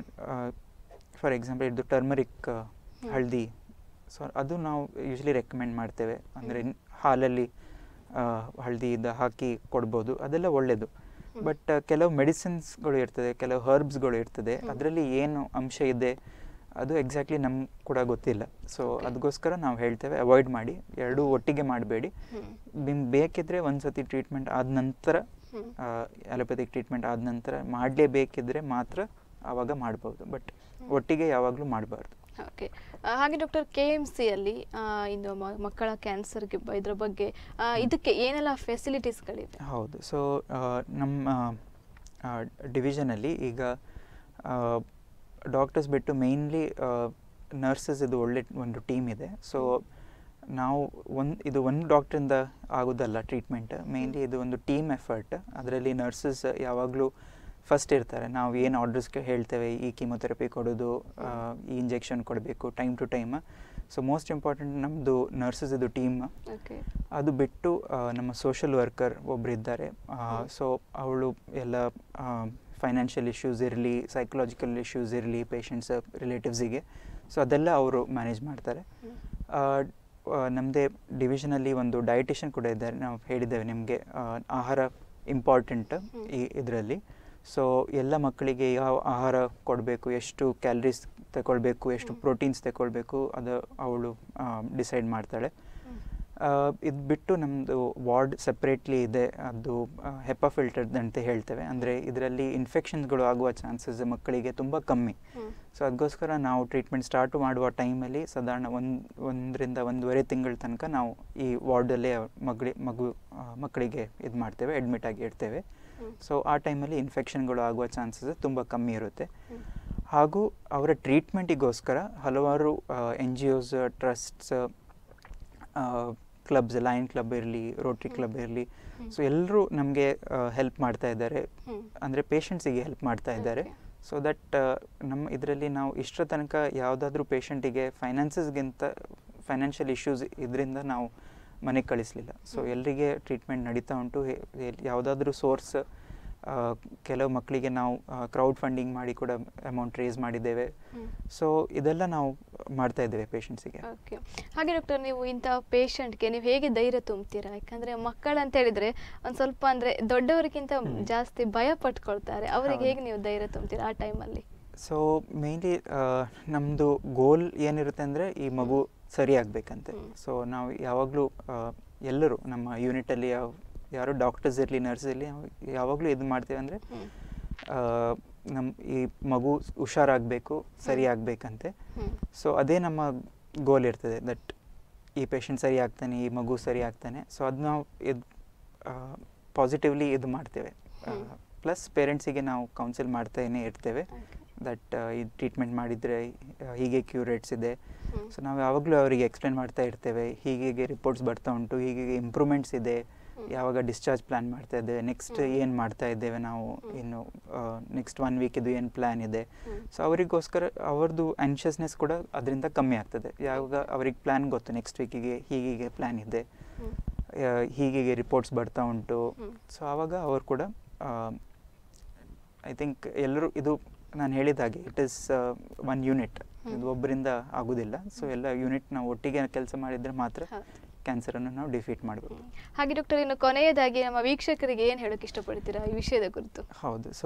ಫಾರ್ ಎಕ್ಸಾಂಪಲ್ ಇದು ಟರ್ಮರಿಕ್ ಹಳದಿ ಸೊ ಅದು ನಾವು ಯೂಶ್ವಲಿ ರೆಕಮೆಂಡ್ ಮಾಡ್ತೇವೆ ಅಂದರೆ ಹಾಲಲ್ಲಿ ಆ, ಹಳದಿ ಇದು ಹಾಕಿ ಕೊಡ್ಬೋದು ಅದೆಲ್ಲ ಒಳ್ಳೆಯದು ಹ್ಮ್. ಬಟ್ ಕೆಲವು ಮೆಡಿಸಿನ್ಸ್ಗಳು ಇರ್ತದೆ ಕೆಲವು ಹರ್ಬ್ಸ್ಗಳು ಇರ್ತದೆ ಹ್ಮ್. ಅದರಲ್ಲಿ ಏನು ಅಂಶ ಇದೆ ಅದು ಎಕ್ಸಾಕ್ಟ್ಲಿ ನಮ್ಗೆ ಕೂಡ ಗೊತ್ತಿಲ್ಲ ಸೊ Okay. ಅದಕ್ಕೋಸ್ಕರ ನಾವು ಹೇಳ್ತೇವೆ ಅವಾಯ್ಡ್ ಮಾಡಿ ಎರಡೂ ಒಟ್ಟಿಗೆ ಮಾಡಬೇಡಿ ಹ್ಮ್. ನಿಮ್ಗೆ ಬೇಕಿದ್ರೆ ಒಂದು ಸತಿ ಟ್ರೀಟ್ಮೆಂಟ್ ಆದ ನಂತರ ಹ್ಮ್. ಅಲೋಪತಿಕ್ ಟ್ರೀಟ್ಮೆಂಟ್ ಆದ ನಂತರ ಮಾಡಲೇಬೇಕಿದ್ರೆ ಮಾತ್ರ ಆವಾಗ ಮಾಡ್ಬೋದು ಬಟ್ ಒಟ್ಟಿಗೆ ಯಾವಾಗಲೂ ಮಾಡಬಾರ್ದು ಓಕೆ ಹಾಗೆ ಡಾಕ್ಟರ್ ಕೆ ಎಮ್ ಸಿಯಲ್ಲಿ ಇಂದು ಮ- ಮಕ್ಕಳ ಕ್ಯಾನ್ಸರ್ಗೆ ಇದ್ರ ಬಗ್ಗೆ ಆ, ಇದಕ್ಕೆ ಏನೆಲ್ಲ ಫೆಸಿಲಿಟೀಸ್ಗಳಿವೆ ಹೌದು ಸೊ ನಮ್ಮ ಡಿವಿಷನಲ್ಲಿ ಈಗ ಡಾಕ್ಟರ್ಸ್ ಬಿಟ್ಟು ಮೇಯ್ನ್ಲಿ ನರ್ಸಸ್ ಇದು ಒಳ್ಳೆ ಒಂದು ಟೀಮ್ ಇದೆ ಸೊ ನಾವು ಒಂದು ಇದು ಒಂದು ಡಾಕ್ಟ್ರಿಂದ ಆಗೋದಲ್ಲ ಟ್ರೀಟ್ಮೆಂಟ್ ಮೇಯ್ನ್ಲಿ ಇದು ಒಂದು ಟೀಮ್ ಎಫರ್ಟ್ ಅದರಲ್ಲಿ ನರ್ಸಸ್ ಯಾವಾಗಲೂ ಫಸ್ಟ್ ಇರ್ತಾರೆ ನಾವು ಏನು ಆರ್ಡರ್ಸ್ಗೆ ಹೇಳ್ತೇವೆ ಈ ಕೀಮೊಥೆರಪಿ ಕೊಡೋದು ಆ, ಈ ಇಂಜೆಕ್ಷನ್ ಕೊಡಬೇಕು time to time so most important ನಮ್ಮದು ನರ್ಸಸ್ ಇದು ಟೀಮ್ ಓಕೆ ಅದು ಬಿಟ್ಟು ಆ, ನಮ್ಮ ಸೋಷಲ್ ವರ್ಕರ್ ಒಬ್ರು ಇದ್ದಾರೆ ಸೊ ಅವಳು ಎಲ್ಲ ಫೈನಾನ್ಷಿಯಲ್ ಇಶ್ಯೂಸ್ ಇರಲಿ ಸೈಕಲಾಜಿಕಲ್ ಇಶ್ಯೂಸ್ ಇರಲಿ ಪೇಷಂಟ್ಸ್ ರಿಲೇಟಿವ್ಸಿಗೆ ಸೊ ಅದೆಲ್ಲ ಅವರು ಮ್ಯಾನೇಜ್ ಮಾಡ್ತಾರೆ ನಮ್ಮದೇ ಡಿವಿಷನಲ್ಲಿ ಒಂದು ಡಯಟಿಷಿಯನ್ ಕೂಡ ಇದ್ದಾರೆ ನಾವು ಹೇಳಿದ್ದೇವೆ ನಿಮಗೆ ಆಹಾರ ಇಂಪಾರ್ಟೆಂಟ್ ಈ ಇದರಲ್ಲಿ ಸೊ ಎಲ್ಲ ಮಕ್ಕಳಿಗೆ ಯಾವ ಆಹಾರ ಕೊಡಬೇಕು ಎಷ್ಟು ಕ್ಯಾಲರೀಸ್ ತಗೊಳ್ಬೇಕು ಎಷ್ಟು ಪ್ರೋಟೀನ್ಸ್ ತಗೊಳ್ಬೇಕು ಅದು ಅವಳು ಡಿಸೈಡ್ ಮಾಡ್ತಾಳೆ ಇದು ಬಿಟ್ಟು ನಮ್ಮದು ವಾರ್ಡ್ ಸಪ್ರೇಟ್ಲಿ ಇದೆ ಅದು ಹೆಪಾ ಫಿಲ್ಟರ್ಡ್ ಅಂತ ಹೇಳ್ತೇವೆ ಅಂದರೆ ಇದರಲ್ಲಿ ಇನ್ಫೆಕ್ಷನ್ಸ್ಗಳು ಆಗುವ ಚಾನ್ಸಸ್ ಮಕ್ಕಳಿಗೆ ತುಂಬ ಕಮ್ಮಿ ಸೊ ಅದಕ್ಕೋಸ್ಕರ ನಾವು ಟ್ರೀಟ್ಮೆಂಟ್ ಸ್ಟಾರ್ಟ್ ಮಾಡುವ ಟೈಮಲ್ಲಿ ಸಾಧಾರಣ ಒಂದು ಒಂದರಿಂದ ಒಂದೂವರೆ ತಿಂಗಳ ತನಕ ನಾವು ಈ ವಾರ್ಡಲ್ಲೇ ಮಗಳಿ ಮಗು ಆ, ಮಕ್ಕಳಿಗೆ ಇದು ಮಾಡ್ತೇವೆ ಅಡ್ಮಿಟ್ ಆಗಿ ಇಡ್ತೇವೆ ಸೊ ಆ ಟೈಮಲ್ಲಿ ಇನ್ಫೆಕ್ಷನ್ಗಳು ಆಗುವ ಚಾನ್ಸಸ್ ತುಂಬ ಕಮ್ಮಿ ಇರುತ್ತೆ ಹಾಗೂ ಅವರ ಟ್ರೀಟ್ಮೆಂಟಿಗೋಸ್ಕರ ಹಲವಾರು N G Os trusts clubs Lion Club ಇರಲಿ ರೋಟ್ರಿ ಕ್ಲಬ್ ಇರಲಿ ಸೊ ಎಲ್ಲರೂ ನಮಗೆ ಹೆಲ್ಪ್ ಮಾಡ್ತಾ ಇದ್ದಾರೆ ಅಂದರೆ ಪೇಷಂಟ್ಸಿಗೆ ಹೆಲ್ಪ್ ಮಾಡ್ತಾ ಇದ್ದಾರೆ Okay. ಸೊ ದಟ್ ನಮ್ಮ ಇದರಲ್ಲಿ ನಾವು ಇಷ್ಟರ ತನಕ ಯಾವುದಾದ್ರೂ ಪೇಷಂಟಿಗೆ ಫೈನಾನ್ಸಸ್ಗಿಂತ ಫೈನಾನ್ಷಿಯಲ್ ಇಶ್ಯೂಸ್ ಇದರಿಂದ ನಾವು ಮನೆಗೆ ಕಳಿಸಲಿಲ್ಲ ಸೊ ಎಲ್ಲರಿಗೆ ಟ್ರೀಟ್ಮೆಂಟ್ ನಡೀತಾ ಉಂಟು ಯಾವುದಾದ್ರೂ ಸೋರ್ಸ್ ಕೆಲವು ಮಕ್ಕಳಿಗೆ ನಾವು ಕ್ರೌಡ್ ಫಂಡಿಂಗ್ ಮಾಡಿ ಕೂಡ ಅಮೌಂಟ್ ರೇಸ್ ಮಾಡಿದ್ದೇವೆ ಸೊ ಇದೆಲ್ಲ ನಾವು ಮಾಡ್ತಾ ಇದ್ದೇವೆ ಪೇಷಂಟ್ಸಿಗೆ ಓಕೆ ಹಾಗೆ ಡಾಕ್ಟರ್ ನೀವು ಇಂಥ ಪೇಷಂಟ್ಗೆ ನೀವು ಹೇಗೆ ಧೈರ್ಯ ತುಂಬ್ತೀರಾ ಯಾಕಂದ್ರೆ ಮಕ್ಕಳು ಅಂತ ಹೇಳಿದ್ರೆ ಒಂದು ಸ್ವಲ್ಪ ಅಂದ್ರೆ ದೊಡ್ಡವರಿಗಿಂತ ಜಾಸ್ತಿ ಭಯ ಪಟ್ಕೊಳ್ತಾರೆ ಅವರಿಗೆ ಹೌದು. ಹೇಗೆ ನೀವು ಧೈರ್ಯ ತುಂಬ್ತೀರಾ ಆ ಟೈಮಲ್ಲಿ ಸೊ ಮೇಯ್ನ್ಲಿ ನಮ್ಮದು ಗೋಲ್ ಏನಿರುತ್ತೆ ಅಂದರೆ ಈ ಮಗು ಸರಿ ಆಗಬೇಕಂತೆ ಹ್ಮ್. ಸೊ ನಾವು ಯಾವಾಗಲೂ ಎಲ್ಲರೂ ನಮ್ಮ ಯೂನಿಟಲ್ಲಿ ಯಾವ ಯಾರು ಡಾಕ್ಟರ್ಸ್ ಇರಲಿ ನರ್ಸ್ ಇರಲಿ ಯಾವಾಗಲೂ ಇದು ಮಾಡ್ತೇವೆ ಅಂದರೆ ಹ್ಮ್. ನಮ್ಮ ಈ ಮಗು ಹುಷಾರಾಗಬೇಕು ಸರಿ ಆಗಬೇಕಂತೆ ಹ್ಮ್. ಸೊ ಅದೇ ನಮ್ಮ ಗೋಲ್ ಇರ್ತದೆ ದಟ್ ಈ ಪೇಷಂಟ್ ಸರಿ ಆಗ್ತಾನೆ ಈ ಮಗು ಸರಿ ಆಗ್ತಾನೆ ಸೊ ಅದು ನಾವು ಇದು ಪಾಸಿಟಿವ್ಲಿ ಇದು ಮಾಡ್ತೇವೆ ಹ್ಮ್. ಪ್ಲಸ್ ಪೇರೆಂಟ್ಸಿಗೆ ನಾವು ಕೌನ್ಸಿಲ್ ಮಾಡ್ತಾನೇ ಇರ್ತೇವೆ Okay. ದಟ್ ಈ ಟ್ರೀಟ್ಮೆಂಟ್ ಮಾಡಿದರೆ ಹೀಗೆ ಕ್ಯೂ ರೇಟ್ಸ್ ಇದೆ ಹ್ಮ್. ಸೊ ನಾವು ಯಾವಾಗಲೂ ಅವರಿಗೆ ಎಕ್ಸ್ಪ್ಲೇನ್ ಮಾಡ್ತಾ ಇರ್ತೇವೆ ಹೀಗೆ ರಿಪೋರ್ಟ್ಸ್ ಬರ್ತಾ ಉಂಟು ಹೀಗೆ ಇಂಪ್ರೂವ್ಮೆಂಟ್ಸ್ ಇದೆ ಹ್ಮ್. ಯಾವಾಗ ಡಿಸ್ಚಾರ್ಜ್ ಪ್ಲ್ಯಾನ್ ಮಾಡ್ತಾ ಇದ್ದೇವೆ ನೆಕ್ಸ್ಟ್ ಹ್ಮ್. ಏನು ಮಾಡ್ತಾ ಇದ್ದೇವೆ ನಾವು ಹ್ಮ್. ಇನ್ನು ನೆಕ್ಸ್ಟ್ ಒನ್ ವೀಕಿದು ಏನು ಪ್ಲ್ಯಾನ್ ಇದೆ ಹ್ಮ್. ಸೊ ಅವರಿಗೋಸ್ಕರ ಅವ್ರದ್ದು ಆನ್ಷಿಯಸ್ನೆಸ್ ಕೂಡ ಅದರಿಂದ ಕಮ್ಮಿ ಆಗ್ತದೆ ಯಾವಾಗ ಅವ್ರಿಗೆ ಪ್ಲ್ಯಾನ್ ಗೊತ್ತು ನೆಕ್ಸ್ಟ್ ವೀಕಿಗೆ ಹೀಗೀಗೆ ಪ್ಲ್ಯಾನ್ ಇದೆ ಹ್ಮ್. ಆ, ಹೀಗೀಗೆ ರಿಪೋರ್ಟ್ಸ್ ಬರ್ತಾ ಉಂಟು ಹ್ಮ್. ಸೊ ಆವಾಗ ಅವರು ಕೂಡ ಐ ಥಿಂಕ್ ಎಲ್ಲರೂ ಇದು ನಾನು ಹೇಳಿದ ಹಾಗೆ ಇಟ್ ಇಸ್ ಒನ್ ಯೂನಿಟ್ ಹ್ಮ್. ಇದು ಒಬ್ಬರಿಂದ ಆಗೋದಿಲ್ಲ ಸೊ ಎಲ್ಲ ಯೂನಿಟ್ ನಾವು ಒಟ್ಟಿಗೆ ಕೆಲಸ ಮಾಡಿದರೆ ಮಾತ್ರ ಹೌದು. ಕ್ಯಾನ್ಸರನ್ನು ನಾವು ಡಿಫೀಟ್ ಮಾಡಬೇಕು ಹ್ಮ್. ಹಾಗೆ ಡಾಕ್ಟರ್ ಇನ್ನು ಕೊನೆಯದಾಗಿ ನಮ್ಮ ವೀಕ್ಷಕರಿಗೆ ಏನು ಹೇಳೋಕೆ ಇಷ್ಟಪಡ್ತೀರಾ ಈ ವಿಷಯದ ಕುರಿತು ಹೌದು ಸೊ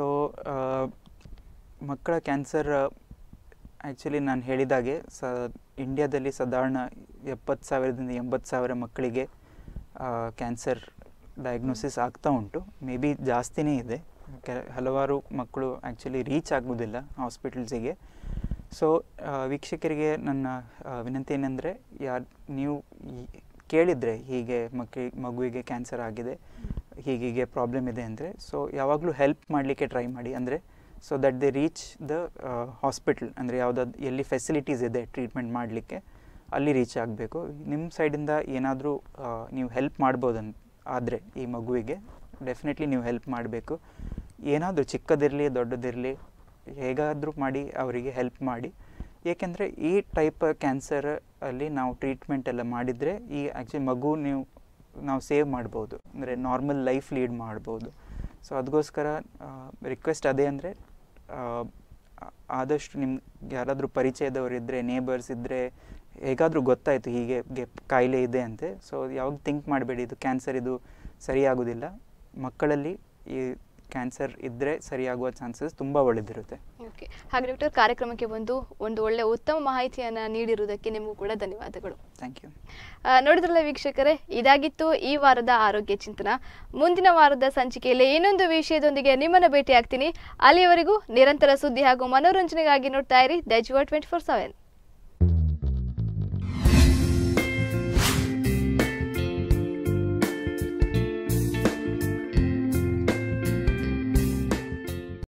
ಮಕ್ಕಳ ಕ್ಯಾನ್ಸರ್ ಆ್ಯಕ್ಚುಲಿ ನಾನು ಹೇಳಿದಾಗೆ ಸ ಇಂಡಿಯಾದಲ್ಲಿ ಸಾಧಾರಣ ಎಪ್ಪತ್ತು ಸಾವಿರದಿಂದ ಎಂಬತ್ತು ಸಾವಿರ ಮಕ್ಕಳಿಗೆ ಕ್ಯಾನ್ಸರ್ ಡಯಾಗ್ನೋಸಿಸ್ ಆಗ್ತಾ ಉಂಟು ಮೇ ಬಿ ಜಾಸ್ತಿನೇ ಇದೆ ಕೆ ಹಲವಾರು ಮಕ್ಕಳು ಆ್ಯಕ್ಚುಲಿ ರೀಚ್ ಆಗೋದಿಲ್ಲ ಹಾಸ್ಪಿಟಲ್ಸಿಗೆ ಸೊ ವೀಕ್ಷಕರಿಗೆ ನನ್ನ ಆ, ವಿನಂತಿ ಏನಂದರೆ ಯಾರು ನೀವು ಈ- ಕೇಳಿದರೆ ಹೀಗೆ ಮಕ್ಕಳಿಗೆ ಮಗುವಿಗೆ ಕ್ಯಾನ್ಸರ್ ಆಗಿದೆ ಹೀಗೀಗೆ ಪ್ರಾಬ್ಲಮ್ ಇದೆ ಅಂದರೆ ಸೊ ಯಾವಾಗಲೂ ಹೆಲ್ಪ್ ಮಾಡಲಿಕ್ಕೆ ಟ್ರೈ ಮಾಡಿ ಅಂದರೆ so that they reach the hospital ಅಂದರೆ ಯಾವುದಾದ್ರು ಎಲ್ಲಿ ಫೆಸಿಲಿಟೀಸ್ ಇದೆ ಟ್ರೀಟ್ಮೆಂಟ್ ಮಾಡಲಿಕ್ಕೆ ಅಲ್ಲಿ ರೀಚ್ ಆಗಬೇಕು ನಿಮ್ಮ ಸೈಡಿಂದ ಏನಾದರೂ ನೀವು ಹೆಲ್ಪ್ ಮಾಡ್ಬೋದಂತ ಆದರೆ ಈ ಮಗುವಿಗೆ ಡೆಫಿನೆಟ್ಲಿ ನೀವು ಹೆಲ್ಪ್ ಮಾಡಬೇಕು ಏನಾದರೂ ಚಿಕ್ಕದಿರಲಿ ದೊಡ್ಡದಿರಲಿ ಹೇಗಾದರೂ ಮಾಡಿ ಅವರಿಗೆ ಹೆಲ್ಪ್ ಮಾಡಿ ಏಕೆಂದರೆ ಈ ಟೈಪ್ ಕ್ಯಾನ್ಸರ್ ಅಲ್ಲಿ ನಾವು ಟ್ರೀಟ್ಮೆಂಟ್ ಎಲ್ಲ ಮಾಡಿದರೆ ಈ ಆ್ಯಕ್ಚುಲಿ ಮಗು ನೀವು ನಾವು ಸೇವ್ ಮಾಡ್ಬೋದು ಅಂದರೆ ನಾರ್ಮಲ್ ಲೈಫ್ ಲೀಡ್ ಮಾಡ್ಬೋದು ಸೊ ಅದಕ್ಕೋಸ್ಕರ ರಿಕ್ವೆಸ್ಟ್ ಅದೇ ಅಂದರೆ ಆದಷ್ಟು ನಿಮ್ಗೆ ಯಾರಾದರೂ ಪರಿಚಯದವರು ಇದ್ದರೆ ನೇಬರ್ಸ್ ಇದ್ದರೆ ಹೇಗಾದರೂ ಗೊತ್ತಾಯಿತು ಹೀಗೆ ಗೆ ಕಾಯಿಲೆ ಇದೆ ಅಂತೆ ಸೊ ಯಾವಾಗ ಥಿಂಕ್ ಮಾಡಬೇಡಿ ಇದು ಕ್ಯಾನ್ಸರ್ ಇದು ಸರಿಯಾಗೋದಿಲ್ಲ ಮಕ್ಕಳಲ್ಲಿ ಈ ಕ್ಯಾನ್ಸರ್ ಇದ್ದರೆ ಸರಿಯಾಗುವ ಚಾನ್ಸಸ್ ತುಂಬ ಒಳ್ಳೆದಿರುತ್ತೆ ಓಕೆ ಹಾಗೆ ಡಾಕ್ಟರ್ ಕಾರ್ಯಕ್ರಮಕ್ಕೆ ಬಂದು ಒಂದು ಒಳ್ಳೆ ಉತ್ತಮ ಮಾಹಿತಿಯನ್ನು ನೀಡಿರುವುದಕ್ಕೆ ನಿಮಗೂ ಕೂಡ ಧನ್ಯವಾದಗಳು ಥ್ಯಾಂಕ್ ಯು ಆ, ನೋಡಿದ್ರಲ್ಲ ವೀಕ್ಷಕರೇ ಇದಾಗಿತ್ತು ಈ ವಾರದ ಆರೋಗ್ಯ ಚಿಂತನ ಮುಂದಿನ ವಾರದ ಸಂಚಿಕೆಯಲ್ಲಿ ಇನ್ನೊಂದು ವಿಷಯದೊಂದಿಗೆ ನಿಮ್ಮನ್ನು ಭೇಟಿ ಆಗ್ತೀನಿ ಅಲ್ಲಿಯವರೆಗೂ ನಿರಂತರ ಸುದ್ದಿ ಹಾಗೂ ಮನೋರಂಜನೆಗಾಗಿ ನೋಡ್ತಾ ಇರಿ ದೈಜುವ ಟ್ವೆಂಟಿ ಫೋರ್ ಸೆವೆನ್